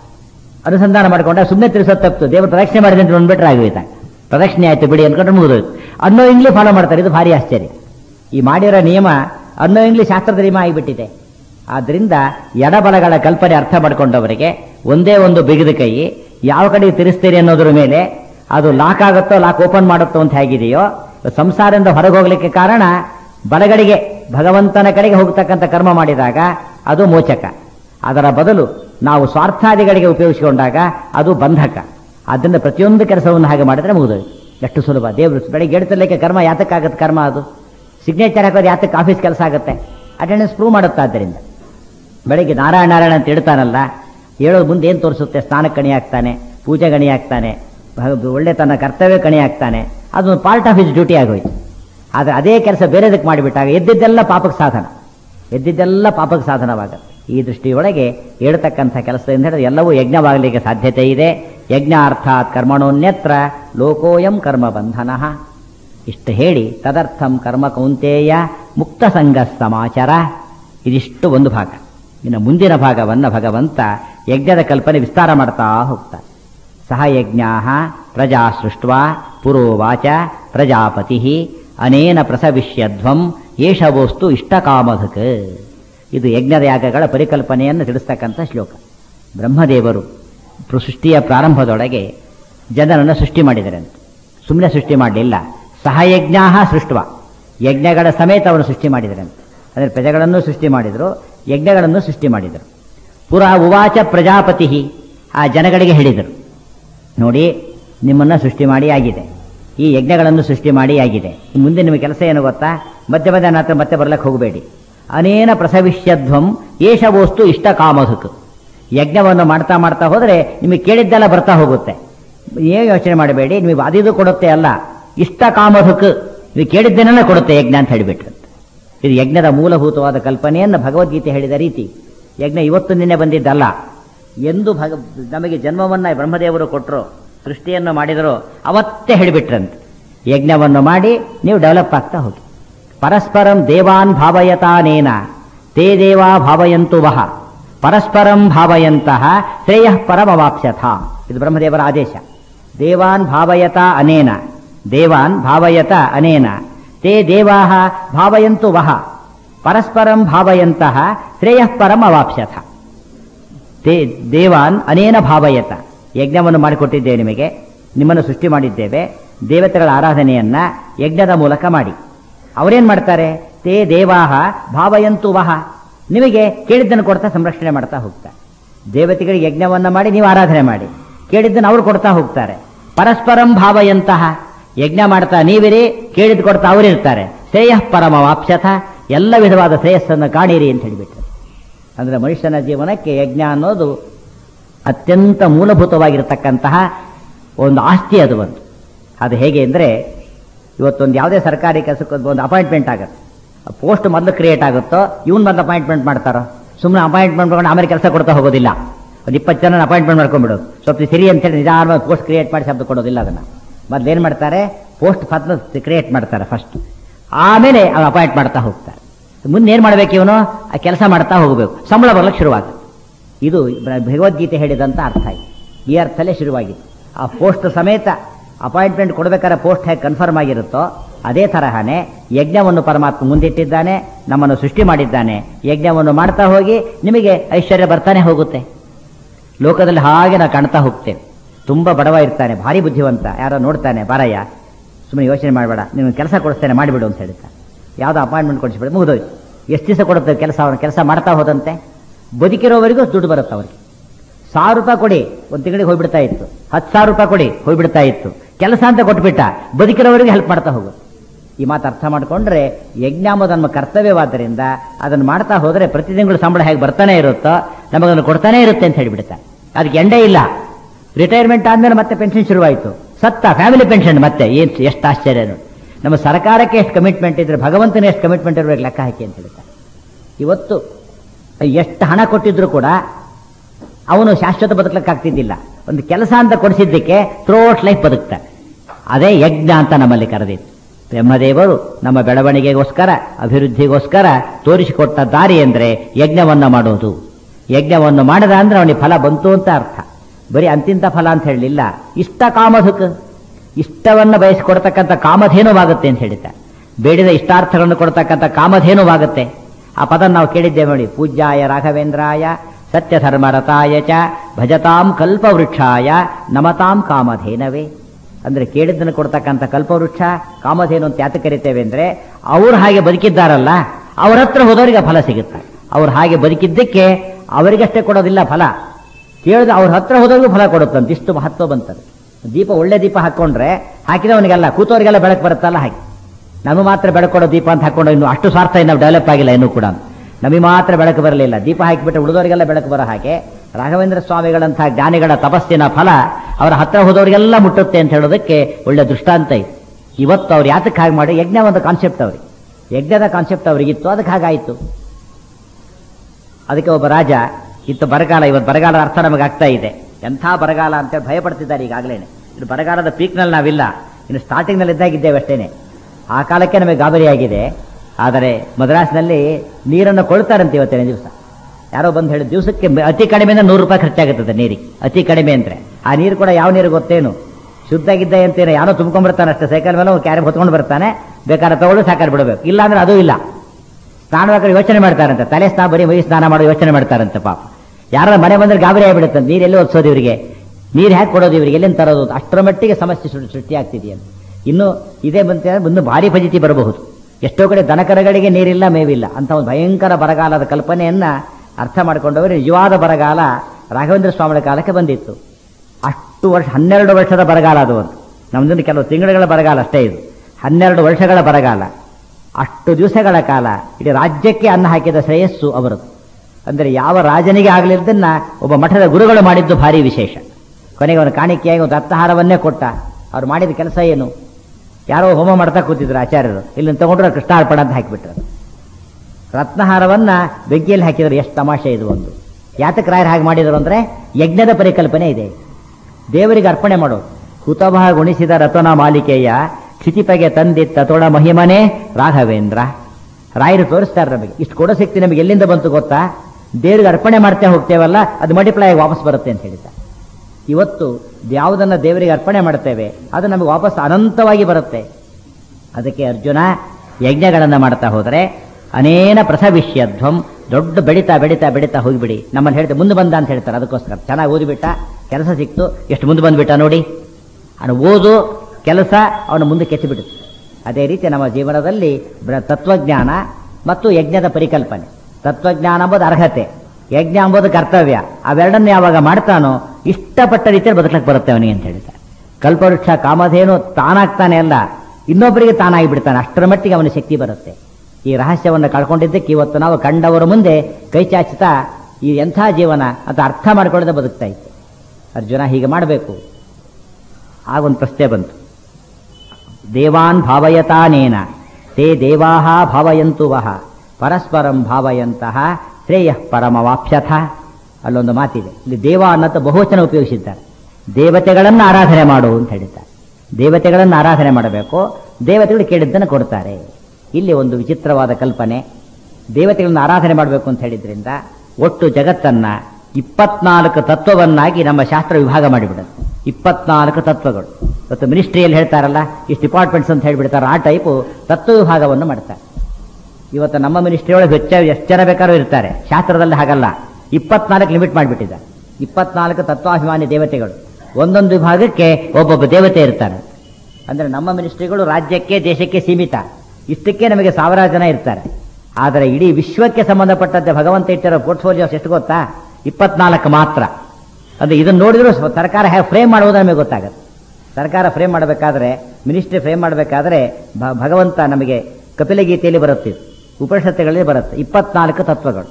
ಅನುಸಂಧಾನ ಮಾಡಿಕೊಂಡ ಸುಮ್ಮನೆ ತಿರುಸೋದು ತಪ್ಪು ದೇವರು ಪ್ರದಕ್ಷಿಣೆ ಮಾಡಿದೆ ಅಂತ ಅಂದ್ಬಿಟ್ರೆ ಆಗೋಯ್ತಾಗ ಪ್ರದಕ್ಷಿಣೆ ಆಯ್ತು ಬಿಡಿ ಅನ್ಕೊಂಡ್ರೆ ಮುಗಿದೋಯ್ತು ಅನ್ನೋ ಇಂಗ್ಲಿ ಫಾಲೋ ಮಾಡ್ತಾರೆ ಇದು ಭಾರಿ ಆಶ್ಚರ್ಯ ಈ ಮಾಡಿರೋ ನಿಯಮ ಅನ್ನೋ ಇಂಗ್ಲಿ ಶಾಸ್ತ್ರದ ನಿಯಮ ಆಗಿಬಿಟ್ಟಿದೆ ಆದ್ರಿಂದ ಎಡಬಲಗಳ ಕಲ್ಪನೆ ಅರ್ಥ ಮಾಡಿಕೊಂಡವರಿಗೆ ಒಂದೇ ಒಂದು ಬಿಗಿದ ಕೈ ಯಾವ ಕಡೆ ತಿರುಸ್ತೀರಿ ಅನ್ನೋದ್ರ ಮೇಲೆ ಅದು ಲಾಕ್ ಆಗುತ್ತೋ ಲಾಕ್ ಓಪನ್ ಮಾಡುತ್ತೋ ಅಂತ ಹೇಗಿದೆಯೋ ಸಂಸಾರದಿಂದ ಹೊರಗೆ ಹೋಗ್ಲಿಕ್ಕೆ ಕಾರಣ ಬಲಗಡೆಗೆ ಭಗವಂತನ ಕಡೆಗೆ ಹೋಗ್ತಕ್ಕಂಥ ಕರ್ಮ ಮಾಡಿದಾಗ ಅದು ಮೋಚಕ ಅದರ ಬದಲು ನಾವು ಸ್ವಾರ್ಥಾದಿಗಳಿಗೆ ಉಪಯೋಗಿಸಿಕೊಂಡಾಗ ಅದು ಬಂಧಕ ಆದ್ದರಿಂದ ಪ್ರತಿಯೊಂದು ಕೆಲಸವನ್ನು ಹಾಗೆ ಮಾಡಿದ್ರೆ ಮುಗಿದೋಯ್ತು ಎಷ್ಟು ಸುಲಭ ದೇವರು ಬೆಳಿಗ್ಗೆ ಎಡ್ತಿರ್ಲಿಕ್ಕೆ ಕರ್ಮ ಯಾತಕ್ಕಾಗತ್ತೆ ಕರ್ಮ ಅದು ಸಿಗ್ನೇಚರ್ ಹಾಕೋದು ಯಾತಕ್ಕೆ ಆಫೀಸ್ ಕೆಲಸ ಆಗುತ್ತೆ ಅಟೆಂಡೆನ್ಸ್ ಪ್ರೂವ್ ಮಾಡುತ್ತೆ ಆದ್ದರಿಂದ ಬೆಳಿಗ್ಗೆ ನಾರಾಯಣ ನಾರಾಯಣ ಅಂತ ಇಡ್ತಾನಲ್ಲ ಹೇಳೋದು ಮುಂದೆ ಏನು ತೋರಿಸುತ್ತೆ ಸ್ನಾನಕ್ಕೆ ಕಣಿ ಆಗ್ತಾನೆ ಪೂಜೆ ಗಣಿ ಆಗ್ತಾನೆ ಭ- ಒಳ್ಳೆ ತನ್ನ ಕರ್ತವ್ಯ ಕಣಿ ಆಗ್ತಾನೆ ಅದೊಂದು ಪಾರ್ಟ್ ಆಫ್ ಇಸ್ ಡ್ಯೂಟಿ ಆಗೋಯ್ತು ಆದರೆ ಅದೇ ಕೆಲಸ ಬೇರೆದಕ್ಕೆ ಮಾಡಿಬಿಟ್ಟಾಗ ಎದ್ದಿದ್ದೆಲ್ಲ ಪಾಪಕ್ಕೆ ಸಾಧನ ಎದ್ದಿದ್ದೆಲ್ಲ ಪಾಪಕ್ಕೆ ಸಾಧನವಾಗುತ್ತೆ ಈ ದೃಷ್ಟಿಯೊಳಗೆ ಹೇಳ್ತಕ್ಕಂಥ ಕೆಲಸದಿಂದ ಹಿಡಿದು ಎಲ್ಲವೂ ಯಜ್ಞವಾಗಲಿಕ್ಕೆ ಸಾಧ್ಯತೆ ಇದೆ ಯಜ್ಞ ಅರ್ಥಾತ್ ಕರ್ಮಣೋನ್ಯತ್ರ ಲೋಕೋಯಂ ಕರ್ಮ ಬಂಧನ ಇಷ್ಟು ಹೇಳಿ ತದರ್ಥಂ ಕರ್ಮ ಕೌಂತೇಯ ಮುಕ್ತ ಸಂಘ ಸಮಾಚಾರ ಇದಿಷ್ಟು ಒಂದು ಭಾಗ ಇನ್ನು ಮುಂದಿನ ಭಾಗವನ್ನು ಭಗವಂತ ಯಜ್ಞದ ಕಲ್ಪನೆ ವಿಸ್ತಾರ ಮಾಡ್ತಾ ಹೋಗ್ತಾನೆ ಸಹ ಯಜ್ಞಾ ಪ್ರಜಾ ಸೃಷ್ಟ ಪುರೋವಾಚ ಪ್ರಜಾಪತಿ ಅನೇನ ಪ್ರಸವಿಷ್ಯಧ್ವಂ ಏಷ ವಸ್ತು ಇಷ್ಟಕಾಮಧಕ್ ಇದು ಯಜ್ಞದ ಯಾಗಗಳ ಪರಿಕಲ್ಪನೆಯನ್ನು ತಿಳಿಸ್ತಕ್ಕಂಥ ಶ್ಲೋಕ ಬ್ರಹ್ಮದೇವರು ಪ್ರ- ಸೃಷ್ಟಿಯ ಪ್ರಾರಂಭದೊಳಗೆ ಜನರನ್ನು ಸೃಷ್ಟಿ ಮಾಡಿದರಂತೆ ಸುಮ್ಮನೆ ಸೃಷ್ಟಿ ಮಾಡಲಿಲ್ಲ ಸಹಯಜ್ಞಾ ಸೃಷ್ಟವ ಯಜ್ಞಗಳ ಸಮೇತ ಅವರು ಸೃಷ್ಟಿ ಮಾಡಿದರಂತೆ ಅಂದರೆ ಪ್ರಜೆಗಳನ್ನು ಸೃಷ್ಟಿ ಮಾಡಿದರು ಯಜ್ಞಗಳನ್ನು ಸೃಷ್ಟಿ ಮಾಡಿದರು ಪುರ ಉವಾಚ ಪ್ರಜಾಪತಿ ಆ ಜನಗಳಿಗೆ ಹೇಳಿದರು ನೋಡಿ ನಿಮ್ಮನ್ನು ಸೃಷ್ಟಿ ಮಾಡಿ ಆಗಿದೆ ಈ ಯಜ್ಞಗಳನ್ನು ಸೃಷ್ಟಿ ಮಾಡಿ ಆಗಿದೆ ಇನ್ನು ಮುಂದೆ ನಿಮಗೆ ಕೆಲಸ ಏನು ಗೊತ್ತಾ ಮಧ್ಯ ಮಧ್ಯ ನನ್ನ ಹತ್ರ ಮತ್ತೆ ಬರ್ಲಕ್ಕೆ ಹೋಗಬೇಡಿ ಅನೇನ ಪ್ರಸವಿಷ್ಯಧ್ವಂ ಏಷ ವಸ್ತು ಇಷ್ಟ ಕಾಮಧುಕ್ ಯಜ್ಞವನ್ನು ಮಾಡ್ತಾ ಮಾಡ್ತಾ ಹೋದರೆ ನಿಮಗೆ ಕೇಳಿದ್ದೆಲ್ಲ ಬರ್ತಾ ಹೋಗುತ್ತೆ ಏನು ಯೋಚನೆ ಮಾಡಬೇಡಿ ನಿಮಗೆ ಅದಿದು ಕೊಡುತ್ತೆ ಅಲ್ಲ ಇಷ್ಟ ಕಾಮಧುಕ್ ನೀವು ಕೇಳಿದ್ದೇನೆಲ್ಲ ಕೊಡುತ್ತೆ ಯಜ್ಞ ಅಂತ ಹೇಳಿಬಿಟ್ರು ಇದು ಯಜ್ಞದ ಮೂಲಭೂತವಾದ ಕಲ್ಪನೆಯನ್ನು ಭಗವದ್ಗೀತೆ ಹೇಳಿದ ರೀತಿ ಯಜ್ಞ ಇವತ್ತು ನಿನ್ನೆ ಬಂದಿದ್ದಲ್ಲ ಎಂದು ಭಗ ನಮಗೆ ಜನ್ಮವನ್ನ ಬ್ರಹ್ಮದೇವರು ಕೊಟ್ಟರು ಸೃಷ್ಟಿಯನ್ನು ಮಾಡಿದರೋ ಅವತ್ತೇ ಹೇಳಿಬಿಟ್ರಂತೆ ಯಜ್ಞವನ್ನು ಮಾಡಿ ನೀವು ಡೆವಲಪ್ ಆಗ್ತಾ ಹೋಗಿ ಪರಸ್ಪರಂ ದೇವಾನ್ ಭಾವಯತಾನೇನ ತೇ ದೇವಾ ಭಾವಯಂತು ವಹ ಪರಸ್ಪರಂ ಭಾವಯಂತಹ ಶ್ರೇಯ ಪರಮವಾಪ್ಸ್ಯಥ ಇದು ಬ್ರಹ್ಮದೇವರ ಆದೇಶ ದೇವಾನ್ ಭಾವಯತ ಅನೇನ ದೇವಾನ್ ಭಾವಯತ ಅನೇನ ತೇ ದೇವಾ ಭಾವಯಂತು ವಹ ಪರಸ್ಪರಂ ಭಾವಯಂತಹ ಶ್ರೇಯ ಪರಂ ಅವಾಪ್ಸ್ಯಥ ತೇ ದೇವಾನ್ ಅನೇನ ಭಾವಯತ ಯಜ್ಞವನ್ನು ಮಾಡಿಕೊಟ್ಟಿದ್ದೇವೆ ನಿಮಗೆ ನಿಮ್ಮನ್ನು ಸೃಷ್ಟಿ ಮಾಡಿದ್ದೇವೆ ದೇವತೆಗಳ ಆರಾಧನೆಯನ್ನ ಯಜ್ಞದ ಮೂಲಕ ಮಾಡಿ ಅವರೇನ್ ಮಾಡ್ತಾರೆ ತೇ ದೇವಾಹ ಭಾವಯಂತು ವಹ ನಿಮಗೆ ಕೇಳಿದ್ದನ್ನು ಕೊಡ್ತಾ ಸಂರಕ್ಷಣೆ ಮಾಡ್ತಾ ಹೋಗ್ತಾರೆ ದೇವತೆಗಳಿಗೆ ಯಜ್ಞವನ್ನ ಮಾಡಿ ನೀವು ಆರಾಧನೆ ಮಾಡಿ ಕೇಳಿದ್ದನ್ನು ಅವರು ಕೊಡ್ತಾ ಹೋಗ್ತಾರೆ ಪರಸ್ಪರಂ ಭಾವಯಂತಹ ಯಜ್ಞ ಮಾಡ್ತಾ ನೀವಿರಿ ಕೇಳಿದ್ದು ಕೊಡ್ತಾ ಅವರಿರ್ತಾರೆ ಶ್ರೇಯ ಪರಮ ವಾಪ್ಸ್ಯಥ ಎಲ್ಲ ವಿಧವಾದ ಶ್ರೇಯಸ್ಸನ್ನು ಕಾಣಿರಿ ಅಂತ ಹೇಳಿಬಿಟ್ರು ಅಂದ್ರೆ ಮನುಷ್ಯನ ಜೀವನಕ್ಕೆ ಯಜ್ಞ ಅನ್ನೋದು ಅತ್ಯಂತ ಮೂಲಭೂತವಾಗಿರತಕ್ಕಂತಹ ಒಂದು ಆಸ್ತಿ ಅದು ಒಂದು ಅದು ಹೇಗೆ ಅಂದರೆ ಇವತ್ತೊಂದು ಯಾವುದೇ ಸರ್ಕಾರಿ ಕೆಲಸಕ್ಕೆ ಒಂದು ಅಪಾಯಿಂಟ್ಮೆಂಟ್ ಆಗುತ್ತೆ ಪೋಸ್ಟ್ ಮೊದಲು ಕ್ರಿಯೇಟ್ ಆಗುತ್ತೋ ಇವನ್ ಮೊದಲು ಅಪಾಯಿಂಟ್ಮೆಂಟ್ ಮಾಡ್ತಾರೋ ಸುಮ್ಮನೆ ಅಪಾಯಿಂಟ್ಮೆಂಟ್ ಮಾಡ್ಕೊಂಡು ಆಮೇಲೆ ಕೆಲಸ ಕೊಡ್ತಾ ಹೋಗೋದಿಲ್ಲ ಒಂದು ಇಪ್ಪತ್ತು ಜನ ಅಪಾಯಿಂಟ್ಮೆಂಟ್ ಮಾಡ್ಕೊಂಡ್ಬಿಡೋದು ಸ್ವಲ್ಪ ಸರಿ ಅಂತೇಳಿ ನಿಧಾನವಾಗಿ ಪೋಸ್ಟ್ ಕ್ರಿಯೇಟ್ ಮಾಡಿ ಶಬ್ದ ಕೊಡೋದಿಲ್ಲ ಅದನ್ನ ಮೊದಲು ಏನು ಮಾಡ್ತಾರೆ ಪೋಸ್ಟ್ ಫಸ್ಟ್ ಕ್ರಿಯೇಟ್ ಮಾಡ್ತಾರೆ ಫಸ್ಟ್ ಆಮೇಲೆ ಅವ್ನು ಅಪಾಯಿಂಟ್ ಮಾಡ್ತಾ ಹೋಗ್ತಾರೆ ಮುಂದೆ ಏನು ಮಾಡ್ಬೇಕು ಇವನು ಆ ಕೆಲಸ ಮಾಡ್ತಾ ಹೋಗಬೇಕು ಸಂಬಳ ಬರ್ಲಿಕ್ಕೆ ಶುರುವಾಗುತ್ತೆ ಇದು ಬ- ಭಗವದ್ಗೀತೆ ಹೇಳಿದಂತ ಅರ್ಥ ಆಯ್ತು ಈ ಅರ್ಥಲ್ಲೇ ಶುರುವಾಗಿತ್ತು ಆ ಪೋಸ್ಟ್ ಸಮೇತ ಅಪಾಯಿಂಟ್ಮೆಂಟ್ ಕೊಡಬೇಕಾದ್ರೆ ಪೋಸ್ಟ್ ಹೇಗೆ ಕನ್ಫರ್ಮ್ ಆಗಿರುತ್ತೋ ಅದೇ ತರಹನೇ ಯಜ್ಞವನ್ನು ಪರಮಾತ್ಮ ಮುಂದಿಟ್ಟಿದ್ದಾನೆ ನಮ್ಮನ್ನು ಸೃಷ್ಟಿ ಮಾಡಿದ್ದಾನೆ ಯಜ್ಞವನ್ನು ಮಾಡ್ತಾ ಹೋಗಿ ನಿಮಗೆ ಐಶ್ವರ್ಯ ಬರ್ತಾನೆ ಹೋಗುತ್ತೆ ಲೋಕದಲ್ಲಿ ಹಾಗೆ ನಾವು ಕಾಣ್ತಾ ಹೋಗ್ತೇವೆ ತುಂಬಾ ಬಡವ ಇರ್ತಾನೆ ಭಾರಿ ಬುದ್ಧಿವಂತ ಯಾರೋ ನೋಡ್ತಾನೆ ಬಾರಯ್ಯ ಸುಮ್ಮನೆ ಯೋಚನೆ ಮಾಡಬೇಡ ನೀನು ಕೆಲಸ ಕೊಡಿಸ್ತೇನೆ ಮಾಡಿಬಿಡು ಅಂತ ಹೇಳ್ತಾನೆ ಯಾವುದೋ ಅಪಾಯಿಂಟ್ಮೆಂಟ್ ಕೊಡಿಸ್ಬಿಡು ಮುಗಿದೋಯ್ತು ಎಷ್ಟು ದಿವಸ ಕೊಡುತ್ತೆ ಕೆಲಸ ಅವನು ಕೆಲಸ ಮಾಡ್ತಾ ಹೋದಂತೆ ಬದುಕಿರೋವರೆಗೂ ದುಡ್ಡು ಬರುತ್ತೆ ಅವ್ರಿಗೆ ಸಾವಿರ ರೂಪಾಯಿ ಕೊಡಿ ಒಂದು ತಿಂಗಳಿಗೆ ಹೋಗ್ಬಿಡ್ತಾ ಇತ್ತು ಹತ್ತು ಸಾವಿರ ರೂಪಾಯಿ ಕೊಡಿ ಹೋಗ್ಬಿಡ್ತಾ ಇತ್ತು ಕೆಲಸ ಅಂತ ಕೊಟ್ಬಿಟ್ಟ ಬದುಕಿರೋವರೆಗೂ ಹೆಲ್ಪ್ ಮಾಡ್ತಾ ಹೋಗುತ್ತೆ ಈ ಮಾತು ಅರ್ಥ ಮಾಡ್ಕೊಂಡ್ರೆ ಯಜ್ಞ ಎಂಬುದು ನಮ್ಮ ಕರ್ತವ್ಯವಾದ್ದರಿಂದ ಅದನ್ನು ಮಾಡ್ತಾ ಹೋದ್ರೆ ಪ್ರತಿ ತಿಂಗಳು ಸಂಬಳ ಹೇಗೆ ಬರ್ತಾನೆ ಇರುತ್ತೋ ನಮಗನ್ನು ಕೊಡ್ತಾನೆ ಇರುತ್ತೆ ಅಂತ ಹೇಳಿಬಿಡುತ್ತೆ ಅದಕ್ಕೆ ಎಂಡೇ ಇಲ್ಲ ರಿಟೈರ್ಮೆಂಟ್ ಆದ್ಮೇಲೆ ಮತ್ತೆ ಪೆನ್ಷನ್ ಶುರುವಾಯಿತು ಸತ್ತ ಫ್ಯಾಮಿಲಿ ಪೆನ್ಷನ್ ಮತ್ತೆ ಏನ್ ಎಷ್ಟು ಆಶ್ಚರ್ಯ ನೋಡಿ. ನಮ್ಮ ಸರ್ಕಾರಕ್ಕೆ ಎಷ್ಟು ಕಮಿಟ್ಮೆಂಟ್ ಇದ್ರೆ ಭಗವಂತನ ಎಷ್ಟು ಕಮಿಟ್ಮೆಂಟ್ ಇರಬೇಕು ಲೆಕ್ಕ ಹಾಕಿ ಅಂತ ಹೇಳ್ತಾರೆ ಇವತ್ತು ಎಷ್ಟು ಹಣ ಕೊಟ್ಟಿದ್ರು ಕೂಡ ಅವನು ಶಾಶ್ವತ ಬದುಕಲಿಕ್ಕಾಗ್ತಿದ್ದಿಲ್ಲ ಒಂದು ಕೆಲಸ ಅಂತ ಕೊಡಿಸಿದ್ದಕ್ಕೆ ಥ್ರೋಟ್ ಲೈಫ್ ಬದುಕ್ತಾನೆ ಅದೇ ಯಜ್ಞ ಅಂತ ನಮ್ಮಲ್ಲಿ ಕರೆದಿತ್ತು ಬ್ರಹ್ಮದೇವರು ನಮ್ಮ ಬೆಳವಣಿಗೆಗೋಸ್ಕರ ಅಭಿವೃದ್ಧಿಗೋಸ್ಕರ ತೋರಿಸಿಕೊಟ್ಟ ದಾರಿ ಅಂದ್ರೆ ಯಜ್ಞವನ್ನ ಮಾಡೋದು ಯಜ್ಞವನ್ನು ಮಾಡದ ಅಂದ್ರೆ ಅವನಿಗೆ ಫಲ ಬಂತು ಅಂತ ಅರ್ಥ ಬರೀ ಅಂತಿಂತ ಫಲ ಅಂತ ಹೇಳಲಿಲ್ಲ ಇಷ್ಟ ಕಾಮಧುಕ್ ಇಷ್ಟವನ್ನ ಬಯಸಿಕೊಡ್ತಕ್ಕಂಥ ಕಾಮಧೇನುವಾಗುತ್ತೆ ಅಂತ ಹೇಳಿದ್ದಾರೆ ಬೇಡಿದ ಇಷ್ಟಾರ್ಥಗಳನ್ನು ಕೊಡ್ತಕ್ಕಂಥ ಕಾಮಧೇನುವಾಗುತ್ತೆ ಆ ಪದ ನಾವು ಕೇಳಿದ್ದೇವೆ ನೋಡಿ ಪೂಜ್ಯಾಯ ರಾಘವೇಂದ್ರಾಯ ಸತ್ಯ ಧರ್ಮರತಾಯ ಚ ಭಜತಾಂ ಕಲ್ಪವೃಕ್ಷಾಯ ನಮತಾಂ ಕಾಮಧೇನವೇ ಅಂದ್ರೆ ಕೇಳಿದ್ದನ್ನು ಕೊಡ್ತಕ್ಕಂಥ ಕಲ್ಪವೃಕ್ಷ ಕಾಮಧೇನು ಅಂತ ಯಾತ ಕರಿತೇವೆ ಅಂದ್ರೆ ಅವ್ರು ಹಾಗೆ ಬದುಕಿದ್ದಾರಲ್ಲ ಅವ್ರ ಹತ್ರ ಹೋದವರಿಗೆ ಫಲ ಸಿಗುತ್ತೆ ಅವ್ರು ಹಾಗೆ ಬದುಕಿದ್ದಕ್ಕೆ ಅವರಿಗಷ್ಟೇ ಕೊಡೋದಿಲ್ಲ ಫಲ ಕೇಳಿದ ಅವ್ರ ಹತ್ರ ಹೋದವ್ರಿಗೂ ಫಲ ಕೊಡುತ್ತಂತ ಇಷ್ಟು ಮಹತ್ವ ಬಂತದೆ ದೀಪ ಒಳ್ಳೆ ದೀಪ ಹಾಕೊಂಡ್ರೆ ಹಾಕಿದವನಿಗೆಲ್ಲ ಕೂತವರಿಗೆಲ್ಲ ಬೆಳಕು ಬರುತ್ತಲ್ಲ ಹಾಕಿ ನಮಗೆ ಮಾತ್ರ ಬೆಳಕು ಕೊಡೋ ದೀಪ ಅಂತ ಹಾಕೊಂಡು ಇನ್ನು ಅಷ್ಟು ಸ್ವಾರ್ಥ ಇನ್ನು ಡೆವಲಪ್ ಆಗಿಲ್ಲ ಇನ್ನೂ ಕೂಡ ನಮಗೆ ಮಾತ್ರ ಬೆಳಕು ಬರಲಿಲ್ಲ ದೀಪ ಹಾಕಿಬಿಟ್ಟು ಉಳಿದವರಿಗೆಲ್ಲ ಬೆಳಕು ಬರೋ ಹಾಗೆ ರಾಘವೇಂದ್ರ ಸ್ವಾಮಿಗಳಂತಹ ಜ್ಞಾನಿಗಳ ತಪಸ್ಸಿನ ಫಲ ಅವರ ಹತ್ರ ಹೋದವರಿಗೆಲ್ಲ ಮುಟ್ಟುತ್ತೆ ಅಂತ ಹೇಳೋದಕ್ಕೆ ಒಳ್ಳೆ ದೃಷ್ಟಾಂತ ಇದೆ ಇವತ್ತು ಅವ್ರು ಯಾತಕ್ಕೆ ಹಾಗೆ ಮಾಡಿ ಯಜ್ಞ ಒಂದು ಕಾನ್ಸೆಪ್ಟ್ ಅವ್ರಿಗೆ ಯಜ್ಞದ ಕಾನ್ಸೆಪ್ಟ್ ಅವರಿಗಿತ್ತು ಅದಕ್ಕೆ ಹಾಗಾಯಿತು ಅದಕ್ಕೆ ಒಬ್ಬ ರಾಜ ಇತ್ತು ಬರಗಾಲ ಇವತ್ತು ಬರಗಾಲದ ಅರ್ಥ ನಮಗೆ ಆಗ್ತಾ ಇದೆ ಎಂಥ ಬರಗಾಲ ಅಂತ ಭಯ ಪಡ್ತಿದ್ದಾರೆ ಈಗಾಗಲೇ ಇದು ಬರಗಾಲದ ಪೀಕ್ನಲ್ಲಿ ನಾವಿಲ್ಲ ಇನ್ನು ಸ್ಟಾರ್ಟಿಂಗ್ನಲ್ಲಿ ಇದ್ದಾಗಿದ್ದೇವೆ ಅಷ್ಟೇನೆ ಆ ಕಾಲಕ್ಕೆ ನಮಗೆ ಗಾಬರಿ ಆಗಿದೆ ಆದರೆ ಮದ್ರಾಸ್ನಲ್ಲಿ ನೀರನ್ನು ಕೊಳ್ತಾರಂತೆ ಇವತ್ತಿನ ದಿವಸ ಯಾರೋ ಬಂದು ಹೇಳಿ ದಿವಸಕ್ಕೆ ಬೆ- ಅತಿ ಕಡಿಮೆ ಅಂದ್ರೆ ನೂರು ರೂಪಾಯಿ ಖರ್ಚಾಗುತ್ತದೆ ನೀರಿಗೆ ಅತಿ ಕಡಿಮೆ ಅಂದ್ರೆ ಆ ನೀರು ಕೂಡ ಯಾವ ನೀರು ಗೊತ್ತೇನು ಶುದ್ಧಾಗಿದ್ದ ಅಂತೇನು ಯಾರೋ ತುಂಬ್ಕೊಂಡ್ಬರ್ತಾನೆ ಅಷ್ಟೇ ಸೈಕಲ್ ಮೇಲೆ ಕ್ಯಾರೆ ಹೊತ್ಕೊಂಡು ಬರ್ತಾನೆ ಬೇಕಾದ್ರೆ ತಗೊಳ್ಳಿ ಸಾಕಾಗಿ ಬಿಡಬೇಕು ಇಲ್ಲ ಅಂದ್ರೆ ಅದು ಇಲ್ಲ ಸ್ನಾನ ಬೇಕಾದ್ರೆ ಯೋಚನೆ ಮಾಡ್ತಾರಂತೆ ತಲೆ ಸ್ನಾನ ಬರೀ ಮೈ ಸ್ನಾನ ಮಾಡೋ ಯೋಚನೆ ಮಾಡ್ತಾರಂತೆ ಪಾಪ ಯಾರ ಮನೆ ಬಂದ್ರೆ ಗಾಬರಿ ಆಗಿಬಿಡುತ್ತೆ ನೀರು ಎಲ್ಲಿ ಒತ್ಸೋದು ಇವರಿಗೆ ನೀರು ಹೇಗೆ ಕೊಡೋದು ಇವರಿಗೆ ಎಲ್ಲಿಂದ ತರೋದು ಅಷ್ಟರ ಮಟ್ಟಿಗೆ ಸಮಸ್ಯೆ ಸೃ- ಸೃಷ್ಟಿಯಾಗ್ತಿದೆಯಂತ ಇನ್ನು ಇದೇ ಬಂತ ಮುಂದೆ ಭಾರಿ ಫಜಿತಿ ಬರಬಹುದು ಎಷ್ಟೋ ಕಡೆ ದನಕರಗಳಿಗೆ ನೀರಿಲ್ಲ ಮೇವಿಲ್ಲ ಅಂತ ಒಂದು ಭಯಂಕರ ಬರಗಾಲದ ಕಲ್ಪನೆಯನ್ನ ಅರ್ಥ ಮಾಡಿಕೊಂಡವರು ನಿಜವಾದ ಬರಗಾಲ ರಾಘವೇಂದ್ರ ಸ್ವಾಮಿಗಳ ಕಾಲಕ್ಕೆ ಬಂದಿತ್ತು ಅಷ್ಟು ವರ್ಷ ಹನ್ನೆರಡು ವರ್ಷದ ಬರಗಾಲ ಅದು ಒಂದು ನಮ್ದೊಂದು ಕೆಲವು ತಿಂಗಳುಗಳ ಬರಗಾಲ ಅಷ್ಟೇ ಇದು ಹನ್ನೆರಡು ವರ್ಷಗಳ ಬರಗಾಲ ಅಷ್ಟು ದಿವಸಗಳ ಕಾಲ ಇಡೀ ರಾಜ್ಯಕ್ಕೆ ಅನ್ನ ಹಾಕಿದ ಶ್ರೇಯಸ್ಸು ಅವರದು ಅಂದರೆ ಯಾವ ರಾಜನಿಗೆ ಆಗಲಿದ್ದನ್ನ ಒಬ್ಬ ಮಠದ ಗುರುಗಳು ಮಾಡಿದ್ದು ಭಾರಿ ವಿಶೇಷ ಕೊನೆಗೆ ಅವನು ಕಾಣಿಕೆಯಾಗಿ ಒಂದು ರತ್ನಹಾರವನ್ನೇ ಕೊಟ್ಟ ಅವ್ರು ಮಾಡಿದ ಕೆಲಸ ಏನು ಯಾರೋ ಹೋಮ ಮಾಡ್ತಾ ಕೂತಿದ್ರು ಆಚಾರ್ಯರು ಇಲ್ಲಿ ತಗೊಂಡ್ರೆ ಕೃಷ್ಣಾರ್ಪಣ ಅಂತ ಹಾಕಿಬಿಟ್ರು ರತ್ನಹಾರವನ್ನ ಬೆಂಕಿಯಲ್ಲಿ ಹಾಕಿದ್ರು ಎಷ್ಟು ತಮಾಷೆ ಇದು ಒಂದು ಯಾತಕ ರಾಯರು ಹಾಗೆ ಮಾಡಿದರು ಅಂದ್ರೆ ಯಜ್ಞದ ಪರಿಕಲ್ಪನೆ ಇದೆ ದೇವರಿಗೆ ಅರ್ಪಣೆ ಮಾಡೋದು ಹುತಭ ಗುಣಿಸಿದ ರತನ ಮಾಲಿಕೆಯ ಕ್ಷಿತಿಪಗೆ ತಂದಿತ್ತ ತೋಳ ಮಹಿಮನೇ ರಾಘವೇಂದ್ರ ರಾಯರು ತೋರಿಸ್ತಾರೆ ನಮಗೆ ಇಷ್ಟು ಕೊಡೋ ಶಕ್ತಿ ನಮಗೆ ಎಲ್ಲಿಂದ ಬಂತು ಗೊತ್ತಾ ದೇವರಿಗೆ ಅರ್ಪಣೆ ಮಾಡ್ತಾ ಹೋಗ್ತೇವಲ್ಲ ಅದು ಮಲ್ಟಿಪ್ಲೈ ಆಗಿ ವಾಪಸ್ ಬರುತ್ತೆ ಅಂತ ಹೇಳಿದ್ದಾರೆ ಇವತ್ತು ಯಾವುದನ್ನ ದೇವರಿಗೆ ಅರ್ಪಣೆ ಮಾಡ್ತೇವೆ ಅದು ನಮಗೆ ವಾಪಸ್ ಅನಂತವಾಗಿ ಬರುತ್ತೆ ಅದಕ್ಕೆ ಅರ್ಜುನ ಯಜ್ಞಗಳನ್ನು ಮಾಡ್ತಾ ಹೋದರೆ ಅನೇನ ಪ್ರಸವಿಷ್ಯಧ್ವಂ ದೊಡ್ಡ ಬೆಳೀತಾ ಬೆಳೀತಾ ಬೆಳೀತಾ ಹೋಗಿಬಿಡಿ ನಮ್ಮನ್ನು ಹೇಳ್ತಾರೆ ಮುಂದೆ ಬಂದ ಅಂತ ಹೇಳ್ತಾರೆ ಅದಕ್ಕೋಸ್ಕರ ಚೆನ್ನಾಗಿ ಓದಿಬಿಟ್ಟ ಕೆಲಸ ಸಿಕ್ತು ಎಷ್ಟು ಮುಂದೆ ಬಂದ್ಬಿಟ್ಟ ನೋಡಿ ಅವನು ಓದು ಕೆಲಸ ಅವನು ಮುಂದೆ ಕೆತ್ತಿಬಿಡುತ್ತೆ ಅದೇ ರೀತಿ ನಮ್ಮ ಜೀವನದಲ್ಲಿ ಬ್ರ- ತತ್ವಜ್ಞಾನ ಮತ್ತು ಯಜ್ಞದ ಪರಿಕಲ್ಪನೆ ತತ್ವಜ್ಞಾನ ಎಂಬುದು ಅರ್ಹತೆ ಯಜ್ಞ ಎಂಬುದು ಕರ್ತವ್ಯ ಅವೆರಡನ್ನು ಯಾವಾಗ ಮಾಡ್ತಾನೋ ಇಷ್ಟಪಟ್ಟ ರೀತಿಯಲ್ಲಿ ಬದುಕಲಿಕ್ಕೆ ಬರುತ್ತೆ ಅವನಿಗೆ ಅಂತ ಹೇಳ್ತಾರೆ ಕಲ್ಪವೃಕ್ಷ ಕಾಮಧೇನು ತಾನಾಗ್ತಾನೆ ಅಲ್ಲ ಇನ್ನೊಬ್ಬರಿಗೆ ತಾನಾಗಿ ಬಿಡ್ತಾನೆ ಅಷ್ಟರ ಮಟ್ಟಿಗೆ ಅವನ ಶಕ್ತಿ ಬರುತ್ತೆ ಈ ರಹಸ್ಯವನ್ನು ಕಳ್ಕೊಂಡಿದ್ದಕ್ಕೆ ಇವತ್ತು ನಾವು ಕಂಡವರ ಮುಂದೆ ಕೈ ಚಾಚುತ್ತಾ ಈ ಎಂಥ ಜೀವನ ಅಂತ ಅರ್ಥ ಮಾಡಿಕೊಳ್ಳದೆ ಬದುಕ್ತಾ ಇತ್ತು ಅರ್ಜುನ ಹೀಗೆ ಮಾಡಬೇಕು ಆಗೊಂದು ಪ್ರಶ್ನೆ ಬಂತು ದೇವಾನ್ ಭಾವಯತಾನೇನ ತೇ ದೇವಾಹ ಭಾವಯಂತು ವಹ ಪರಸ್ಪರಂ ಭಾವಯಂತಹ ಶ್ರೇಯ ಪರಮವಾಪ್ಯಥ ಅಲ್ಲೊಂದು ಮಾತಿದೆ ಇಲ್ಲಿ ದೇವ ಅನ್ನೋದು ಬಹುವಚನ ಉಪಯೋಗಿಸಿದ್ದಾರೆ ದೇವತೆಗಳನ್ನು ಆರಾಧನೆ ಮಾಡು ಅಂತ ಹೇಳಿದ್ದಾರೆ ದೇವತೆಗಳನ್ನು ಆರಾಧನೆ ಮಾಡಬೇಕು ದೇವತೆಗಳು ಕೇಳಿದ್ದನ್ನು ಕೊಡ್ತಾರೆ ಇಲ್ಲಿ ಒಂದು ವಿಚಿತ್ರವಾದ ಕಲ್ಪನೆ ದೇವತೆಗಳನ್ನು ಆರಾಧನೆ ಮಾಡಬೇಕು ಅಂತ ಹೇಳಿದ್ರಿಂದ ಒಟ್ಟು ಜಗತ್ತನ್ನ ಇಪ್ಪತ್ನಾಲ್ಕು ತತ್ವವನ್ನಾಗಿ ನಮ್ಮ ಶಾಸ್ತ್ರ ವಿಭಾಗ ಮಾಡಿಬಿಡುತ್ತೆ ಇಪ್ಪತ್ನಾಲ್ಕು ತತ್ವಗಳು ಇವತ್ತು ಮಿನಿಸ್ಟ್ರಿಯಲ್ಲಿ ಹೇಳ್ತಾರಲ್ಲ ಇಷ್ಟು ಡಿಪಾರ್ಟ್ಮೆಂಟ್ಸ್ ಅಂತ ಹೇಳ್ಬಿಡ್ತಾರೆ ಆ ಟೈಪು ತತ್ವ ವಿಭಾಗವನ್ನು ಮಾಡ್ತಾರೆ ಇವತ್ತು ನಮ್ಮ ಮಿನಿಸ್ಟ್ರಿ ಒಳಗೆ ಹೆಚ್ಚ ಎಷ್ಟು ಜನ ಬೇಕಾದ್ರೂ ಇರ್ತಾರೆ ಶಾಸ್ತ್ರದಲ್ಲಿ ಹಾಗಲ್ಲ ಇಪ್ಪತ್ನಾಲ್ಕು ಲಿಮಿಟ್ ಮಾಡಿಬಿಟ್ಟಿದ್ದಾರೆ ಇಪ್ಪತ್ನಾಲ್ಕು ತತ್ವಾಭಿಮಾನಿ ದೇವತೆಗಳು ಒಂದೊಂದು ವಿಭಾಗಕ್ಕೆ ಒಬ್ಬೊಬ್ಬ ದೇವತೆ ಇರ್ತಾರೆ ಅಂದ್ರೆ ನಮ್ಮ ಮಿನಿಸ್ಟ್ರಿಗಳು ರಾಜ್ಯಕ್ಕೆ ದೇಶಕ್ಕೆ ಸೀಮಿತ ಇಷ್ಟಕ್ಕೆ ನಮಗೆ ಸಾವಿರಾರು ಜನ ಇರ್ತಾರೆ ಆದರೆ ಇಡೀ ವಿಶ್ವಕ್ಕೆ ಸಂಬಂಧಪಟ್ಟಂತೆ ಭಗವಂತ ಇಟ್ಟಿರೋ ಪೋರ್ಟ್ಫೋಲಿಯೋಸ್ ಎಷ್ಟು ಗೊತ್ತಾ ಇಪ್ಪತ್ನಾಲ್ಕು ಮಾತ್ರ ಅಂದ್ರೆ ಇದನ್ನು ನೋಡಿದ್ರು ಸ್ವ- ಸರ್ಕಾರ ಹೇಗೆ ಫ್ರೇಮ್ ಮಾಡುವುದು ನಮಗೆ ಗೊತ್ತಾಗುತ್ತೆ ಸರ್ಕಾರ ಫ್ರೇಮ್ ಮಾಡಬೇಕಾದ್ರೆ ಮಿನಿಸ್ಟ್ರಿ ಫ್ರೇಮ್ ಮಾಡಬೇಕಾದ್ರೆ ಭ- ಭಗವಂತ ನಮಗೆ ಕಪಿಲಗೀತೆಯಲ್ಲಿ ಬರುತ್ತೆ ಇದು. ಉಪನಿಷತ್ತುಗಳಲ್ಲಿ ಬರುತ್ತೆ ಇಪ್ಪತ್ನಾಲ್ಕು ತತ್ವಗಳು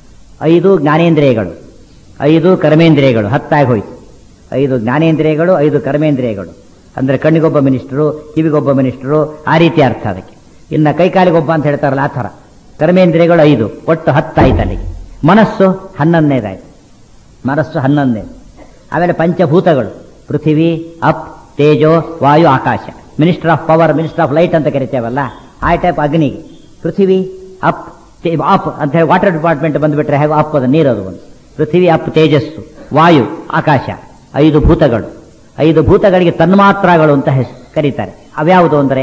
ಐದು ಜ್ಞಾನೇಂದ್ರಿಯಗಳು ಐದು ಕರ್ಮೇಂದ್ರಿಯಗಳು ಹತ್ತಾಗಿ ಹೋಯ್ತು ಐದು ಜ್ಞಾನೇಂದ್ರಿಯಗಳು ಐದು ಕರ್ಮೇಂದ್ರಿಯಗಳು ಅಂದ್ರೆ ಕಣ್ಣಿಗೊಬ್ಬ ಮಿನಿಸ್ಟರು ಕಿವಿಗೊಬ್ಬ ಮಿನಿಸ್ಟರು ಆ ರೀತಿ ಅರ್ಥ ಅದಕ್ಕೆ ಇನ್ನು ಕೈಕಾಲಿಗೊಬ್ಬ ಅಂತ ಹೇಳ್ತಾರಲ್ಲ ಆ ಥರ ಕರ್ಮೇಂದ್ರಿಯಗಳು ಐದು ಒಟ್ಟು ಹತ್ತಾಯ್ತು ಅಲ್ಲಿಗೆ ಮನಸ್ಸು ಹನ್ನೊಂದನೇದಾಯ್ತು ಮನಸ್ಸು ಹನ್ನೊಂದನೇ ಆಮೇಲೆ ಪಂಚಭೂತಗಳು ಪೃಥಿವಿ ಅಪ್ ತೇಜೋ ವಾಯು ಆಕಾಶ minister of power minister of light ಅಂತ ಕರಿತೇವಲ್ಲ ಆ ಟೈಪ್ ಅಗ್ನಿಗೆ ಪೃಥಿವಿ ಅಪ್ ತೇ- ಅಪ್ ಅಂತ ಹೇಳಿ ವಾಟರ್ ಡಿಪಾರ್ಟ್ಮೆಂಟ್ ಬಂದ್ಬಿಟ್ರೆ ಹೇಗೆ ಅಪ್ ಅದು ನೀರದು ಒಂದು ಪೃಥಿವಿ ಅಪ್ ತೇಜಸ್ಸು ವಾಯು ಆಕಾಶ ಐದು ಭೂತಗಳು ಐದು ಭೂತಗಳಿಗೆ ತನ್ಮಾತ್ರಗಳು ಅಂತ ಹೆಸ್- ಕರೀತಾರೆ ಅವ್ಯಾವುದು ಅಂದರೆ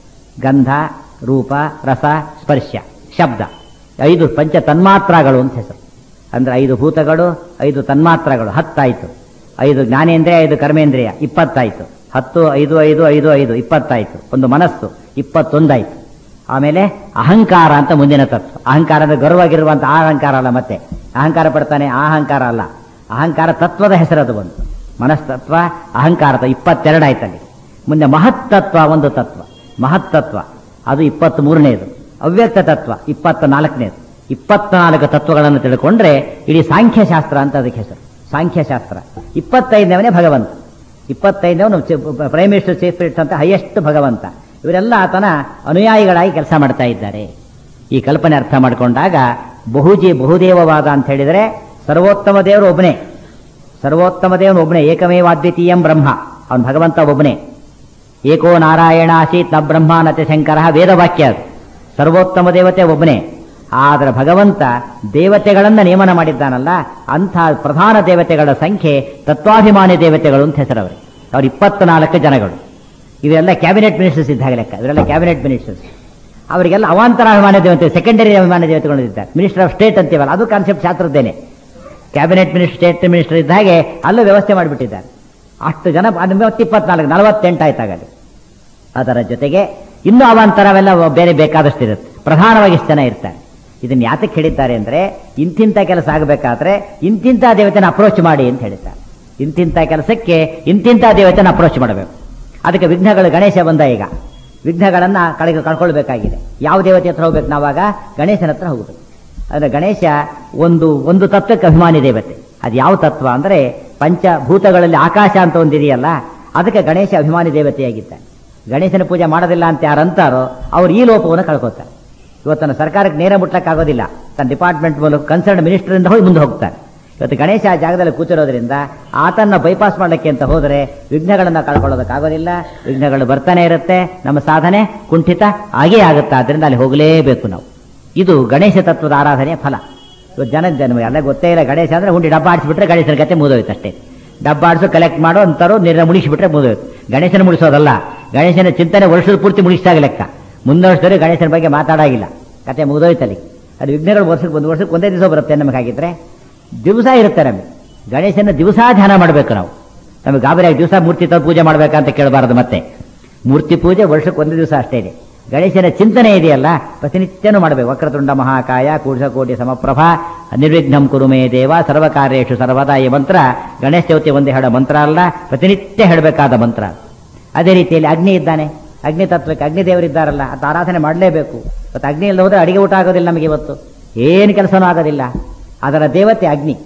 ಗಂಧ ರೂಪ ರಸ ಸ್ಪರ್ಶ ಶಬ್ದ ಐದು ಪಂಚ ತನ್ಮಾತ್ರಗಳು ಅಂತ ಹೆಸರು ಅಂದ್ರೆ ಐದು ಭೂತಗಳು ಐದು ತನ್ಮಾತ್ರಗಳು ಹತ್ತಾಯ್ತು ಐದು ಜ್ಞಾನೇಂದ್ರಿಯ ಐದು ಕರ್ಮೇಂದ್ರಿಯ ಇಪ್ಪತ್ತಾಯ್ತು ಹತ್ತು ಐದು ಐದು ಐದು ಐದು ಇಪ್ಪತ್ತಾಯ್ತು ಒಂದು ಮನಸ್ಸು ಇಪ್ಪತ್ತೊಂದಾಯ್ತು ಆಮೇಲೆ ಅಹಂಕಾರ ಅಂತ ಮುಂದಿನ ತತ್ವ ಅಹಂಕಾರ ಅಂದ್ರೆ ಗರ್ವಾಗಿರುವಂತ ಆ ಅಹಂಕಾರ ಅಲ್ಲ ಮತ್ತೆ ಅಹಂಕಾರ ಪಡ್ತಾನೆ ಆ ಅಹಂಕಾರ ಅಲ್ಲ ಅಹಂಕಾರ ತತ್ವದ ಹೆಸರದು ಒಂದು ಮನಸ್ತತ್ವ ಅಹಂಕಾರದ ಇಪ್ಪತ್ತೆರಡು ಆಯ್ತಲ್ಲಿ ಮುಂದೆ ಮಹತ್ತತ್ವ ಒಂದು ತತ್ವ ಮಹತ್ತತ್ವ ಅದು ಇಪ್ಪತ್ತ್ ಮೂರನೇದು ಅವ್ಯಕ್ತ ತತ್ವ ಇಪ್ಪತ್ತ ನಾಲ್ಕನೇದು ಇಪ್ಪತ್ನಾಲ್ಕು ತತ್ವಗಳನ್ನು ತಿಳ್ಕೊಂಡ್ರೆ ಇಡೀ ಸಾಂಖ್ಯಶಾಸ್ತ್ರ ಅಂತ ಅದಕ್ಕೆ ಹೆಸರು ಸಾಂಖ್ಯಶಾಸ್ತ್ರ ಇಪ್ಪತ್ತೈದನೇ ಭಗವಂತ ಇಪ್ಪತ್ತೈದನೇ ಪ್ರೈಮ್ ಮಿನಿಸ್ಟರ್ ಚೀಫ್ ಮಿನಿಸ್ಟರ್ ಅಂತ ಹೈಯೆಸ್ಟ್ ಭಗವಂತ ಇವರೆಲ್ಲ ಆತನ ಅನುಯಾಯಿಗಳಾಗಿ ಕೆಲಸ ಮಾಡ್ತಾ ಇದ್ದಾರೆ ಈ ಕಲ್ಪನೆ ಅರ್ಥ ಮಾಡಿಕೊಂಡಾಗ ಬಹುಜಿ ಬಹುದೇವವಾದ ಅಂತ ಹೇಳಿದರೆ ಸರ್ವೋತ್ತಮ ದೇವರು ಒಬ್ಬನೇ ಸರ್ವೋತ್ತಮ ದೇವನು ಒಬ್ಬನೇ ಏಕಮೇವಾದ್ವಿತೀಯಂ ಬ್ರಹ್ಮ ಅವನು ಭಗವಂತ ಒಬ್ಬನೇ ಏಕೋ ನಾರಾಯಣ ಆಸೀತ್ ನ ಬ್ರಹ್ಮ ನತೆ ಶಂಕರ ವೇದವಾಕ್ಯ ಅದು ಸರ್ವೋತ್ತಮ ದೇವತೆ ಒಬ್ಬನೇ ಆದರೆ ಭಗವಂತ ದೇವತೆಗಳನ್ನ ನೇಮನ ಮಾಡಿದ್ದಾನಲ್ಲ ಅಂಥ ಪ್ರಧಾನ ದೇವತೆಗಳ ಸಂಖ್ಯೆ ತತ್ವಾಭಿಮಾನಿ ದೇವತೆಗಳು ಅಂತ ಹೆಸರವರು ಅವ್ರು ಇಪ್ಪತ್ನಾಲ್ಕು ಜನಗಳು ಇವೆಲ್ಲ ಕ್ಯಾಬಿನೆಟ್ ಮಿನಿಸ್ಟರ್ಸ್ ಇದ್ದಾಗ ಲೆಕ್ಕ ಇವರೆಲ್ಲ ಕ್ಯಾಬಿನೆಟ್ ಮಿನಿಸ್ಟರ್ಸ್ ಅವರಿಗೆಲ್ಲ ಅವಾಂತರ ಅಭಿಮಾನ ದೇವತೆ ಸೆಕೆಂಡರಿ ಅಭಿಮಾನ ದೇವತೆಗಳು ಇದ್ದಾರೆ ಮಿನಿಸ್ಟರ್ ಆಫ್ ಸ್ಟೇಟ್ ಅಂತೀವಲ್ಲ ಅದು ಕಾನ್ಸೆಪ್ಟ್ ಶಾಸ್ತ್ರದ್ದೇನೆ ಕ್ಯಾಬಿನೆಟ್ ಮಿನಿಸ್ಟರ್ ಸ್ಟೇಟ್ ಮಿನಿಸ್ಟರ್ ಇದ್ದ ಹಾಗೆ ಅಲ್ಲೂ ವ್ಯವಸ್ಥೆ ಮಾಡಿಬಿಟ್ಟಿದ್ದಾರೆ ಅಷ್ಟು ಜನ ಅದು ಇಪ್ಪತ್ನಾಲ್ಕು ನಲವತ್ತೆಂಟು ಆಯ್ತಾಗಲಿ ಅದರ ಜೊತೆಗೆ ಇನ್ನೂ ಅವಾಂತರ ಅವೆಲ್ಲ ಬೇರೆ ಬೇಕಾದಷ್ಟು ಇರುತ್ತೆ ಪ್ರಧಾನವಾಗಿ ಇಷ್ಟು ಜನ ಇರ್ತಾರೆ ಇದನ್ನ ಯಾತಕ್ಕೆ ಹೇಳಿದ್ದಾರೆ ಅಂದ್ರೆ ಇಂತಿಂಥ ಕೆಲಸ ಆಗಬೇಕಾದ್ರೆ ಇಂತಿಂಥ ದೇವತೆನ ಅಪ್ರೋಚ್ ಮಾಡಿ ಅಂತ ಹೇಳಿದ್ದಾರೆ ಇಂತಿಂಥ ಕೆಲಸಕ್ಕೆ ಇಂತಿಂಥ ದೇವತೆನ ಅಪ್ರೋಚ್ ಮಾಡಬೇಕು ಅದಕ್ಕೆ ವಿಘ್ನಗಳು ಗಣೇಶ ಬಂದ ಈಗ ವಿಘ್ನಗಳನ್ನ ಕಳೆಗೆ ಕಳ್ಕೊಳ್ಬೇಕಾಗಿದೆ ಯಾವ ದೇವತೆ ಹತ್ರ ಹೋಗ್ಬೇಕು ನಾವಾಗ ಗಣೇಶನ ಹತ್ರ ಹೋಗ್ಬೇಕು ಅಂದ್ರೆ ಗಣೇಶ ಒಂದು ಒಂದು ತತ್ವಕ್ಕೆ ಅಭಿಮಾನಿ ದೇವತೆ ಅದು ಯಾವ ತತ್ವ ಅಂದ್ರೆ ಪಂಚಭೂತಗಳಲ್ಲಿ ಆಕಾಶ ಅಂತ ಒಂದಿದೆಯಲ್ಲ ಅದಕ್ಕೆ ಗಣೇಶ ಅಭಿಮಾನಿ ದೇವತೆಯಾಗಿದ್ದಾನೆ ಗಣೇಶನ ಪೂಜೆ ಮಾಡೋದಿಲ್ಲ ಅಂತ ಯಾರು ಅಂತಾರೋ ಅವ್ರು ಈ ಲೋಪವನ್ನು ಕಳ್ಕೊತಾರೆ ಇವತ್ತನ್ನು ಸರ್ಕಾರಕ್ಕೆ ನೇರ ಮುಟ್ಟಕ್ಕಾಗೋದಿಲ್ಲ ತನ್ನ ಡಿಪಾರ್ಟ್ಮೆಂಟ್ ಮೂಲಕ ಕನ್ಸರ್ನ್ ಮಿನಿಸ್ಟರ್ ಹೋಗಿ ಮುಂದೆ ಹೋಗ್ತಾರೆ ಇವತ್ತು ಗಣೇಶ ಆ ಜಾಗದಲ್ಲಿ ಕೂತಿರೋದ್ರಿಂದ ಆತನ್ನ ಬೈಪಾಸ್ ಮಾಡಲಿಕ್ಕೆ ಅಂತ ಹೋದರೆ ವಿಘ್ನಗಳನ್ನು ಕಳ್ಕೊಳ್ಳೋದಕ್ಕಾಗೋದಿಲ್ಲ ವಿಘ್ನಗಳು ಬರ್ತಾನೆ ಇರುತ್ತೆ ನಮ್ಮ ಸಾಧನೆ ಕುಂಠಿತ ಆಗೇ ಆಗುತ್ತೆ ಆದ್ರಿಂದ ಅಲ್ಲಿ ಹೋಗಲೇಬೇಕು ನಾವು ಇದು ಗಣೇಶ ತತ್ವದ ಆರಾಧನೆಯ ಫಲ ಇವತ್ತು ಜನ ಜನ ಎಲ್ಲ ಗೊತ್ತೇ ಇಲ್ಲ ಗಣೇಶ ಅಂದ್ರೆ ಹುಂಡಿ ಡಬ್ಬ ಆಡಿಸ್ಬಿಟ್ರೆ ಗಣೇಶನ ಗತೆ ಮುಗಿದೋಯ್ತು ಅಷ್ಟೇ ಡಬ್ಬ ಆಡಿಸು ಕಲೆಕ್ಟ್ ಮಾಡೋ ಅಂತಾರೋ ನೀರ ಮುಗಿಸಿಬಿಟ್ರೆ ಮುಗಿದೋಯ್ತು ಗಣೇಶನ ಮುಡಿಸೋದಲ್ಲ ಗಣೇಶನ ಚಿಂತನೆ ವರ್ಷದ ಪೂರ್ತಿ ಮುಗಿಸಿದಾಗ ಲೆಕ್ಕ ಮುಂದಿನ ವರ್ಷದಲ್ಲಿ ಗಣೇಶನ ಬಗ್ಗೆ ಮಾತಾಡಾಗಿಲ್ಲ ಕತೆ ಮುಗಿದೋಯ್ತಲ್ಲಿ ಅದು ವಿಘ್ನಗಳು ವರ್ಷಕ್ಕೆ ಒಂದು ವರ್ಷಕ್ಕೆ ಒಂದೇ ದಿವಸ ಬರುತ್ತೆ ನಮಗಾಗಿದ್ರೆ ದಿವಸ ಇರುತ್ತೆ ನಮಗೆ ಗಣೇಶನ ದಿವಸ ಧ್ಯಾನ ಮಾಡಬೇಕು ನಾವು ನಮಗೆ ಗಾಬರಿಯಾಗಿ ದಿವಸ ಮೂರ್ತಿ ತಂದು ಪೂಜೆ ಮಾಡಬೇಕಂತ ಕೇಳಬಾರದು ಮತ್ತೆ ಮೂರ್ತಿ ಪೂಜೆ ವರ್ಷಕ್ಕೆ ಒಂದು ದಿವಸ ಅಷ್ಟೇ ಇದೆ ಗಣೇಶನ ಚಿಂತನೆ ಇದೆಯಲ್ಲ ಪ್ರತಿನಿತ್ಯನೂ ಮಾಡಬೇಕು ವಕ್ರತುಂಡ ಮಹಾಕಾಯ ಕೂರ್ಷಕೋಟಿ ಸಮಪ್ರಭಾ ನಿರ್ವಿಘ್ನಂ ಕುರುಮೇ ದೇವ ಸರ್ವಕಾರ್ಯೇಶು ಸರ್ವದಾ ಈ ಮಂತ್ರ ಗಣೇಶ ಚೌತಿ ಒಂದೇ ಹೇಳೋ ಮಂತ್ರ ಅಲ್ಲ ಪ್ರತಿನಿತ್ಯ ಹೇಳಬೇಕಾದ ಮಂತ್ರ ಅದೇ ರೀತಿಯಲ್ಲಿ ಅಗ್ನಿ ಇದ್ದಾನೆ ಅಗ್ನಿ ತತ್ವಕ್ಕೆ ಅಗ್ನಿ ದೇವರಿದ್ದಾರಲ್ಲ ಅದು ಆರಾಧನೆ ಮಾಡಲೇಬೇಕು ಇವತ್ತು ಅಗ್ನಿ ಇಲ್ಲದೆ ಹೋದ್ರೆ ಅಡಿಗೆ ಊಟ ಆಗೋದಿಲ್ಲ ನಮಗೆ ಇವತ್ತು ಏನು ಕೆಲಸನೂ ಆಗೋದಿಲ್ಲ ಅದರ ದೇವತೆ ಅಗ್ನಿ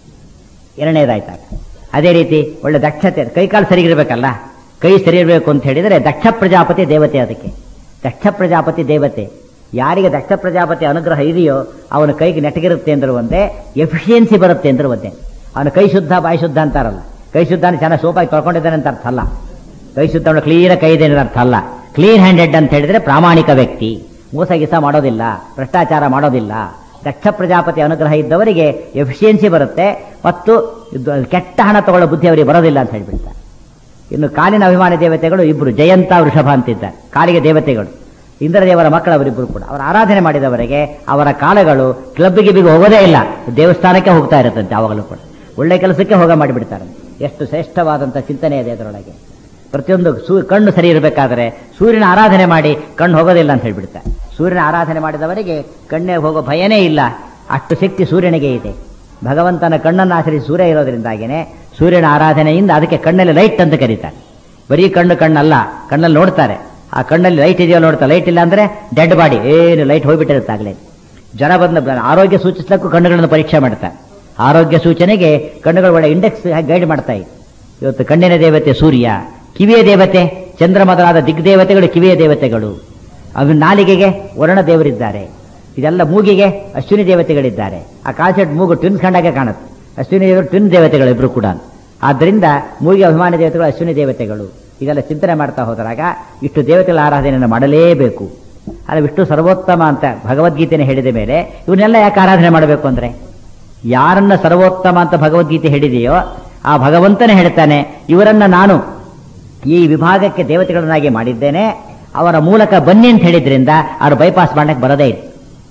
ಎರಡನೇದಾಯ್ತಾಗ ಅದೇ ರೀತಿ ಒಳ್ಳೆ ದಕ್ಷತೆ ಕೈಕಾಲು ಸರಿಗಿರ್ಬೇಕಲ್ಲ ಕೈ ಸರಿ ಇರಬೇಕು ಅಂತ ಹೇಳಿದರೆ ದಕ್ಷ ಪ್ರಜಾಪತಿ ದೇವತೆ ಅದಕ್ಕೆ ದಕ್ಷ ಪ್ರಜಾಪತಿ ದೇವತೆ ಯಾರಿಗೆ ದಕ್ಷ ಪ್ರಜಾಪತಿ ಅನುಗ್ರಹ ಇದೆಯೋ ಅವನ ಕೈಗೆ ನೆಟ್ಟಗಿರುತ್ತೆ ಅಂದ್ರು ಒಂದೇ ಎಫಿಷಿಯನ್ಸಿ ಬರುತ್ತೆ ಅಂದ್ರು ಒಂದೇ ಅವನ ಕೈ ಶುದ್ಧ ಬಾಯಿ ಶುದ್ಧ ಅಂತಾರಲ್ಲ ಕೈ ಶುದ್ಧ ಚೆನ್ನಾಗಿ ಸೋಪಾಗಿ ತೊಳ್ಕೊಂಡಿದ್ದಾನೆ ಅಂತ ಅರ್ಥ ಅಲ್ಲ ಕೈ ಶುದ್ಧ ಅವನು ಕ್ಲೀನ್ ಕೈ ಇದೆ ಅರ್ಥ ಅಲ್ಲ ಕ್ಲೀನ್ ಹ್ಯಾಂಡೆಡ್ ಅಂತ ಹೇಳಿದ್ರೆ ಪ್ರಾಮಾಣಿಕ ವ್ಯಕ್ತಿ ಮೋಸ ಗೀಸ ಮಾಡೋದಿಲ್ಲ ಭ್ರಷ್ಟಾಚಾರ ಮಾಡೋದಿಲ್ಲ ದಕ್ಷ ಪ್ರಜಾಪತಿ ಅನುಗ್ರಹ ಇದ್ದವರಿಗೆ ಎಫಿಷಿಯನ್ಸಿ ಬರುತ್ತೆ ಮತ್ತು ಇದು ಕೆಟ್ಟ ಹಣ ತಗೊಳ್ಳೋ ಬುದ್ಧಿ ಅವರಿಗೆ ಬರೋದಿಲ್ಲ ಅಂತ ಹೇಳ್ಬಿಡ್ತಾರೆ ಇನ್ನು ಕಾಲಿನ ಅಭಿಮಾನಿ ದೇವತೆಗಳು ಇಬ್ಬರು ಜಯಂತ ವೃಷಭ ಅಂತಿದ್ದಾರೆ ಕಾಲಿಗೆ ದೇವತೆಗಳು ಇಂದ್ರದೇವರ ಮಕ್ಕಳವರಿಬ್ಬರು ಕೂಡ ಅವರ ಆರಾಧನೆ ಮಾಡಿದವರಿಗೆ ಅವರ ಕಾಲಗಳು ಕ್ಲಬ್ಗೆ ಬಿಗಿ ಹೋಗೋದೇ ಇಲ್ಲ ದೇವಸ್ಥಾನಕ್ಕೆ ಹೋಗ್ತಾ ಇರುತ್ತಂತೆ ಅವಾಗಲೂ ಕೂಡ ಒಳ್ಳೆ ಕೆಲಸಕ್ಕೆ ಹೋಗ ಮಾಡಿಬಿಡ್ತಾರೆ ಎಷ್ಟು ಶ್ರೇಷ್ಠವಾದಂಥ ಚಿಂತನೆ ಇದೆ ಅದರೊಳಗೆ ಪ್ರತಿಯೊಂದು ಸೂ ಕಣ್ಣು ಸರಿ ಇರಬೇಕಾದ್ರೆ ಸೂರ್ಯನ ಆರಾಧನೆ ಮಾಡಿ ಕಣ್ಣು ಹೋಗೋದಿಲ್ಲ ಅಂತ ಹೇಳ್ಬಿಡ್ತಾರೆ ಸೂರ್ಯನ ಆರಾಧನೆ ಮಾಡಿದವರಿಗೆ ಕಣ್ಣೇ ಹೋಗೋ ಭಯನೇ ಇಲ್ಲ ಅಷ್ಟು ಶಕ್ತಿ ಸೂರ್ಯನಿಗೆ ಇದೆ ಭಗವಂತನ ಕಣ್ಣನ್ನು ಆಚರಿಸಿ ಸೂರ್ಯ ಇರೋದ್ರಿಂದಾಗಿನೇ ಸೂರ್ಯನ ಆರಾಧನೆಯಿಂದ ಅದಕ್ಕೆ ಕಣ್ಣಲ್ಲಿ ಲೈಟ್ ಅಂತ ಕರೀತಾರೆ ಬರೀ ಕಣ್ಣು ಕಣ್ಣಲ್ಲ ಕಣ್ಣಲ್ಲಿ ನೋಡ್ತಾರೆ ಆ ಕಣ್ಣಲ್ಲಿ ಲೈಟ್ ಇದೆಯೋ ನೋಡ್ತಾರೆ ಲೈಟ್ ಇಲ್ಲ ಅಂದ್ರೆ ಡೆಡ್ ಬಾಡಿ ಏನು ಲೈಟ್ ಹೋಗ್ಬಿಟ್ಟಿರುತ್ತೆ ಆಗ್ಲೇ ಜನ ಬಂದ ಆರೋಗ್ಯ ಸೂಚಿಸಲಿಕ್ಕೂ ಕಣ್ಣುಗಳನ್ನು ಪರೀಕ್ಷೆ ಮಾಡ್ತಾರೆ ಆರೋಗ್ಯ ಸೂಚನೆಗೆ ಕಣ್ಣುಗಳು ಒಳ್ಳೆ ಇಂಡೆಕ್ಸ್ ಗೈಡ್ ಮಾಡ್ತಾ ಇದೆ ಇವತ್ತು ಕಣ್ಣಿನ ದೇವತೆ ಸೂರ್ಯ ಕಿವಿಯ ದೇವತೆ ಚಂದ್ರ ಮೊದಲಾದ ದಿಗ್ದೇವತೆಗಳು ಕಿವಿಯ ದೇವತೆಗಳು ಅವು ನಾಲಿಗೆಗೆ ವರ್ಣ ದೇವರಿದ್ದಾರೆ ಇದೆಲ್ಲ ಮೂಗಿಗೆ ಅಶ್ವಿನಿ ದೇವತೆಗಳಿದ್ದಾರೆ ಆ ಕಾಲ್ಸೆಟ್ ಮೂಗು ಟ್ವಿನ್ಸ್ ಕಂಡಾಗೆ ಕಾಣುತ್ತೆ ಅಶ್ವಿನಿ ದೇವರು ಟ್ವಿನ್ ದೇವತೆಗಳು ಇಬ್ರು ಕೂಡ ಆದ್ದರಿಂದ ಮೂಗಿಗೆ ಅಭಿಮಾನಿ ದೇವತೆಗಳು ಅಶ್ವಿನಿ ದೇವತೆಗಳು ಇದೆಲ್ಲ ಚಿಂತನೆ ಮಾಡ್ತಾ ಹೋದಾಗ ಇಷ್ಟು ದೇವತೆಗಳ ಆರಾಧನೆಯನ್ನು ಮಾಡಲೇಬೇಕು ಆದರೆ ವಿಷ್ಣು ಸರ್ವೋತ್ತಮ ಅಂತ ಭಗವದ್ಗೀತೆನ ಹೇಳಿದ ಮೇಲೆ ಇವನ್ನೆಲ್ಲ ಯಾಕೆ ಆರಾಧನೆ ಮಾಡಬೇಕು ಅಂದ್ರೆ ಯಾರನ್ನ ಸರ್ವೋತ್ತಮ ಅಂತ ಭಗವದ್ಗೀತೆ ಹೇಳಿದೆಯೋ ಆ ಭಗವಂತನೇ ಹೇಳ್ತಾನೆ ಇವರನ್ನ ನಾನು ಈ ವಿಭಾಗಕ್ಕೆ ದೇವತೆಗಳನ್ನಾಗಿ ಮಾಡಿದ್ದೇನೆ ಅವರ ಮೂಲಕ ಬನ್ನಿ ಅಂತ ಹೇಳಿದ್ರಿಂದ ಅವರು ಬೈಪಾಸ್ ಮಾಡಕ್ಕೆ ಬರದೇ ಇದೆ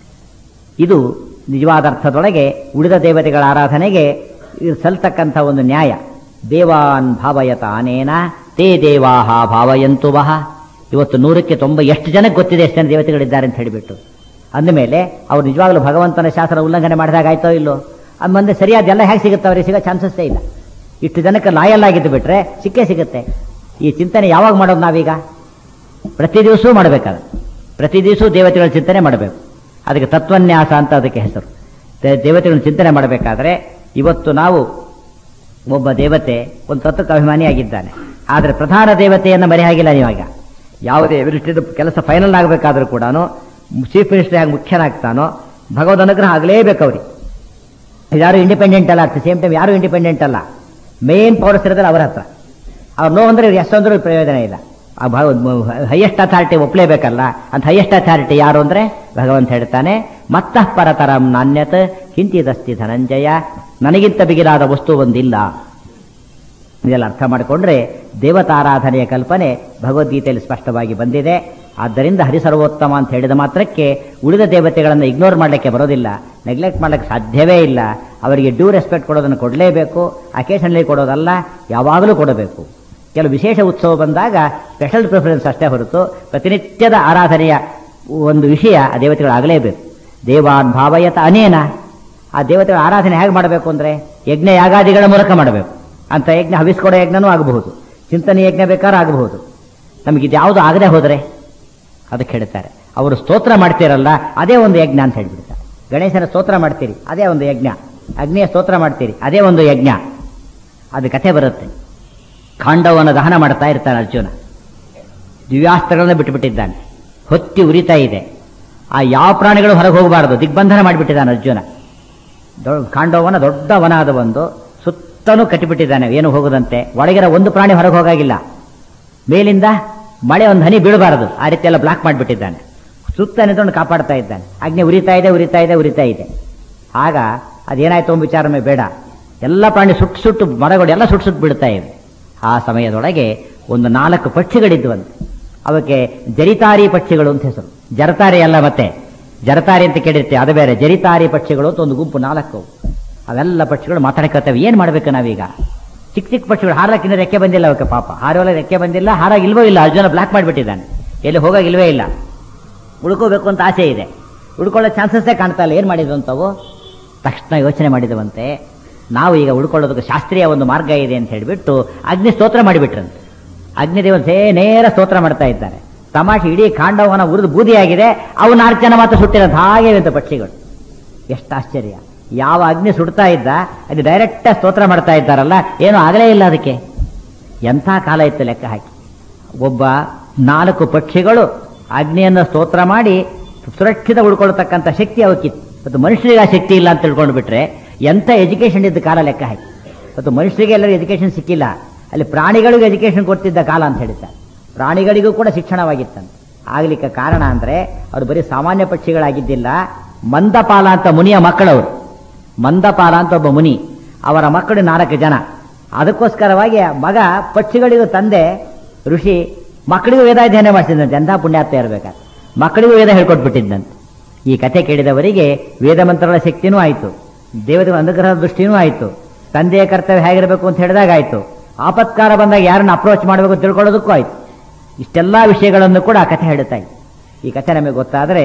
ಇದು ನಿಜವಾದ ಅರ್ಥದೊಳಗೆ ಉಳಿದ ದೇವತೆಗಳ ಆರಾಧನೆಗೆ ಸಲ್ತಕ್ಕಂಥ ಒಂದು ನ್ಯಾಯ ದೇವಾನ್ ಭಾವಯತ ಅನೇನ ತೇ ದೇವಾಹ ಭಾವಯಂತು ವಹ ಇವತ್ತು ನೂರಕ್ಕೆ ತೊಂಬ ಎಷ್ಟು ಜನಕ್ಕೆ ಗೊತ್ತಿದೆ ಎಷ್ಟು ಜನ ದೇವತೆಗಳಿದ್ದಾರೆ ಅಂತ ಹೇಳಿಬಿಟ್ಟು ಅಂದಮೇಲೆ ಅವ್ರು ನಿಜವಾಗ್ಲೂ ಭಗವಂತನ ಶಾಸ್ತ್ರ ಉಲ್ಲಂಘನೆ ಮಾಡಿದಾಗ ಆಯ್ತೋ ಇಲ್ಲೋ ಅದು ಮುಂದೆ ಸರಿಯಾದ ಎಲ್ಲ ಹೇಗೆ ಸಿಗುತ್ತೆ ಅವರಿಗೆ ಸಿಗೋ ಚಾನ್ಸಸ್ಸೇ ಇಲ್ಲ ಇಷ್ಟು ಜನಕ್ಕೆ ಲಾಯಲ್ ಆಗಿದ್ದು ಬಿಟ್ರೆ ಸಿಕ್ಕೇ ಸಿಗುತ್ತೆ ಈ ಚಿಂತನೆ ಯಾವಾಗ ಮಾಡೋದು ನಾವೀಗ ಪ್ರತಿ ದಿವಸವೂ ಮಾಡಬೇಕಾದ ಪ್ರತಿ ದಿವಸವೂ ದೇವತೆಗಳ ಚಿಂತನೆ ಮಾಡಬೇಕು ಅದಕ್ಕೆ ತತ್ವನ್ಯಾಸ ಅಂತ ಅದಕ್ಕೆ ಹೆಸರು ದೇವತೆಗಳ ಚಿಂತನೆ ಮಾಡಬೇಕಾದ್ರೆ ಇವತ್ತು ನಾವು ಒಬ್ಬ ದೇವತೆ ಒಂದು ತತ್ವಕ್ಕೆ ಅಭಿಮಾನಿಯಾಗಿದ್ದಾನೆ ಆದರೆ ಪ್ರಧಾನ ದೇವತೆಯನ್ನು ಮರೆಯಾಗಿಲ್ಲ ನೀವಾಗ ಯಾವುದೇ ವಿರುಷ್ಟಿದ ಕೆಲಸ ಫೈನಲ್ ಆಗಬೇಕಾದ್ರೂ ಕೂಡ ಚೀಫ್ ಮಿನಿಸ್ಟರ್ ಹೇಗೆ ಮುಖ್ಯನಾಗ್ತಾನೋ ಭಗವದ್ ಅನುಗ್ರಹ ಆಗಲೇಬೇಕು ಅವ್ರಿಗೆ ಯಾರು ಇಂಡಿಪೆಂಡೆಂಟ್ ಅಲ್ಲ ಅಟ್ ಸೇಮ್ ಟೈಮ್ ಯಾರು ಇಂಡಿಪೆಂಡೆಂಟ್ ಅಲ್ಲ ಮೇನ್ ಪವರ್ಸ್ ಇರೋದ್ರೆ ಅವರ ಹತ್ರ ಅವ್ರು ನೋ ಅಂದ್ರೆ ಎಷ್ಟೊಂದ್ರೂ ಪ್ರಯೋಜನ ಇಲ್ಲ ಹೈಯೆಸ್ಟ್ ಅಥಾರಿಟಿ ಒಪ್ಲೇಬೇಕಲ್ಲ ಅಂತ ಹೈಯೆಸ್ಟ್ ಅಥಾರಿಟಿ ಯಾರು ಅಂದ್ರೆ ಭಗವಂತ ಹೇಳ್ತಾನೆ ಮತ್ತಃ ಪರತರಂ ನಾಣ್ಯತ್ ಕಿಂಚಿದಸ್ತಿ ಧನಂಜಯ ನನಗಿಂತ ಬಿಗಿಲಾದ ವಸ್ತು ಒಂದಿಲ್ಲ ಇದೆಲ್ಲ ಅರ್ಥ ಮಾಡಿಕೊಂಡ್ರೆ ದೇವತಾರಾಧನೆಯ ಕಲ್ಪನೆ ಭಗವದ್ಗೀತೆಯಲ್ಲಿ ಸ್ಪಷ್ಟವಾಗಿ ಬಂದಿದೆ ಆದ್ದರಿಂದ ಹರಿಸರ್ವೋತ್ತಮ ಅಂತ ಹೇಳಿದ ಮಾತ್ರಕ್ಕೆ ಉಳಿದ ದೇವತೆಗಳನ್ನು ಇಗ್ನೋರ್ ಮಾಡಲಿಕ್ಕೆ ಬರೋದಿಲ್ಲ ನೆಗ್ಲೆಕ್ಟ್ ಮಾಡಲಿಕ್ಕೆ ಸಾಧ್ಯವೇ ಇಲ್ಲ ಅವರಿಗೆ ಡ್ಯೂ ರೆಸ್ಪೆಕ್ಟ್ ಕೊಡೋದನ್ನು ಕೊಡಲೇಬೇಕು ಅಕೇಶನ್ಲಿ ಕೊಡೋದಲ್ಲ ಯಾವಾಗಲೂ ಕೊಡಬೇಕು ಕೆಲವು ವಿಶೇಷ ಉತ್ಸವ ಬಂದಾಗ ಸ್ಪೆಷಲ್ ಪ್ರಿಫರೆನ್ಸ್ ಅಷ್ಟೇ ಹೊರತು ಪ್ರತಿನಿತ್ಯದ ಆರಾಧನೆಯ ಒಂದು ವಿಷಯ ಆ ದೇವತೆಗಳಾಗಲೇಬೇಕು ದೇವಾನ್ ಭಾವಯತ ಅನೇನ ಆ ದೇವತೆಗಳ ಆರಾಧನೆ ಹೇಗೆ ಮಾಡಬೇಕು ಅಂದರೆ ಯಜ್ಞ ಯಾಗಾದಿಗಳ ಮೂಲಕ ಮಾಡಬೇಕು ಅಂತ ಯಜ್ಞ ಹವಿಸ್ಕೊಡೋ ಯಜ್ಞನೂ ಆಗಬಹುದು ಚಿಂತನೆ ಯಜ್ಞ ಬೇಕಾದ್ರೆ ಆಗಬಹುದು ನಮಗೆ ಇದು ಯಾವುದು ಆಗದೆ ಹೋದರೆ ಅದಕ್ಕೆ ಹೇಳ್ತಾರೆ ಅವರು ಸ್ತೋತ್ರ ಮಾಡ್ತೀರಲ್ಲ ಅದೇ ಒಂದು ಯಜ್ಞ ಅಂತ ಹೇಳ್ಬಿಡ್ತಾರೆ ಗಣೇಶನ ಸ್ತೋತ್ರ ಮಾಡ್ತೀರಿ ಅದೇ ಒಂದು ಯಜ್ಞ ಅಗ್ನಿಯ ಸ್ತೋತ್ರ ಮಾಡ್ತೀರಿ ಅದೇ ಒಂದು ಯಜ್ಞ ಅದು ಕಥೆ ಬರುತ್ತೆ ಖಾಂಡವನ ದಹನ ಮಾಡ್ತಾ ಇರ್ತಾನೆ ಅರ್ಜುನ ದಿವ್ಯಾಸ್ತ್ರಗಳನ್ನ ಬಿಟ್ಟುಬಿಟ್ಟಿದ್ದಾನೆ ಹೊತ್ತಿ ಉರಿತಾ ಇದೆ ಆ ಯಾವ ಪ್ರಾಣಿಗಳು ಹೊರಗೆ ಹೋಗಬಾರದು ದಿಗ್ಬಂಧನ ಮಾಡಿಬಿಟ್ಟಿದ್ದಾನೆ ಅರ್ಜುನ ದೊ- ಖಾಂಡವನ ದೊಡ್ಡ ವನ ಅದು ಒಂದು ಸುತ್ತಲೂ ಕಟ್ಟಿಬಿಟ್ಟಿದ್ದಾನೆ ಏನು ಹೋಗದಂತೆ ಒಳಗಿರೋ ಒಂದು ಪ್ರಾಣಿ ಹೊರಗೆ ಹೋಗಾಗಿಲ್ಲ ಮೇಲಿಂದ ಮಳೆ ಒಂದು ಹನಿ ಬೀಳಬಾರದು ಆ ರೀತಿ ಎಲ್ಲ ಬ್ಲಾಕ್ ಮಾಡಿಬಿಟ್ಟಿದ್ದಾನೆ ಸುತ್ತ ನಿಂತ್ಕೊಂಡು ಕಾಪಾಡ್ತಾ ಇದ್ದಾನೆ ಅಗ್ನಿ ಉರಿತಾ ಇದೆ ಉರಿತಾ ಇದೆ ಉರಿತಾ ಇದೆ ಆಗ ಅದೇನಾಯ್ತು ಒಂದು ವಿಚಾರಮೇ ಬೇಡ ಎಲ್ಲ ಪ್ರಾಣಿ ಸುಟ್ಟು ಸುಟ್ಟು ಮರಗಳು ಎಲ್ಲ ಸುಟ್ಟು ಸುಟ್ಟು ಬಿಡ್ತಾ ಇವೆ ಆ ಸಮಯದೊಳಗೆ ಒಂದು ನಾಲ್ಕು ಪಕ್ಷಿಗಳಿದ್ವಂತೆ ಅವಕ್ಕೆ ಜರಿತಾರಿ ಪಕ್ಷಿಗಳು ಅಂತ ಹೆಸರು ಜರತಾರಿ ಅಲ್ಲ ಮತ್ತೆ ಜರತಾರಿ ಅಂತ ಕೇಳಿರ್ತೀವಿ ಅದು ಬೇರೆ ಜರಿತಾರಿ ಪಕ್ಷಿಗಳು ಅಂತ ಒಂದು ಗುಂಪು ನಾಲ್ಕು ಅವೆಲ್ಲ ಪಕ್ಷಿಗಳು ಮಾತಾಡ್ಕೊತವೆ ಏನ್ ಮಾಡ್ಬೇಕು ನಾವೀಗ ಚಿಕ್ಕ ಚಿಕ್ಕ ಪಕ್ಷಿಗಳು ಹಾರಕ್ಕಿನ್ನ ರೆಕ್ಕೆ ಬಂದಿಲ್ಲ ಅವಕ್ಕೆ ಪಾಪ ಹಾರೋಲ್ಲ ರೆಕ್ಕೆ ಬಂದಿಲ್ಲ ಹಾರಾಗ ಇಲ್ವೋ ಇಲ್ಲ ಅರ್ಜುನ ಬ್ಲಾಕ್ ಮಾಡಿಬಿಟ್ಟಿದ್ದಾನೆ ಎಲ್ಲಿ ಹೋಗಾಗಿಲ್ವೇ ಇಲ್ಲ ಉಳ್ಕೋಬೇಕು ಅಂತ ಆಸೆ ಇದೆ ಉಳ್ಕೊಳ್ಳೋ ಚಾನ್ಸಸ್ಸೇ ಕಾಣ್ತಾ ಇಲ್ಲ ಏನು ಮಾಡಿದ್ವು ಅಂತವು ತಕ್ಷಣ ಯೋಚನೆ ಮಾಡಿದವಂತೆ ನಾವು ಈಗ ಉಳ್ಕೊಳ್ಳೋದಕ್ಕೆ ಶಾಸ್ತ್ರೀಯ ಒಂದು ಮಾರ್ಗ ಇದೆ ಅಂತ ಹೇಳಿಬಿಟ್ಟು ಅಗ್ನಿ ಸ್ತೋತ್ರ ಮಾಡಿಬಿಟ್ರಂತೆ ಅಗ್ನಿದೇವ ಸೇ ನೇರ ಸ್ತೋತ್ರ ಮಾಡ್ತಾ ಇದ್ದಾರೆ ತಮಾಷೆ ಇಡೀ ಕಾಂಡವನ ಉರಿದು ಬೂದಿಯಾಗಿದೆ ಅವು ನಾಲ್ಕು ಜನ ಮಾತ್ರ ಸುಟ್ಟಿರೋದು ಹಾಗೆ ಅಂತ ಪಕ್ಷಿಗಳು ಎಷ್ಟು ಆಶ್ಚರ್ಯ ಯಾವ ಅಗ್ನಿ ಸುಡ್ತಾ ಇದ್ದ ಅದು ಡೈರೆಕ್ಟ್ ಸ್ತೋತ್ರ ಮಾಡ್ತಾ ಇದ್ದಾರಲ್ಲ ಏನೂ ಆಗಲೇ ಇಲ್ಲ ಅದಕ್ಕೆ ಎಂಥ ಕಾಲ ಇತ್ತು ಲೆಕ್ಕ ಹಾಕಿ ಒಬ್ಬ ನಾಲ್ಕು ಪಕ್ಷಿಗಳು ಅಗ್ನಿಯನ್ನು ಸ್ತೋತ್ರ ಮಾಡಿ ಸುರಕ್ಷಿತ ಉಳ್ಕೊಳ್ತಕ್ಕಂಥ ಶಕ್ತಿ ಅವಕ್ಕಿತ್ತು ಮತ್ತು ಮನುಷ್ಯರಿಗೆ ಆ ಶಕ್ತಿ ಇಲ್ಲ ಅಂತ ತಿಳ್ಕೊಂಡು ಬಿಟ್ರೆ ಎಂಥ ಎಜುಕೇಶನ್ ಇದ್ದ ಕಾಲ ಲೆಕ್ಕ ಹಾಕಿ ಮತ್ತು ಮನುಷ್ಯರಿಗೆ ಎಲ್ಲರಿಗೂ ಎಜುಕೇಶನ್ ಸಿಕ್ಕಿಲ್ಲ ಅಲ್ಲಿ ಪ್ರಾಣಿಗಳಿಗೂ ಎಜುಕೇಶನ್ ಕೊಡ್ತಿದ್ದ ಕಾಲ ಅಂತ ಹೇಳ್ತಾರೆ ಪ್ರಾಣಿಗಳಿಗೂ ಕೂಡ ಶಿಕ್ಷಣವಾಗಿತ್ತಂತೆ ಆಗ್ಲಿಕ್ಕೆ ಕಾರಣ ಅಂದ್ರೆ ಅವರು ಬರೀ ಸಾಮಾನ್ಯ ಪಕ್ಷಿಗಳಾಗಿದ್ದಿಲ್ಲ ಮಂದಪಾಲ ಅಂತ ಮುನಿಯ ಮಕ್ಕಳವರು ಮಂದಪಾಲ ಅಂತ ಒಬ್ಬ ಮುನಿ ಅವರ ಮಕ್ಕಳು ನಾಲ್ಕು ಜನ ಅದಕ್ಕೋಸ್ಕರವಾಗಿ ಆ ಮಗ ಪಕ್ಷಿಗಳಿಗೂ ತಂದೆ ಋಷಿ ಮಕ್ಕಳಿಗೂ ವೇದಾಧ್ಯಯನ ಮಾಡಿಸಿದಂತೆ ಎಂಥ ಪುಣ್ಯಾತ್ಮ ಇರಬೇಕಾದ್ರೆ ಮಕ್ಕಳಿಗೂ ವೇದ ಹೇಳ್ಕೊಟ್ಬಿಟ್ಟಿದ್ದಂತೆ ಈ ಕಥೆ ಕೇಳಿದವರಿಗೆ ವೇದ ಮಂತ್ರಗಳ ಶಕ್ತಿನೂ ಆಯಿತು ದೇವತೆಗಳ ಅನುಗ್ರಹದ ದೃಷ್ಟಿನೂ ಆಯಿತು ತಂದೆಯ ಕರ್ತವ್ಯ ಹೇಗಿರಬೇಕು ಅಂತ ಹೇಳಿದಾಗ ಆಯಿತು ಆಪತ್ಕಾರ ಬಂದಾಗ ಯಾರನ್ನ ಅಪ್ರೋಚ್ ಮಾಡಬೇಕು ಅಂತ ತಿಳ್ಕೊಳ್ಳೋದಕ್ಕೂ ಆಯಿತು ಇಷ್ಟೆಲ್ಲ ವಿಷಯಗಳನ್ನು ಕೂಡ ಆ ಕಥೆ ಹೇಳುತ್ತಾ ಇದೆ ಈ ಕಥೆ ನಮಗೆ ಗೊತ್ತಾದರೆ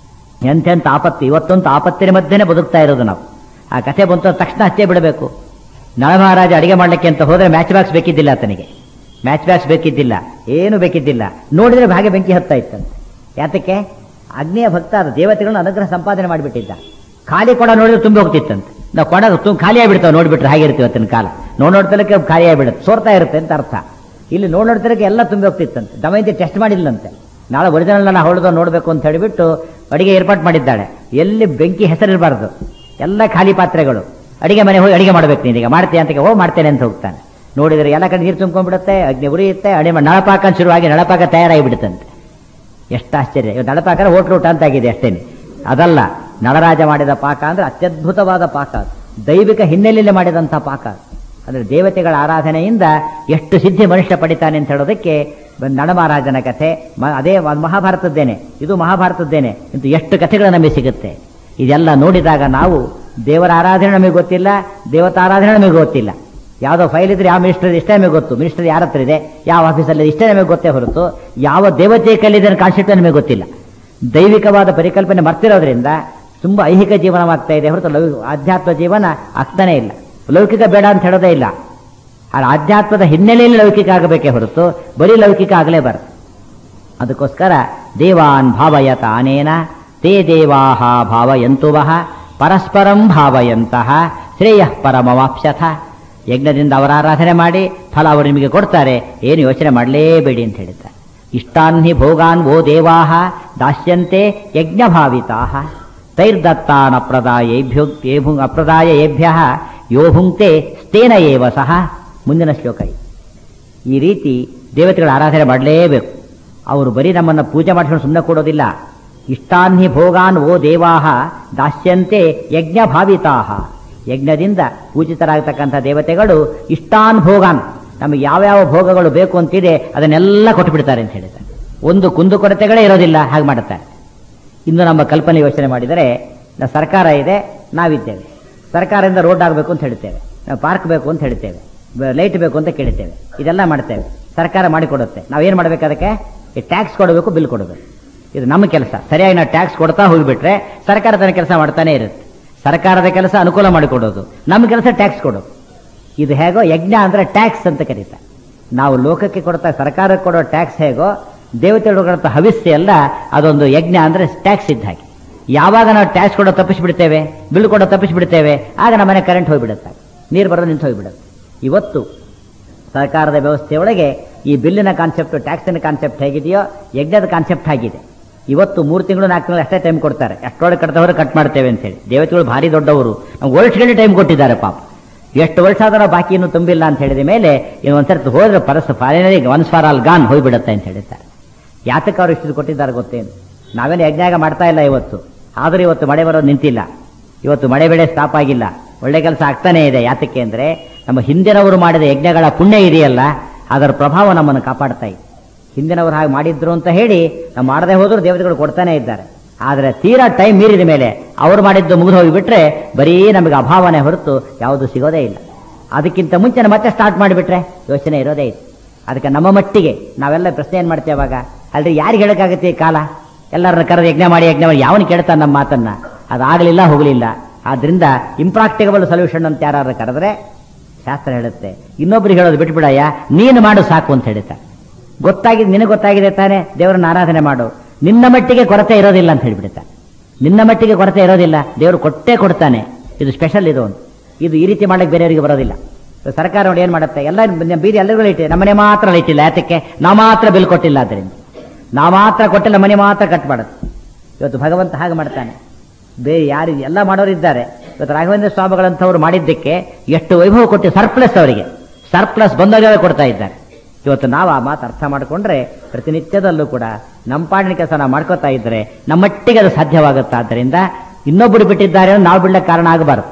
ಎಂತೆಂಥ ಆಪತ್ತು ಇವತ್ತಂತೂ ಆಪತ್ತಿನ ಮಧ್ಯೆನೇ ಬದುಕ್ತಾ ಇರೋದು ನಾವು ಆ ಕಥೆ ಬಂತು ಅಂದ ತಕ್ಷಣ ಹಚ್ಚೇ ಬಿಡಬೇಕು ನಳಮಹಾರಾಜ ಅಡಿಗೆ ಮಾಡಲಿಕ್ಕೆ ಅಂತ ಹೋದ್ರೆ ಮ್ಯಾಚ್ ಬಾಕ್ಸ್ ಬೇಕಿದ್ದಿಲ್ಲ ಆತನಿಗೆ ಮ್ಯಾಚ್ ಬಾಕ್ಸ್ ಬೇಕಿದ್ದಿಲ್ಲ ಏನು ಬೇಕಿದ್ದಿಲ್ಲ ನೋಡಿದ್ರೆ ಹಾಗೆ ಬೆಂಕಿ ಹತ್ತಾ ಇತ್ತಂತೆ ಯಾತಕ್ಕೆ ಅಗ್ನಿಯ ಭಕ್ತ ಅದು ದೇವತೆಗಳನ್ನ ಅನುಗ್ರಹ ಸಂಪಾದನೆ ಮಾಡಿಬಿಟ್ಟಿದ್ದ ಖಾಲಿ ಕೊಡ ನೋಡಿದ್ರೆ ತುಂಬಿ ಹೋಗ್ತಿತ್ತಂತೆ ನಾವು ಕೊಡ ತುಂಬ ಖಾಲಿ ಆಗಿಬಿಡ್ತಾವೆ ನೋಡ್ಬಿಟ್ರೆ ಹಾಗಿರ್ತೀವಿ ಅವತ್ತಿನ ಕಾಲ ನೋಡ್ ನೋಡ್ತಲಕ್ಕೆ ಖಾಲಿ ಆಗಿಬಿಡುತ್ತೆ ಸೋರ್ತಾ ಇರುತ್ತೆ ಅಂತ ಅರ್ಥ ಇಲ್ಲಿ ನೋಡ್ ನೋಡ್ತಿರಕ್ಕೆ ಎಲ್ಲ ತುಂಬಿ ಹೋಗ್ತಿತ್ತಂತೆ ದಮಯಂತಿ ಟೆಸ್ಟ್ ಮಾಡಿಲ್ಲಂತೆ ನಾಳೆ ಒರಿಜಿನಲ್ ನಾನು ಹೊಡೆದು ನೋಡಬೇಕು ಅಂತ ಹೇಳಿಬಿಟ್ಟು ಅಡಿಗೆ ಏರ್ಪಾಟ್ ಮಾಡಿದ್ದಾಳೆ ಎಲ್ಲಿ ಬೆಂಕಿ ಹೆಸರಿರಬಾರ್ದು ಎಲ್ಲ ಖಾಲಿ ಪಾತ್ರೆಗಳು ಅಡಿಗೆ ಮನೆ ಹೋಗಿ ಅಡಿಗೆ ಮಾಡ್ಬೇಕು ನೀನೀಗ ಮಾಡ್ತೀಯ ಅಂತ ಹೋಗಿ ಮಾಡ್ತೇನೆ ಅಂತ ಹೋಗ್ತಾನೆ ನೋಡಿದ್ರೆ ಎಲ್ಲ ಕಡೆ ನೀರು ತುಂಬ್ಕೊಂಡ್ಬಿಡುತ್ತೆ ಅಗ್ನಿ ಉರಿಯುತ್ತೆ ಅಡಿಗೆ ಮಾಡಿ ನಳಪಾಕ ಅಂತ ಶುರುವಾಗಿ ನಳಪಾಕ ತಯಾರಾಗಿ ಬಿಡುತ್ತಂತೆ ಎಷ್ಟು ಆಶ್ಚರ್ಯ ಇವಾಗ ನಳಪಾಕರ ಹೋಟ್ಲು ಊಟ ಅಂತಾಗಿದೆ ಅಷ್ಟೇನೆ ಅದಲ್ಲ ನಳರಾಜ ಮಾಡಿದ ಪಾಕ ಅಂದ್ರೆ ಅತ್ಯದ್ಭುತವಾದ ಪಾಕ ಅದು. ದೈವಿಕ ಹಿನ್ನೆಲೆಯಲ್ಲಿ ಮಾಡಿದಂಥ ಪಾಕ ಅದು. ಅಂದ್ರೆ ದೇವತೆಗಳ ಆರಾಧನೆಯಿಂದ ಎಷ್ಟು ಸಿದ್ಧಿ ಮನುಷ್ಯ ಪಡಿತಾನೆ ಅಂತ ಹೇಳೋದಕ್ಕೆ ಬಂದ್ ನಳಮಹಾರಾಜನ ಕಥೆ ಮ- ಅದೇ ಅದು ಮಹಾಭಾರತದ್ದೇನೆ ಇದು ಮಹಾಭಾರತದ್ದೇನೆ ಇಂತು ಎಷ್ಟು ಕಥೆಗಳು ನಮಗೆ ಸಿಗುತ್ತೆ ಇದೆಲ್ಲ ನೋಡಿದಾಗ ನಾವು ದೇವರ ಆರಾಧನೆ ನಮಗೆ ಗೊತ್ತಿಲ್ಲ ದೇವತಾರಾಧನೆ ನಮಗೆ ಗೊತ್ತಿಲ್ಲ ಯಾವುದೋ ಫೈಲ್ ಇದ್ರೆ ಯಾವ ಮಿನಿಸ್ಟರ್ ಇಷ್ಟೇ ನಮಗೆ ಗೊತ್ತು ಮಿನಿಸ್ಟರ್ ಯಾರ ಹತ್ರ ಇದೆ ಯಾವ ಆಫೀಸಲ್ಲಿ ಇಷ್ಟೇ ನಮಗೆ ಗೊತ್ತೇ ಹೊರತು ಯಾವ ದೇವತೆ ಕಲ್ಲಿದೆ ಕಾನ್ಸೆಪ್ಟ್ ನಮಗೆ ಗೊತ್ತಿಲ್ಲ ದೈವಿಕವಾದ ಪರಿಕಲ್ಪನೆ ಮರ್ತಿರೋದ್ರಿಂದ ತುಂಬಾ ಐಹಿಕ ಜೀವನವಾಗ್ತಾ ಇದೆ ಹೊರತು ಲೌ ಆಧ್ಯಾತ್ಮ ಜೀವನ ಆಗ್ತಾನೇ ಇಲ್ಲ ಲೌಕಿಕ ಬೇಡ ಅಂತ ಹೇಳೋದೇ ಇಲ್ಲ ಆ ಆಧ್ಯಾತ್ಮದ ಹಿನ್ನೆಲೆಯಲ್ಲಿ ಲೌಕಿಕ ಆಗಬೇಕೇ ಹೊರತು ಬರೀ ಲೌಕಿಕ ಆಗಲೇಬಾರದು ಅದಕ್ಕೋಸ್ಕರ ದೇವಾನ್ ಭಾವಯತ ಅನೇನ ತೇ ದೇವಾಹ ಭಾವಯಂತುವಃ ಪರಸ್ಪರಂ ಭಾವಯಂತಹ ಶ್ರೇಯ ಪರಮವಾಪ್ಸ್ಯಥ ಯಜ್ಞದಿಂದ ಅವರ ಆರಾಧನೆ ಮಾಡಿ ಫಲ ಅವರು ನಿಮಗೆ ಕೊಡ್ತಾರೆ ಏನು ಯೋಚನೆ ಮಾಡಲೇಬೇಡಿ ಅಂತ ಹೇಳಿದ್ದಾರೆ ಇಷ್ಟಾನ್ಹಿ ಭೋಗಾನ್ ಓ ದೇವಾಹ ದಾಸ್ಯಂತೆ ಯಜ್ಞಭಾವಿತಾಹ ತೈರ್ದತ್ತಾನ್ ಅಪ್ರದಾಯೇಭ್ಯೋ ಏಭು ಅಪ್ರದಾಯ ಏಭ್ಯ ಯೋ ಭುಂಕ್ತೆ ಸ್ಥೇನ ಏವ ಸಹ ಮುಂದಿನ ಶ್ಲೋಕ ಇದು ಈ ರೀತಿ ದೇವತೆಗಳ ಆರಾಧನೆ ಮಾಡಲೇಬೇಕು ಅವರು ಬರೀ ನಮ್ಮನ್ನು ಪೂಜೆ ಮಾಡಿಕೊಂಡು ಸುಮ್ಮನೆ ಕೊಡೋದಿಲ್ಲ ಇಷ್ಟಾನ್ಹಿ ಭೋಗಾನ್ ಓ ದೇವಾಹ ದಾಸ್ಯಂತೆ ಯಜ್ಞ ಭಾವಿತಾಹ ಯಜ್ಞದಿಂದ ಪೂಜಿತರಾಗತಕ್ಕಂಥ ದೇವತೆಗಳು ಇಷ್ಟಾನ್ ಭೋಗಾನ್ ನಮಗೆ ಯಾವ್ಯಾವ ಭೋಗಗಳು ಬೇಕು ಅಂತಿದೆ ಅದನ್ನೆಲ್ಲ ಕೊಟ್ಟು ಬಿಡ್ತಾರೆ ಅಂತ ಹೇಳಿದ್ದಾರೆ ಒಂದು ಕುಂದುಕೊರತೆಗಳೇ ಇರೋದಿಲ್ಲ ಹಾಗೆ ಮಾಡುತ್ತಾರೆ ಇನ್ನು ನಮ್ಮ ಕಲ್ಪನೆ ಯೋಚನೆ ಮಾಡಿದರೆ ನ- ಸರ್ಕಾರ ಇದೆ ನಾವಿದ್ದೇವೆ ಸರ್ಕಾರದಿಂದ ರೋಡ್ ಆಗಬೇಕು ಅಂತ ಹೇಳ್ತೇವೆ ನಾವು ಪಾರ್ಕ್ ಬೇಕು ಅಂತ ಹೇಳ್ತೇವೆ ಲೈಟ್ ಬೇಕು ಅಂತ ಕೇಳ್ತೇವೆ ಇದೆಲ್ಲ ಮಾಡ್ತೇವೆ ಸರ್ಕಾರ ಮಾಡಿಕೊಡುತ್ತೆ ನಾವೇನು ಮಾಡಬೇಕು ಅದಕ್ಕೆ ಈ ಟ್ಯಾಕ್ಸ್ ಕೊಡಬೇಕು ಬಿಲ್ ಕೊಡಬೇಕು ಇದು ನಮ್ಮ ಕೆಲಸ ಸರಿಯಾಗಿ ನಾವು ಟ್ಯಾಕ್ಸ್ ಕೊಡ್ತಾ ಹೋಗಿಬಿಟ್ರೆ ಸರ್ಕಾರ ತನ್ನ ಕೆಲಸ ಮಾಡ್ತಾನೆ ಇರುತ್ತೆ ಸರ್ಕಾರದ ಕೆಲಸ ಅನುಕೂಲ ಮಾಡಿಕೊಡೋದು ನಮ್ಮ ಕೆಲಸ ಟ್ಯಾಕ್ಸ್ ಕೊಡೋದು ಇದು ಹೇಗೋ ಯಜ್ಞ ಅಂದ್ರೆ ಟ್ಯಾಕ್ಸ್ ಅಂತ ಕರೀತಾರೆ ನಾವು ಲೋಕಕ್ಕೆ ಕೊಡ್ತಾ ಸರ್ಕಾರಕ್ಕೆ ಕೊಡೋ ಟ್ಯಾಕ್ಸ್ ಹೇಗೋ ದೇವತೆಗಳು ಕೊಡುತ್ತ ಹವಿಸ್ಸೆ ಎಲ್ಲ ಅದೊಂದು ಯಜ್ಞ ಅಂದ್ರೆ ಟ್ಯಾಕ್ಸ್ ಇದ್ದ ಹಾಗೆ ಯಾವಾಗ ನಾವು ಟ್ಯಾಕ್ಸ್ ಕೊಡೋ ತಪ್ಪಿಸ್ಬಿಡ್ತೇವೆ ಬಿಲ್ ಕೊಡೋ ತಪ್ಪಿಸ್ಬಿಡ್ತೇವೆ ಆಗ ನಮ್ಮ ಮನೆ ಕರೆಂಟ್ ಹೋಗ್ಬಿಡುತ್ತೆ ನೀರು ಬರೋದು ನಿಂತು ಹೋಗ್ಬಿಡುತ್ತೆ ಇವತ್ತು ಸರ್ಕಾರದ ವ್ಯವಸ್ಥೆಯೊಳಗೆ ಈ ಬಿಲ್ಲಿನ ಕಾನ್ಸೆಪ್ಟ್ ಟ್ಯಾಕ್ಸಿನ ಕಾನ್ಸೆಪ್ಟ್ ಹೇಗಿದೆಯೋ ಯಜ್ಞದ ಕಾನ್ಸೆಪ್ಟ್ ಆಗಿದೆ ಇವತ್ತು ಮೂರು ತಿಂಗಳು ನಾಲ್ಕು ತಿಂಗಳು ಅಷ್ಟೇ ಟೈಮ್ ಕೊಡ್ತಾರೆ ಅಷ್ಟೊಳಗೆ ಕಟ್ಟದವರು ಕಟ್ ಮಾಡ್ತೇವೆ ಅಂತ ಹೇಳಿ ದೇವತೆಗಳು ಭಾರಿ ದೊಡ್ಡವರು ನಾವು ವರ್ಷಗಂಟೆ ಟೈಮ್ ಕೊಟ್ಟಿದ್ದಾರೆ ಪಾಪ ಎಷ್ಟು ವರ್ಷ ಆದರೂ ಬಾಕಿ ಇನ್ನೂ ತುಂಬಿಲ್ಲ ಅಂತ ಹೇಳಿದ ಮೇಲೆ ಇನ್ನು ಒಂದ್ಸರ್ತಿ ಹೋದ್ರೆ ಪರಸ್ ಫಾರಿನರಿ ಒನ್ಸ್ ಫಾರ್ ಆಲ್ ಗಾನ್ ಹೋಗ್ಬಿಡುತ್ತೆ ಅಂತ ಹೇಳಿದ್ದಾರೆ ಯಾತಕ್ಕೆ ಅವ್ರು ಇಷ್ಟು ಕೊಟ್ಟಿದ್ದಾರೆ ಗೊತ್ತೇನು ನಾವೇನು ಯಜ್ಞಾಗ ಮಾಡ್ತಾ ಇಲ್ಲ ಇವತ್ತು ಆದರೂ ಇವತ್ತು ಮಳೆ ಬರೋದು ನಿಂತಿಲ್ಲ ಇವತ್ತು ಮಳೆ ಬೆಳೆ ಸ್ಟಾಪ್ ಆಗಿಲ್ಲ ಒಳ್ಳೆ ಕೆಲಸ ಆಗ್ತಾನೇ ಇದೆ ಯಾತಕ್ಕೆ ಅಂದ್ರೆ ನಮ್ಮ ಹಿಂದಿನವರು ಮಾಡಿದ ಯಜ್ಞಗಳ ಪುಣ್ಯ ಇದೆಯಲ್ಲ ಅದರ ಪ್ರಭಾವ ನಮ್ಮನ್ನು ಕಾಪಾಡ್ತಾ ಇದೆ ಹಿಂದಿನವರು ಹಾಗೆ ಮಾಡಿದ್ರು ಅಂತ ಹೇಳಿ ನಾವು ಮಾಡದೆ ಹೋದ್ರು ದೇವತೆಗಳು ಕೊಡ್ತಾನೆ ಇದ್ದಾರೆ ಆದರೆ ತೀರಾ ಟೈಮ್ ಮೀರಿದ ಮೇಲೆ ಅವ್ರು ಮಾಡಿದ್ದು ಮುಗಿದು ಹೋಗಿಬಿಟ್ರೆ ಬರೀ ನಮಗೆ ಅಭಾವನೆ ಹೊರತು ಯಾವುದು ಸಿಗೋದೇ ಇಲ್ಲ ಅದಕ್ಕಿಂತ ಮುಂಚೆ ಮತ್ತೆ ಸ್ಟಾರ್ಟ್ ಮಾಡಿಬಿಟ್ರೆ ಯೋಚನೆ ಇರೋದೇ ಇಲ್ಲ ಅದಕ್ಕೆ ನಮ್ಮ ಮಟ್ಟಿಗೆ ನಾವೆಲ್ಲ ಪ್ರಶ್ನೆ ಏನು ಮಾಡ್ತೇವೆ ಅವಾಗ ಅಲ್ರಿ ಯಾರಿಗೆ ಹೇಳಕ್ಕಾಗತ್ತೆ ಈ ಕಾಲ ಎಲ್ಲರನ್ನ ಕರೆದು ಯಜ್ಞ ಮಾಡಿ ಯಜ್ಞ ಮಾಡಿ ಯಾವನು ಕೇಳ್ತಾನೆ ನಮ್ಮ ಮಾತನ್ನ ಅದಾಗಲಿಲ್ಲ ಹೋಗಲಿಲ್ಲ ಆದ್ರಿಂದ ಇಂಪ್ರಾಕ್ಟಿಕಬಲ್ ಸೊಲ್ಯೂಷನ್ ಅಂತ ಯಾರು ಕರೆದ್ರೆ ಶಾಸ್ತ್ರ ಹೇಳುತ್ತೆ ಇನ್ನೊಬ್ರಿಗೆ ಹೇಳೋದು ಬಿಟ್ಬಿಡಯ್ಯ ನೀನು ಮಾಡು ಸಾಕು ಅಂತ ಹೇಳ್ತಾರೆ ಗೊತ್ತಾಗಿದೆ ನಿನಗೆ ಗೊತ್ತಾಗಿದೆ ತಾನೇ ದೇವರನ್ನ ಆರಾಧನೆ ಮಾಡು ನಿನ್ನ ಮಟ್ಟಿಗೆ ಕೊರತೆ ಇರೋದಿಲ್ಲ ಅಂತ ಹೇಳ್ಬಿಡ್ತಾರೆ ನಿನ್ನ ಮಟ್ಟಿಗೆ ಕೊರತೆ ಇರೋದಿಲ್ಲ ದೇವರು ಕೊಟ್ಟೇ ಕೊಡ್ತಾನೆ ಇದು ಸ್ಪೆಷಲ್ ಇದು ಒಂದು ಇದು ಈ ರೀತಿ ಮಾಡಕ್ಕೆ ಬೇರೆಯವರಿಗೆ ಬರೋದಿಲ್ಲ ಸರ್ಕಾರ ನೋಡಿ ಏನ್ ಮಾಡುತ್ತೆ ಎಲ್ಲ ಬೀದಿ ಎಲ್ಲರಿಗೂ ಲೈಟ್ ಇದೆ ನಮ್ಮನೆ ಮಾತ್ರ ಲೈಟ್ ಇಲ್ಲ ಯಾತಕ್ಕೆ ನಾವು ಮಾತ್ರ ಬಿಲ್ ಕೊಟ್ಟಿಲ್ಲ ಅದರಿಂದ ನಾವು ಮಾತ್ರ ಕೊಟ್ಟಿಲ್ಲ ಮನೆ ಮಾತ್ರ ಕಟ್ ಮಾಡುತ್ತೆ ಇವತ್ತು ಭಗವಂತ ಹಾಗೆ ಮಾಡ್ತಾನೆ ಬೇರೆ ಯಾರು ಎಲ್ಲ ಮಾಡೋರು ಇದ್ದಾರೆ ಇವತ್ತು ರಾಘವೇಂದ್ರ ಸ್ವಾಮಿಗಳಂಥವ್ರು ಮಾಡಿದ್ದಕ್ಕೆ ಎಷ್ಟು ವೈಭವ ಕೊಟ್ಟು ಸರ್ಪ್ಲಸ್ ಅವರಿಗೆ ಸರ್ಪ್ಲಸ್ ಬಂದಾಗ ಕೊಡ್ತಾ ಇದ್ದಾರೆ ಇವತ್ತು ನಾವು ಆ ಮಾತು ಅರ್ಥ ಮಾಡಿಕೊಂಡ್ರೆ ಪ್ರತಿನಿತ್ಯದಲ್ಲೂ ಕೂಡ ನಮ್ಮ ಪಾಡಿನ ಕೆಲಸ ನಾವು ಮಾಡ್ಕೋತಾ ಇದ್ರೆ ನಮ್ಮಟ್ಟಿಗೆ ಅದು ಸಾಧ್ಯವಾಗುತ್ತೆ ಆದ್ದರಿಂದ ಇನ್ನೊಬ್ಬರು ಬಿಟ್ಟಿದ್ದಾರೆ ಅಂದ್ರೆ ನಾವು ಬಿಡ್ಲಿಕ್ಕೆ ಕಾರಣ ಆಗಬಾರ್ದು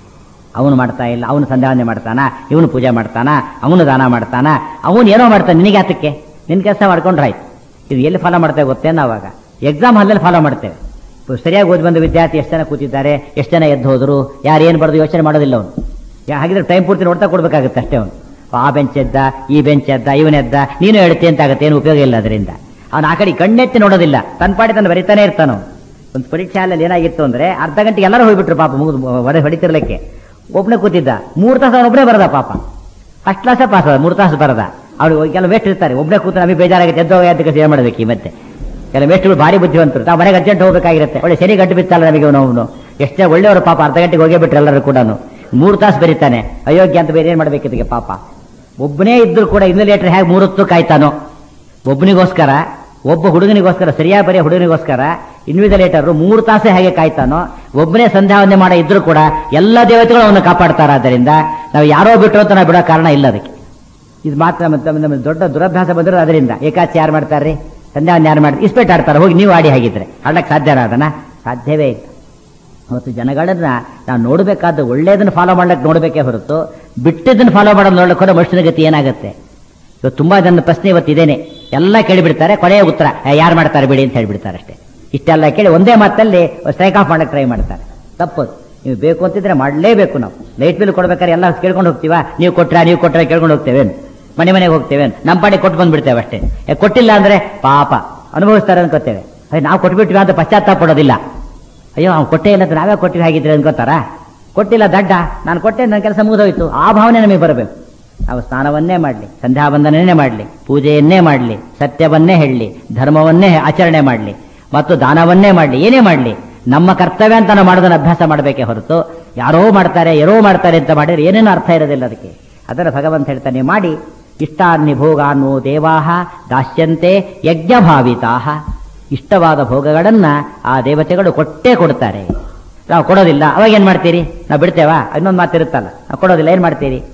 ಅವನು ಮಾಡ್ತಾ ಇಲ್ಲ ಅವನು ಸಂಧ್ಯಾವಂದನೆ ಮಾಡ್ತಾನ ಇವನು ಪೂಜೆ ಮಾಡ್ತಾನ ಅವನು ದಾನ ಮಾಡ್ತಾನ ಅವನು ಏನೋ ಮಾಡ್ತಾನೆ ನಿನಗೆ ಆತಕ್ಕೆ ನಿನ್ನ ಕೆಲಸ ಮಾಡ್ಕೊಂಡ್ರಾಯ್ತು ಇದು ಎಲ್ಲಿ ಫಾಲೋ ಮಾಡ್ತೇವೆ ಗೊತ್ತೇನು ಅವಾಗ ಎಕ್ಸಾಮ್ ಹಾಲಲ್ಲಿ ಫಾಲೋ ಮಾಡ್ತೇವೆ ಸರಿಯಾಗಿ ಓದಿ ಬಂದ ವಿದ್ಯಾರ್ಥಿ ಎಷ್ಟು ಜನ ಕೂತಿದ್ದಾರೆ ಎಷ್ಟು ಜನ ಎದ್ದು ಹೋದ್ರು ಯಾರು ಏನು ಬರೆದು ಯೋಚನೆ ಮಾಡೋದಿಲ್ಲ ಅವನು ಯಾ ಹಾಗಿದ್ರೆ ಟೈಮ್ ಪೂರ್ತಿ ನೋಡ್ತಾ ಕೊಡ್ಬೇಕಾಗುತ್ತೆ ಅಷ್ಟೇ ಅವನು ಆ ಬೆಂಚ್ ಎದ್ದ ಈ ಬೆಂಚ್ ಎದ್ದ ಇವನೆದ್ದ ನೀನು ಹೇಳ್ತಿ ಅಂತ ಆಗುತ್ತೆ ಏನು ಉಪಯೋಗ ಇಲ್ಲ ಅದರಿಂದ ಅವನು ಆ ಕಡೆ ಕಣ್ಣೆತ್ತಿ ನೋಡೋದಿಲ್ಲ ತನ್ನ ಪಾಡಿ ತಾನು ಬರಿತಾನೆ ಇರ್ತಾನು ಒಂದು ಪರೀಕ್ಷೆ ಹಾಲಲ್ಲಿ ಏನಾಗಿತ್ತು ಅಂದ್ರೆ ಅರ್ಧ ಗಂಟೆಗೆ ಎಲ್ಲರೂ ಹೋಗ್ಬಿಟ್ರು ಪಾಪ ಮುಗಿದು ಹೊಡೆ ಹೊಡಿತಿರ್ಲಿಕ್ಕೆ ಒಬ್ಬನೇ ಕೂತಿದ್ದ ಮೂರು ತಾಸು ಅವನು ಒಬ್ಬನೇ ಬರದ ಪಾಪ ಫಸ್ಟ್ ಕ್ಲಾಸೇ ಪಾಸ್ ಅದ ಮೂರು ತಾಸು ಬರದ ಅವ್ರು ಕೆಲ ವೇಸ್ಟ್ ಇರ್ತಾರೆ ಒಬ್ಬನೇ ಕೂತು ನಮಗೆ ಬೇಜಾರಾಗುತ್ತೆ ಎದ್ದೋ ಎದ್ದಕ್ಕೆ ಸೇವೆ ಮಾಡಬೇಕು ಈ ಮತ್ತೆ ಕೆಲ ವೇಸ್ಟ್ಗಳು ಭಾರಿ ಬುದ್ಧಿವಂತರು ನಾವು ಮನೆಗೆ ಅರ್ಜೆಂಟ್ ಹೋಗಬೇಕಾಗಿರುತ್ತೆ ಒಳ್ಳೆ ಶನಿ ಗಂಟು ಬಿತ್ತಲ್ಲ ನಮಗೆ ಅವನು ಎಷ್ಟೇ ಒಳ್ಳೆಯವರು ಪಾಪ ಅರ್ಧ ಗಂಟೆಗೆ ಹೋಗೇ ಬಿಟ್ರು ಎಲ್ಲರೂ ಕೂಡ ಮೂರು ತಾಸು ಬರೀತಾನೆ ಅಯೋಗ್ಯ ಅಂತ ಬೇರೆ ಏನ್ ಮಾಡ್ಬೇಕಿದ್ದಕ್ಕೆ ಪಾಪ ಒಬ್ಬನೇ ಇದ್ರು ಕೂಡ ಇನ್ಲೇಟರ್ ಹೇಗೆ ಮೂರೊತ್ತು ಕಾಯ್ತಾನೋ ಒಬ್ಬನಿಗೋಸ್ಕರ ಒಬ್ಬ ಹುಡುಗನಿಗೋಸ್ಕರ ಸರಿಯಾಗಿ ಬರೆಯ ಹುಡುಗನಿಗೋಸ್ಕರ ಇನ್ವಿಜಿಲೇಟರ್ ಮೂರು ತಾಸೇ ಹೇಗೆ ಕಾಯ್ತಾನೋ ಒಬ್ಬನೇ ಸಂಧ್ಯಾವಂದನೆ ಮಾಡೋ ಇದ್ರು ಕೂಡ ಎಲ್ಲ ದೇವತೆಗಳು ಅವನ್ನ ಕಾಪಾಡ್ತಾರ ಆದ್ದರಿಂದ ನಾವು ಯಾರೋ ಬಿಟ್ಟರು ಅಂತ ನಾವು ಬಿಡೋ ಕಾರಣ ಇಲ್ಲ ಅದಕ್ಕೆ ಇದು ಮಾತ್ರ ನಮ್ಮ ನಮ್ಮ ದೊಡ್ಡ ದುರಭ್ಯಾಸ ಬಂದ್ರೆ ಅದರಿಂದ ಏಕಾಚಿ ಯಾರು ಮಾಡ್ತಾರ್ರಿ ಸಂಧ್ಯಾವಂದನೆ ಯಾರು ಮಾಡ್ತಾರೆ ಇಸ್ಪೇಟ್ ಆಡ್ತಾರೆ ಹೋಗಿ ನೀವು ಆಡಿ ಹಾಗಿದ್ರೆ ಆಡ್ಲಕ್ಕೆ ಸಾಧ್ಯನಾ ಅದನ್ನ ಸಾಧ್ಯವೇ ಇಲ್ಲ ಮತ್ತು ಜನಗಳನ್ನ ನಾವು ನೋಡಬೇಕಾದ ಒಳ್ಳೇದನ್ನ ಫಾಲೋ ಮಾಡ್ಲಿಕ್ಕೆ ನೋಡಬೇಕೇ ಹೊರತು ಬಿಟ್ಟಿದ್ದನ್ನು ಫಾಲೋ ಮಾಡೋದು ನೋಡ್ಲಿಕ್ಕೆ ಹೋದ್ರೆ ಮನುಷ್ಯನ ಗತಿ ಏನಾಗುತ್ತೆ ಇವತ್ತು ತುಂಬಾ ಜನ ಪ್ರಶ್ನೆ ಇವತ್ತು ಇದೇನೆ ಎಲ್ಲ ಕೇಳಿಬಿಡ್ತಾರೆ ಕೊನೆಯ ಉತ್ತರ ಯಾರು ಮಾಡ್ತಾರೆ ಬಿಡಿ ಅಂತ ಹೇಳ್ಬಿಡ್ತಾರೆ ಅಷ್ಟೇ ಇಷ್ಟೆಲ್ಲ ಕೇಳಿ ಒಂದೇ ಮಾತಲ್ಲಿ ಸ್ಟ್ರೈಕ್ ಆಫ್ ಮಾಡಕ್ಕೆ ಟ್ರೈ ಮಾಡ್ತಾರೆ ತಪ್ಪದು ನೀವು ಬೇಕು ಅಂತಿದ್ರೆ ಮಾಡಲೇಬೇಕು ನಾವು ಲೈಟ್ ಬಿಲ್ ಕೊಡ್ಬೇಕಾದ್ರೆ ಎಲ್ಲ ಕೇಳ್ಕೊಂಡು ಹೋಗ್ತೀವಾ ನೀವು ಕೊಟ್ರಾ ನೀವು ಕೊಟ್ರೆ ಕೇಳ್ಕೊಂಡು ಹೋಗ್ತೇವೇನು ಮನೆ ಮನೆಗೆ ಹೋಗ್ತೇವೇನು ನಮ್ಮ ಪಾಡಿ ಕೊಟ್ಟು ಬಂದ್ಬಿಡ್ತೇವೆ ಅಷ್ಟೇ ಏ, ಕೊಟ್ಟಿಲ್ಲ ಅಂದ್ರೆ ಪಾಪ ಅನುಭವಿಸ್ತಾರೆ ಅನ್ಕೋತೇವೆ ಅಯ್ಯ ನಾವು ಕೊಟ್ಬಿಟ್ವಿ ಅಂತ ಪಶ್ಚಾತ್ತಾಪ ಪಡೋದಿಲ್ಲ ಅಯ್ಯೋ ಅವ್ನು ಕೊಟ್ಟೇ ಇಲ್ಲ ಅಂತ ನಾವೇ ಕೊಟ್ಟಿವಿ ಹಾಗಿದ್ರೆ ಅನ್ಕೋತಾರ ಕೊಟ್ಟಿಲ್ಲ ದಡ್ಡ ನಾನು ಕೊಟ್ಟೆ ನನ್ನ ಕೆಲಸ ಮುಗಿದೋಯ್ತು ಆ ಭಾವನೆ ನಮಗೆ ಬರಬೇಕು ನಾವು ಸ್ನಾನವನ್ನೇ ಮಾಡಲಿ ಸಂಧ್ಯಾವಂದನೇ ಮಾಡಲಿ ಪೂಜೆಯನ್ನೇ ಮಾಡಲಿ ಸತ್ಯವನ್ನೇ ಹೇಳಲಿ ಧರ್ಮವನ್ನೇ ಆಚರಣೆ ಮಾಡಲಿ ಮತ್ತು ದಾನವನ್ನೇ ಮಾಡಲಿ ಏನೇ ಮಾಡಲಿ ನಮ್ಮ ಕರ್ತವ್ಯ ಅಂತ ನಾವು ಮಾಡೋದನ್ನ ಅಭ್ಯಾಸ ಮಾಡಬೇಕೇ ಹೊರತು ಯಾರೋ ಮಾಡ್ತಾರೆ ಯಾರೋ ಮಾಡ್ತಾರೆ ಅಂತ ಮಾಡಿದ್ರೆ ಏನೇನು ಅರ್ಥ ಇರೋದಿಲ್ಲ ಅದಕ್ಕೆ ಅದರ ಭಗವಂತ ಹೇಳ್ತಾನೆ ಮಾಡಿ ಇಷ್ಟಾನ್ನಿ ಭೋಗಾನ್ನು ದೇವಾಹ ದಾಸ್ಯಂತೆ ಯಜ್ಞಭಾವಿತಾಹ ಇಷ್ಟವಾದ ಭೋಗಗಳನ್ನ ಆ ದೇವತೆಗಳು ಕೊಟ್ಟೇ ಕೊಡ್ತಾರೆ ನಾವು ಕೊಡೋದಿಲ್ಲ ಅವಾಗ ಏನ್ ಮಾಡ್ತೀರಿ ನಾವು ಬಿಡ್ತೇವಾ ಇನ್ನೊಂದು ಮಾತಿರುತ್ತಲ್ಲ ನಾವು ಕೊಡೋದಿಲ್ಲ ಏನ್ ಮಾಡ್ತೀರಿ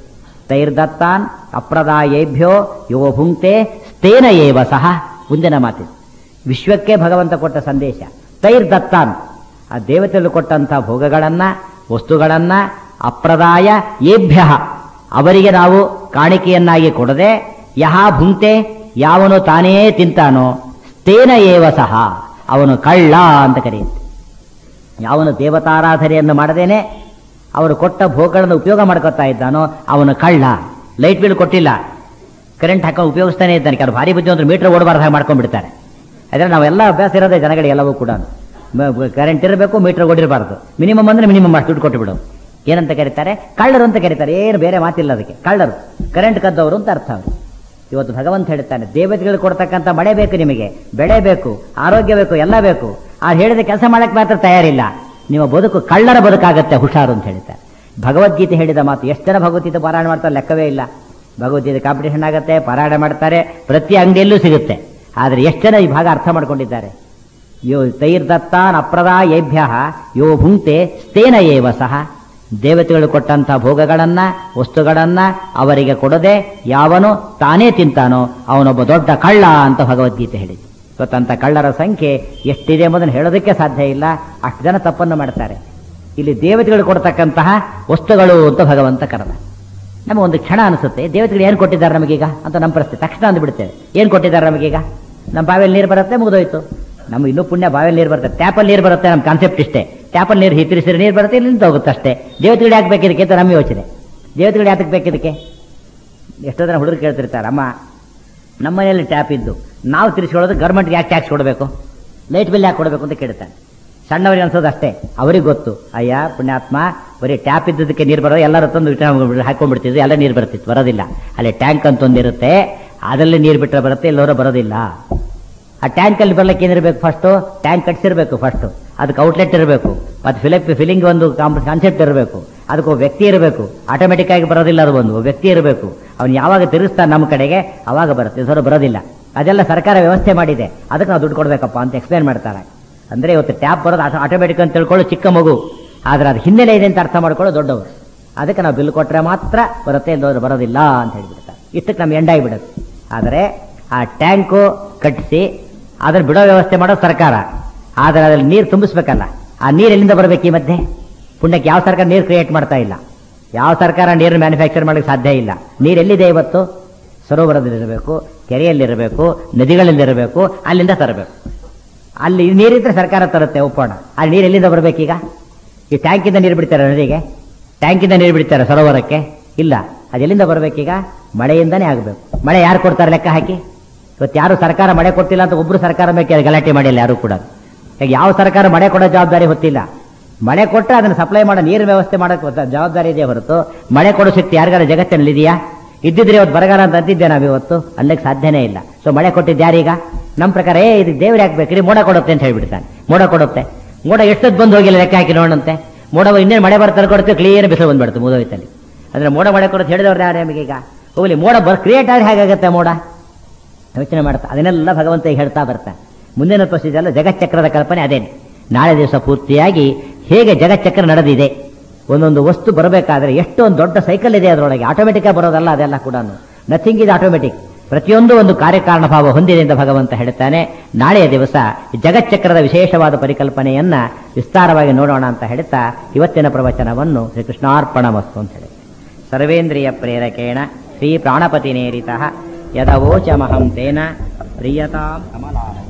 ತೈರ್ದತ್ತಾನ್ ಅಪ್ರದಾಯೇಭ್ಯೋ ಯೋ ಭುಂಕ್ತೆ ಸ್ಥೇನ ಏವ ಸಹ ಮುಂದಿನ ಮಾತಿದೆ ವಿಶ್ವಕ್ಕೆ ಭಗವಂತ ಕೊಟ್ಟ ಸಂದೇಶ ತೈರ್ದತ್ತಾನ್ ಆ ದೇವತೆಗಳು ಕೊಟ್ಟಂಥ ಭೋಗಗಳನ್ನ ವಸ್ತುಗಳನ್ನ ಅಪ್ರದಾಯ ಏಭ್ಯ ಅವರಿಗೆ ನಾವು ಕಾಣಿಕೆಯನ್ನಾಗಿ ಕೊಡದೆ ಯಹ ಭುಂಕ್ತೆ ಯಾವನು ತಾನೇ ತಿಂತಾನೋ ಸ್ಥೇನ ಏವ ಸಹ ಅವನು ಕಳ್ಳ ಅಂತ ಕರೆಯುತ್ತೆ ಯಾವನು ದೇವತಾರಾಧನೆಯನ್ನು ಮಾಡದೇನೆ ಅವರು ಕೊಟ್ಟ ಭೋಗಗಳನ್ನು ಉಪಯೋಗ ಮಾಡ್ಕೊತಾ ಇದ್ದಾನೋ ಅವನು ಕಳ್ಳ ಲೈಟ್ ಬಿಲ್ ಕೊಟ್ಟಿಲ್ಲ ಕರೆಂಟ್ ಹಾಕೊಂಡು ಉಪಯೋಗಿಸ್ತಾನೆ ಇದ್ದಾನೆ ಕೆಲವು ಭಾರಿ ಬುದ್ಧಿ ಅಂದ್ರೆ ಮೀಟರ್ ಓಡಬಾರ್ದು ಹಾಗೆ ಮಾಡ್ಕೊಂಡ್ಬಿಡ್ತಾರೆ ಅದ್ರೆ ನಾವೆಲ್ಲ ಅಭ್ಯಾಸ ಇರೋದೇ ಜನಗಳಿಗೆ ಎಲ್ಲವೂ ಕೂಡ ಕರೆಂಟ್ ಇರಬೇಕು ಮೀಟರ್ ಓಡಿರಬಾರ್ದು ಮಿನಿಮಮ್ ಅಂದ್ರೆ ಮಿನಿಮಮ್ ಅಷ್ಟು ದುಡ್ಡು ಕೊಟ್ಟು ಬಿಡು ಏನಂತ ಕರೀತಾರೆ ಕಳ್ಳರು ಅಂತ ಕರೀತಾರೆ ಏನು ಬೇರೆ ಮಾತಿಲ್ಲ ಅದಕ್ಕೆ ಕಳ್ಳರು ಕರೆಂಟ್ ಕದ್ದವರು ಅಂತ ಅರ್ಥ ಅವರು ಇವತ್ತು ಭಗವಂತ ಹೇಳ್ತಾನೆ ದೇವತೆಗಳು ಕೊಡ್ತಕ್ಕಂಥ ಮಳೆ ಬೇಕು ನಿಮಗೆ ಬೆಳೆ ಬೇಕು ಆರೋಗ್ಯ ಬೇಕು ಎಲ್ಲ ಬೇಕು ಆ ಹೇಳಿದ ಕೆಲಸ ಮಾಡಕ್ಕೆ ಮಾತ್ರ ತಯಾರಿಲ್ಲ ನಿಮ್ಮ ಬದುಕು ಕಳ್ಳರ ಬದುಕಾಗತ್ತೆ ಹುಷಾರು ಅಂತ ಹೇಳ್ತಾರೆ ಭಗವದ್ಗೀತೆ ಹೇಳಿದ ಮಾತು ಎಷ್ಟು ಜನ ಭಗವದ್ಗೀತೆ ಪಾರಾಯಣ ಮಾಡ್ತಾರೆ ಲೆಕ್ಕವೇ ಇಲ್ಲ ಭಗವದ್ಗೀತೆ ಕಾಂಪಿಟೇಷನ್ ಆಗುತ್ತೆ ಪಾರಾಯಣ ಮಾಡ್ತಾರೆ ಪ್ರತಿ ಅಂಗಡಿಯಲ್ಲೂ ಸಿಗುತ್ತೆ ಆದರೆ ಎಷ್ಟು ಜನ ಈ ಭಾಗ ಅರ್ಥ ಮಾಡ್ಕೊಂಡಿದ್ದಾರೆ ಯೋ ತೈರ್ದತ್ತಾನ್ ಅಪ್ರದಾಯೇಭ್ಯ ಯೋ ಭುಂಕ್ತೆ ಸ್ಥೇನ ಏವ ಸಹ ದೇವತೆಗಳು ಕೊಟ್ಟಂಥ ಭೋಗಗಳನ್ನ ವಸ್ತುಗಳನ್ನ ಅವರಿಗೆ ಕೊಡದೆ ಯಾವನು ತಾನೇ ತಿಂತಾನೋ ಅವನೊಬ್ಬ ದೊಡ್ಡ ಕಳ್ಳ ಅಂತ ಭಗವದ್ಗೀತೆ ಹೇಳಿದೆ ಇವತ್ತಂತ ಕಳ್ಳರ ಸಂಖ್ಯೆ ಎಷ್ಟಿದೆ ಎಂಬುದನ್ನು ಹೇಳೋದಕ್ಕೆ ಸಾಧ್ಯ ಇಲ್ಲ ಅಷ್ಟು ಜನ ತಪ್ಪನ್ನು ಮಾಡ್ತಾರೆ ಇಲ್ಲಿ ದೇವತೆಗಳು ಕೊಡ್ತಕ್ಕಂತಹ ವಸ್ತುಗಳು ಅಂತ ಭಗವಂತ ಕರೆದ ನಮಗೆ ಒಂದು ಕ್ಷಣ ಅನಿಸುತ್ತೆ ದೇವತೆಗಳು ಏನು ಕೊಟ್ಟಿದ್ದಾರೆ ನಮಗೀಗ ಅಂತ ನಮ್ಮ ಪರಿಸ್ಥಿತಿ ತಕ್ಷಣ ಅಂದ್ಬಿಡ್ತೇವೆ ಏನು ಕೊಟ್ಟಿದ್ದಾರೆ ನಮಗೀಗ ನಮ್ಮ ಬಾವಿಯಲ್ಲಿ ನೀರು ಬರುತ್ತೆ ಮುಗಿದೋಯ್ತು ನಮ್ಗೆ ಇನ್ನೂ ಪುಣ್ಯ ಬಾವಿಯಲ್ಲಿ ನೀರು ಬರುತ್ತೆ ಟ್ಯಾಪಲ್ಲಿ ನೀರು ಬರುತ್ತೆ ನಮ್ಮ ಕಾನ್ಸೆಪ್ಟ್ ಇಷ್ಟೇ ಟ್ಯಾಪಲ್ಲಿ ನೀರು ಹಿತ್ತಿರಿಸಿದ್ರೆ ನೀರು ಬರುತ್ತೆ ಇಲ್ಲಿ ನಿಂತು ಹೋಗುತ್ತೆ ಅಷ್ಟೇ ದೇವತೆಗಳು ಯಾಕೆ ಬೇಕಿದಕ್ಕೆ ಅಂತ ನಮ್ಮ ಯೋಚನೆ ದೇವತೆಗಳು ಯಾತಕ್ಕೆ ಬೇಕಿದಕ್ಕೆ ಎಷ್ಟೋ ಜನ ಹುಡುಗರು ಕೇಳ್ತಿರ್ತಾರೆ ಅಮ್ಮ ನಮ್ಮ ಮನೆಯಲ್ಲಿ ಟ್ಯಾಪ್ ಇದ್ದು ನಾವು ತಿರ್ಸ್ಕೊಳ್ಳೋದು ಗೌರ್ಮೆಂಟ್ಗೆ ಯಾಕೆ ಟ್ಯಾಕ್ಸ್ ಕೊಡಬೇಕು ಲೈಟ್ ಬಿಲ್ ಯಾಕೆ ಕೊಡಬೇಕು ಅಂತ ಕೇಳ್ತಾನೆ ಸಣ್ಣವರಿಗೆ ಅನ್ಸೋದು ಅಷ್ಟೇ ಅವ್ರಿಗೆ ಗೊತ್ತು ಅಯ್ಯ ಪುಣ್ಯಾತ್ಮ ಬರೀ ಟ್ಯಾಪ್ ಇದ್ದದಕ್ಕೆ ನೀರು ಬರೋದು ಎಲ್ಲರೂ ತಂದು ಇಟ್ಟು ಹಾಕೊಂಡ್ಬಿಡ್ತಿದ್ರು ಎಲ್ಲ ನೀರು ಬರ್ತಿತ್ತು ಬರೋದಿಲ್ಲ ಅಲ್ಲಿ ಟ್ಯಾಂಕ್ ಅಂತ ಒಂದಿರುತ್ತೆ ಅದರಲ್ಲಿ ನೀರು ಬಿಟ್ಟರೆ ಬರುತ್ತೆ ಎಲ್ಲರೂ ಬರೋದಿಲ್ಲ ಆ ಟ್ಯಾಂಕ್ ಅಲ್ಲಿ ಬರ್ಲಿಕ್ಕೆ ಏನಿರಬೇಕು ಫಸ್ಟು ಟ್ಯಾಂಕ್ ಕಟ್ಸಿರ್ಬೇಕು ಫಸ್ಟು ಅದಕ್ಕೆ ಔಟ್ಲೆಟ್ ಇರಬೇಕು ಮತ್ತು ಫಿಲಿಪ್ ಫಿಲಿಂಗ್ ಒಂದು ಕಾನ್ಸೆಪ್ಟ್ ಇರಬೇಕು ಅದಕ್ಕೆ ಒಬ್ಬ ವ್ಯಕ್ತಿ ಇರಬೇಕು ಆಟೋಮೆಟಿಕ್ ಆಗಿ ಬರೋದಿಲ್ಲ ಅದು ಒಂದು ಒಬ್ಬ ವ್ಯಕ್ತಿ ಇರಬೇಕು ಅವ್ನು ಯಾವಾಗ ತಿರುಗಿಸ್ತಾನೆ ನಮ್ಮ ಕಡೆಗೆ ಅವಾಗ ಬರುತ್ತೆ ಸರ್ ಬರೋದಿಲ್ಲ ಅದೆಲ್ಲ ಸರ್ಕಾರ ವ್ಯವಸ್ಥೆ ಮಾಡಿದೆ ಅದಕ್ಕೆ ನಾವು ದುಡ್ಡು ಕೊಡಬೇಕಪ್ಪ ಅಂತ ಎಕ್ಸ್ಪ್ಲೇನ್ ಮಾಡ್ತಾರೆ ಅಂದ್ರೆ ಇವತ್ತು ಟ್ಯಾಪ್ ಬರೋದು ಆಟೋಮೆಟಿಕ್ ಅಂತ ತಿಳ್ಕೊಳ್ಳೋ ಚಿಕ್ಕ ಮಗು ಆದ್ರೆ ಅದು ಹಿನ್ನೆಲೆ ಇದೆ ಅಂತ ಅರ್ಥ ಮಾಡ್ಕೊಳ್ಳೋ ದೊಡ್ಡವರು ಅದಕ್ಕೆ ನಾವು ಬಿಲ್ ಕೊಟ್ಟರೆ ಮಾತ್ರ ಬರುತ್ತೆ ಇಲ್ಲದವ್ರು ಬರೋದಿಲ್ಲ ಅಂತ ಹೇಳ್ಬಿಡ್ತಾರೆ ಇಷ್ಟಕ್ಕೆ ನಮ್ಗೆ ಎಂಡಾಗಿಬಿಡುತ್ತೆ ಆದರೆ ಆ ಟ್ಯಾಂಕು ಕಟ್ಟಿಸಿ ಅದ್ರ ಬಿಡೋ ವ್ಯವಸ್ಥೆ ಮಾಡೋದು ಸರ್ಕಾರ ಆದರೆ ಅದ್ರಲ್ಲಿ ನೀರು ತುಂಬಿಸ್ಬೇಕಲ್ಲ ಆ ನೀರು ಎಲ್ಲಿಂದ ಬರಬೇಕು ಈ ಮಧ್ಯೆ ಪುಣ್ಯಕ್ಕೆ ಯಾವ ಸರ್ಕಾರ ನೀರು ಕ್ರಿಯೇಟ್ ಮಾಡ್ತಾ ಇಲ್ಲ ಯಾವ ಸರ್ಕಾರ ನೀರು ಮ್ಯಾನುಫ್ಯಾಕ್ಚರ್ ಮಾಡಕ್ಕೆ ಸಾಧ್ಯ ಇಲ್ಲ ನೀರು ಎಲ್ಲಿದೆ ಇವತ್ತು ಸರೋವರದಲ್ಲಿರಬೇಕು ಕೆರೆಯಲ್ಲಿರಬೇಕು ನದಿಗಳಲ್ಲಿರಬೇಕು ಅಲ್ಲಿಂದ ತರಬೇಕು ಅಲ್ಲಿ ನೀರಿದ್ರೆ ಸರ್ಕಾರ ತರುತ್ತೆ ಒಪ್ಪೋಣ ಆ ನೀರು ಎಲ್ಲಿಂದ ಬರಬೇಕೀಗ ಈ ಟ್ಯಾಂಕಿಂದ ನೀರು ಬಿಡ್ತಾರೆ ನದಿಗೆ ಟ್ಯಾಂಕಿಂದ ನೀರು ಬಿಡ್ತಾರೆ ಸರೋವರಕ್ಕೆ ಇಲ್ಲ ಅದೆಲ್ಲಿಂದ ಬರಬೇಕೀಗ ಮಳೆಯಿಂದನೇ ಆಗಬೇಕು ಮಳೆ ಯಾರು ಕೊಡ್ತಾರೆ ಲೆಕ್ಕ ಹಾಕಿ ಇವತ್ತು ಯಾರು ಸರ್ಕಾರ ಮಳೆ ಕೊಟ್ಟಿಲ್ಲ ಅಂತ ಒಬ್ರು ಸರ್ಕಾರ ಮೇಲೆ ಗಲಾಟೆ ಮಾಡಿಲ್ಲ ಯಾರು ಕೂಡ ಈಗ ಯಾವ ಸರ್ಕಾರ ಮಳೆ ಕೊಡೋ ಜವಾಬ್ದಾರಿ ಹೊತ್ತಿಲ್ಲ ಮಳೆ ಕೊಟ್ಟರೆ ಅದನ್ನು ಸಪ್ಲೈ ಮಾಡೋ ನೀರು ವ್ಯವಸ್ಥೆ ಮಾಡೋಕೆ ಜವಾಬ್ದಾರಿ ಇದೆ ಹೊರತು ಮಳೆ ಕೊಡೋ ಶಕ್ತಿ ಯಾರಿಗಾರ ಜಗತ್ತಿನಲ್ಲಿ ಇದೆಯಾ ಇದ್ದಿದ್ರೆ ಇವತ್ತು ಬರಗಾಲ ಅಂತ ಅಂತಿದ್ದೆ ನಾವು ಇವತ್ತು ಅಲ್ಲಕ್ಕೆ ಸಾಧ್ಯನೇ ಇಲ್ಲ ಸೊ ಮಳೆ ಕೊಟ್ಟಿದ್ದು ಯಾರೀಗ ನಮ್ಮ ಪ್ರಕಾರ ಏ ಇದು ದೇವ್ರು ಹಾಕ್ಬೇಕ್ರಿ ಮೋಡ ಕೊಡುತ್ತೆ ಅಂತ ಹೇಳ್ಬಿಡ್ತಾನೆ ಮೋಡ ಕೊಡುತ್ತೆ ಮೋಡ ಎಷ್ಟೊತ್ತು ಬಂದು ಹೋಗಿಲ್ಲ ಲೆಕ್ಕ ಹಾಕಿ ನೋಡಂತೆ ಮೋಡ ಇನ್ನೇನು ಮಳೆ ಬರ್ತಾರೆ ಕೊಡುತ್ತೆ ಕ್ಲಿಯರ್ ಬಿಸಿಲು ಬಂದ್ಬಿಡ್ತು ಮುದೋಯ್ತಲ್ಲಿ ಅಂದ್ರೆ ಮೋಡ ಮಳೆ ಕೊಡುತ್ತೆ ಹೇಳಿದವ್ರು ಯಾರು ನಮಗೆ ಈಗ ಹೋಗ್ಲಿ ಮೋಡ ಬರ್ ಕ್ರಿಯೇಟ್ ಆದ್ರೆ ಹೇಗಾಗುತ್ತೆ ಮೋಡ ಯೋಚನೆ ಮಾಡ್ತಾ ಅದನ್ನೆಲ್ಲ ಭಗವಂತ ಈಗ ಹೇಳ್ತಾ ಬರ್ತಾನೆ ಮುಂದಿನ ಪ್ರೊಸೀಜರ್ ಅಲ್ಲ ಜಗಚ್ಚಕ್ರದ ಕಲ್ಪನೆ ಅದೇನೆ ನಾಳೆ ದಿವಸ ಪೂರ್ತಿಯಾಗಿ ಹೇಗೆ ಜಗಚ್ಚಕ್ರ ನಡೆದಿದೆ ಒಂದೊಂದು ವಸ್ತು ಬರಬೇಕಾದ್ರೆ ಎಷ್ಟೊಂದು ದೊಡ್ಡ ಸೈಕಲ್ ಇದೆ ಅದರೊಳಗೆ ಆಟೋಮೆಟಿಕ್ ಆಗಿ ಬರೋದಲ್ಲ ಅದೆಲ್ಲ ಕೂಡ ನಥಿಂಗ್ ಇದು ಆಟೋಮೆಟಿಕ್ ಪ್ರತಿಯೊಂದು ಒಂದು ಕಾರ್ಯಕಾರಣ ಭಾವ ಹೊಂದಿದೆ ಎಂದು ಭಗವಂತ ಹೇಳ್ತಾನೆ ನಾಳೆಯ ದಿವಸ ಜಗಚ್ಚಕ್ರದ ವಿಶೇಷವಾದ ಪರಿಕಲ್ಪನೆಯನ್ನ ವಿಸ್ತಾರವಾಗಿ ನೋಡೋಣ ಅಂತ ಹೇಳ್ತಾ ಇವತ್ತಿನ ಪ್ರವಚನವನ್ನು ಶ್ರೀ ಕೃಷ್ಣಾರ್ಪಣ ಮಸ್ತು ಅಂತ ಹೇಳಿ ಸರ್ವೇಂದ್ರಿಯ ಪ್ರೇರಕೇಣ ಶ್ರೀ ಪ್ರಾಣಪತಿ ನೇರಿತ ಯದವೋಚಮಹಂ ತೇನ ಪ್ರಿಯತಾಂ ಕಮಲಾ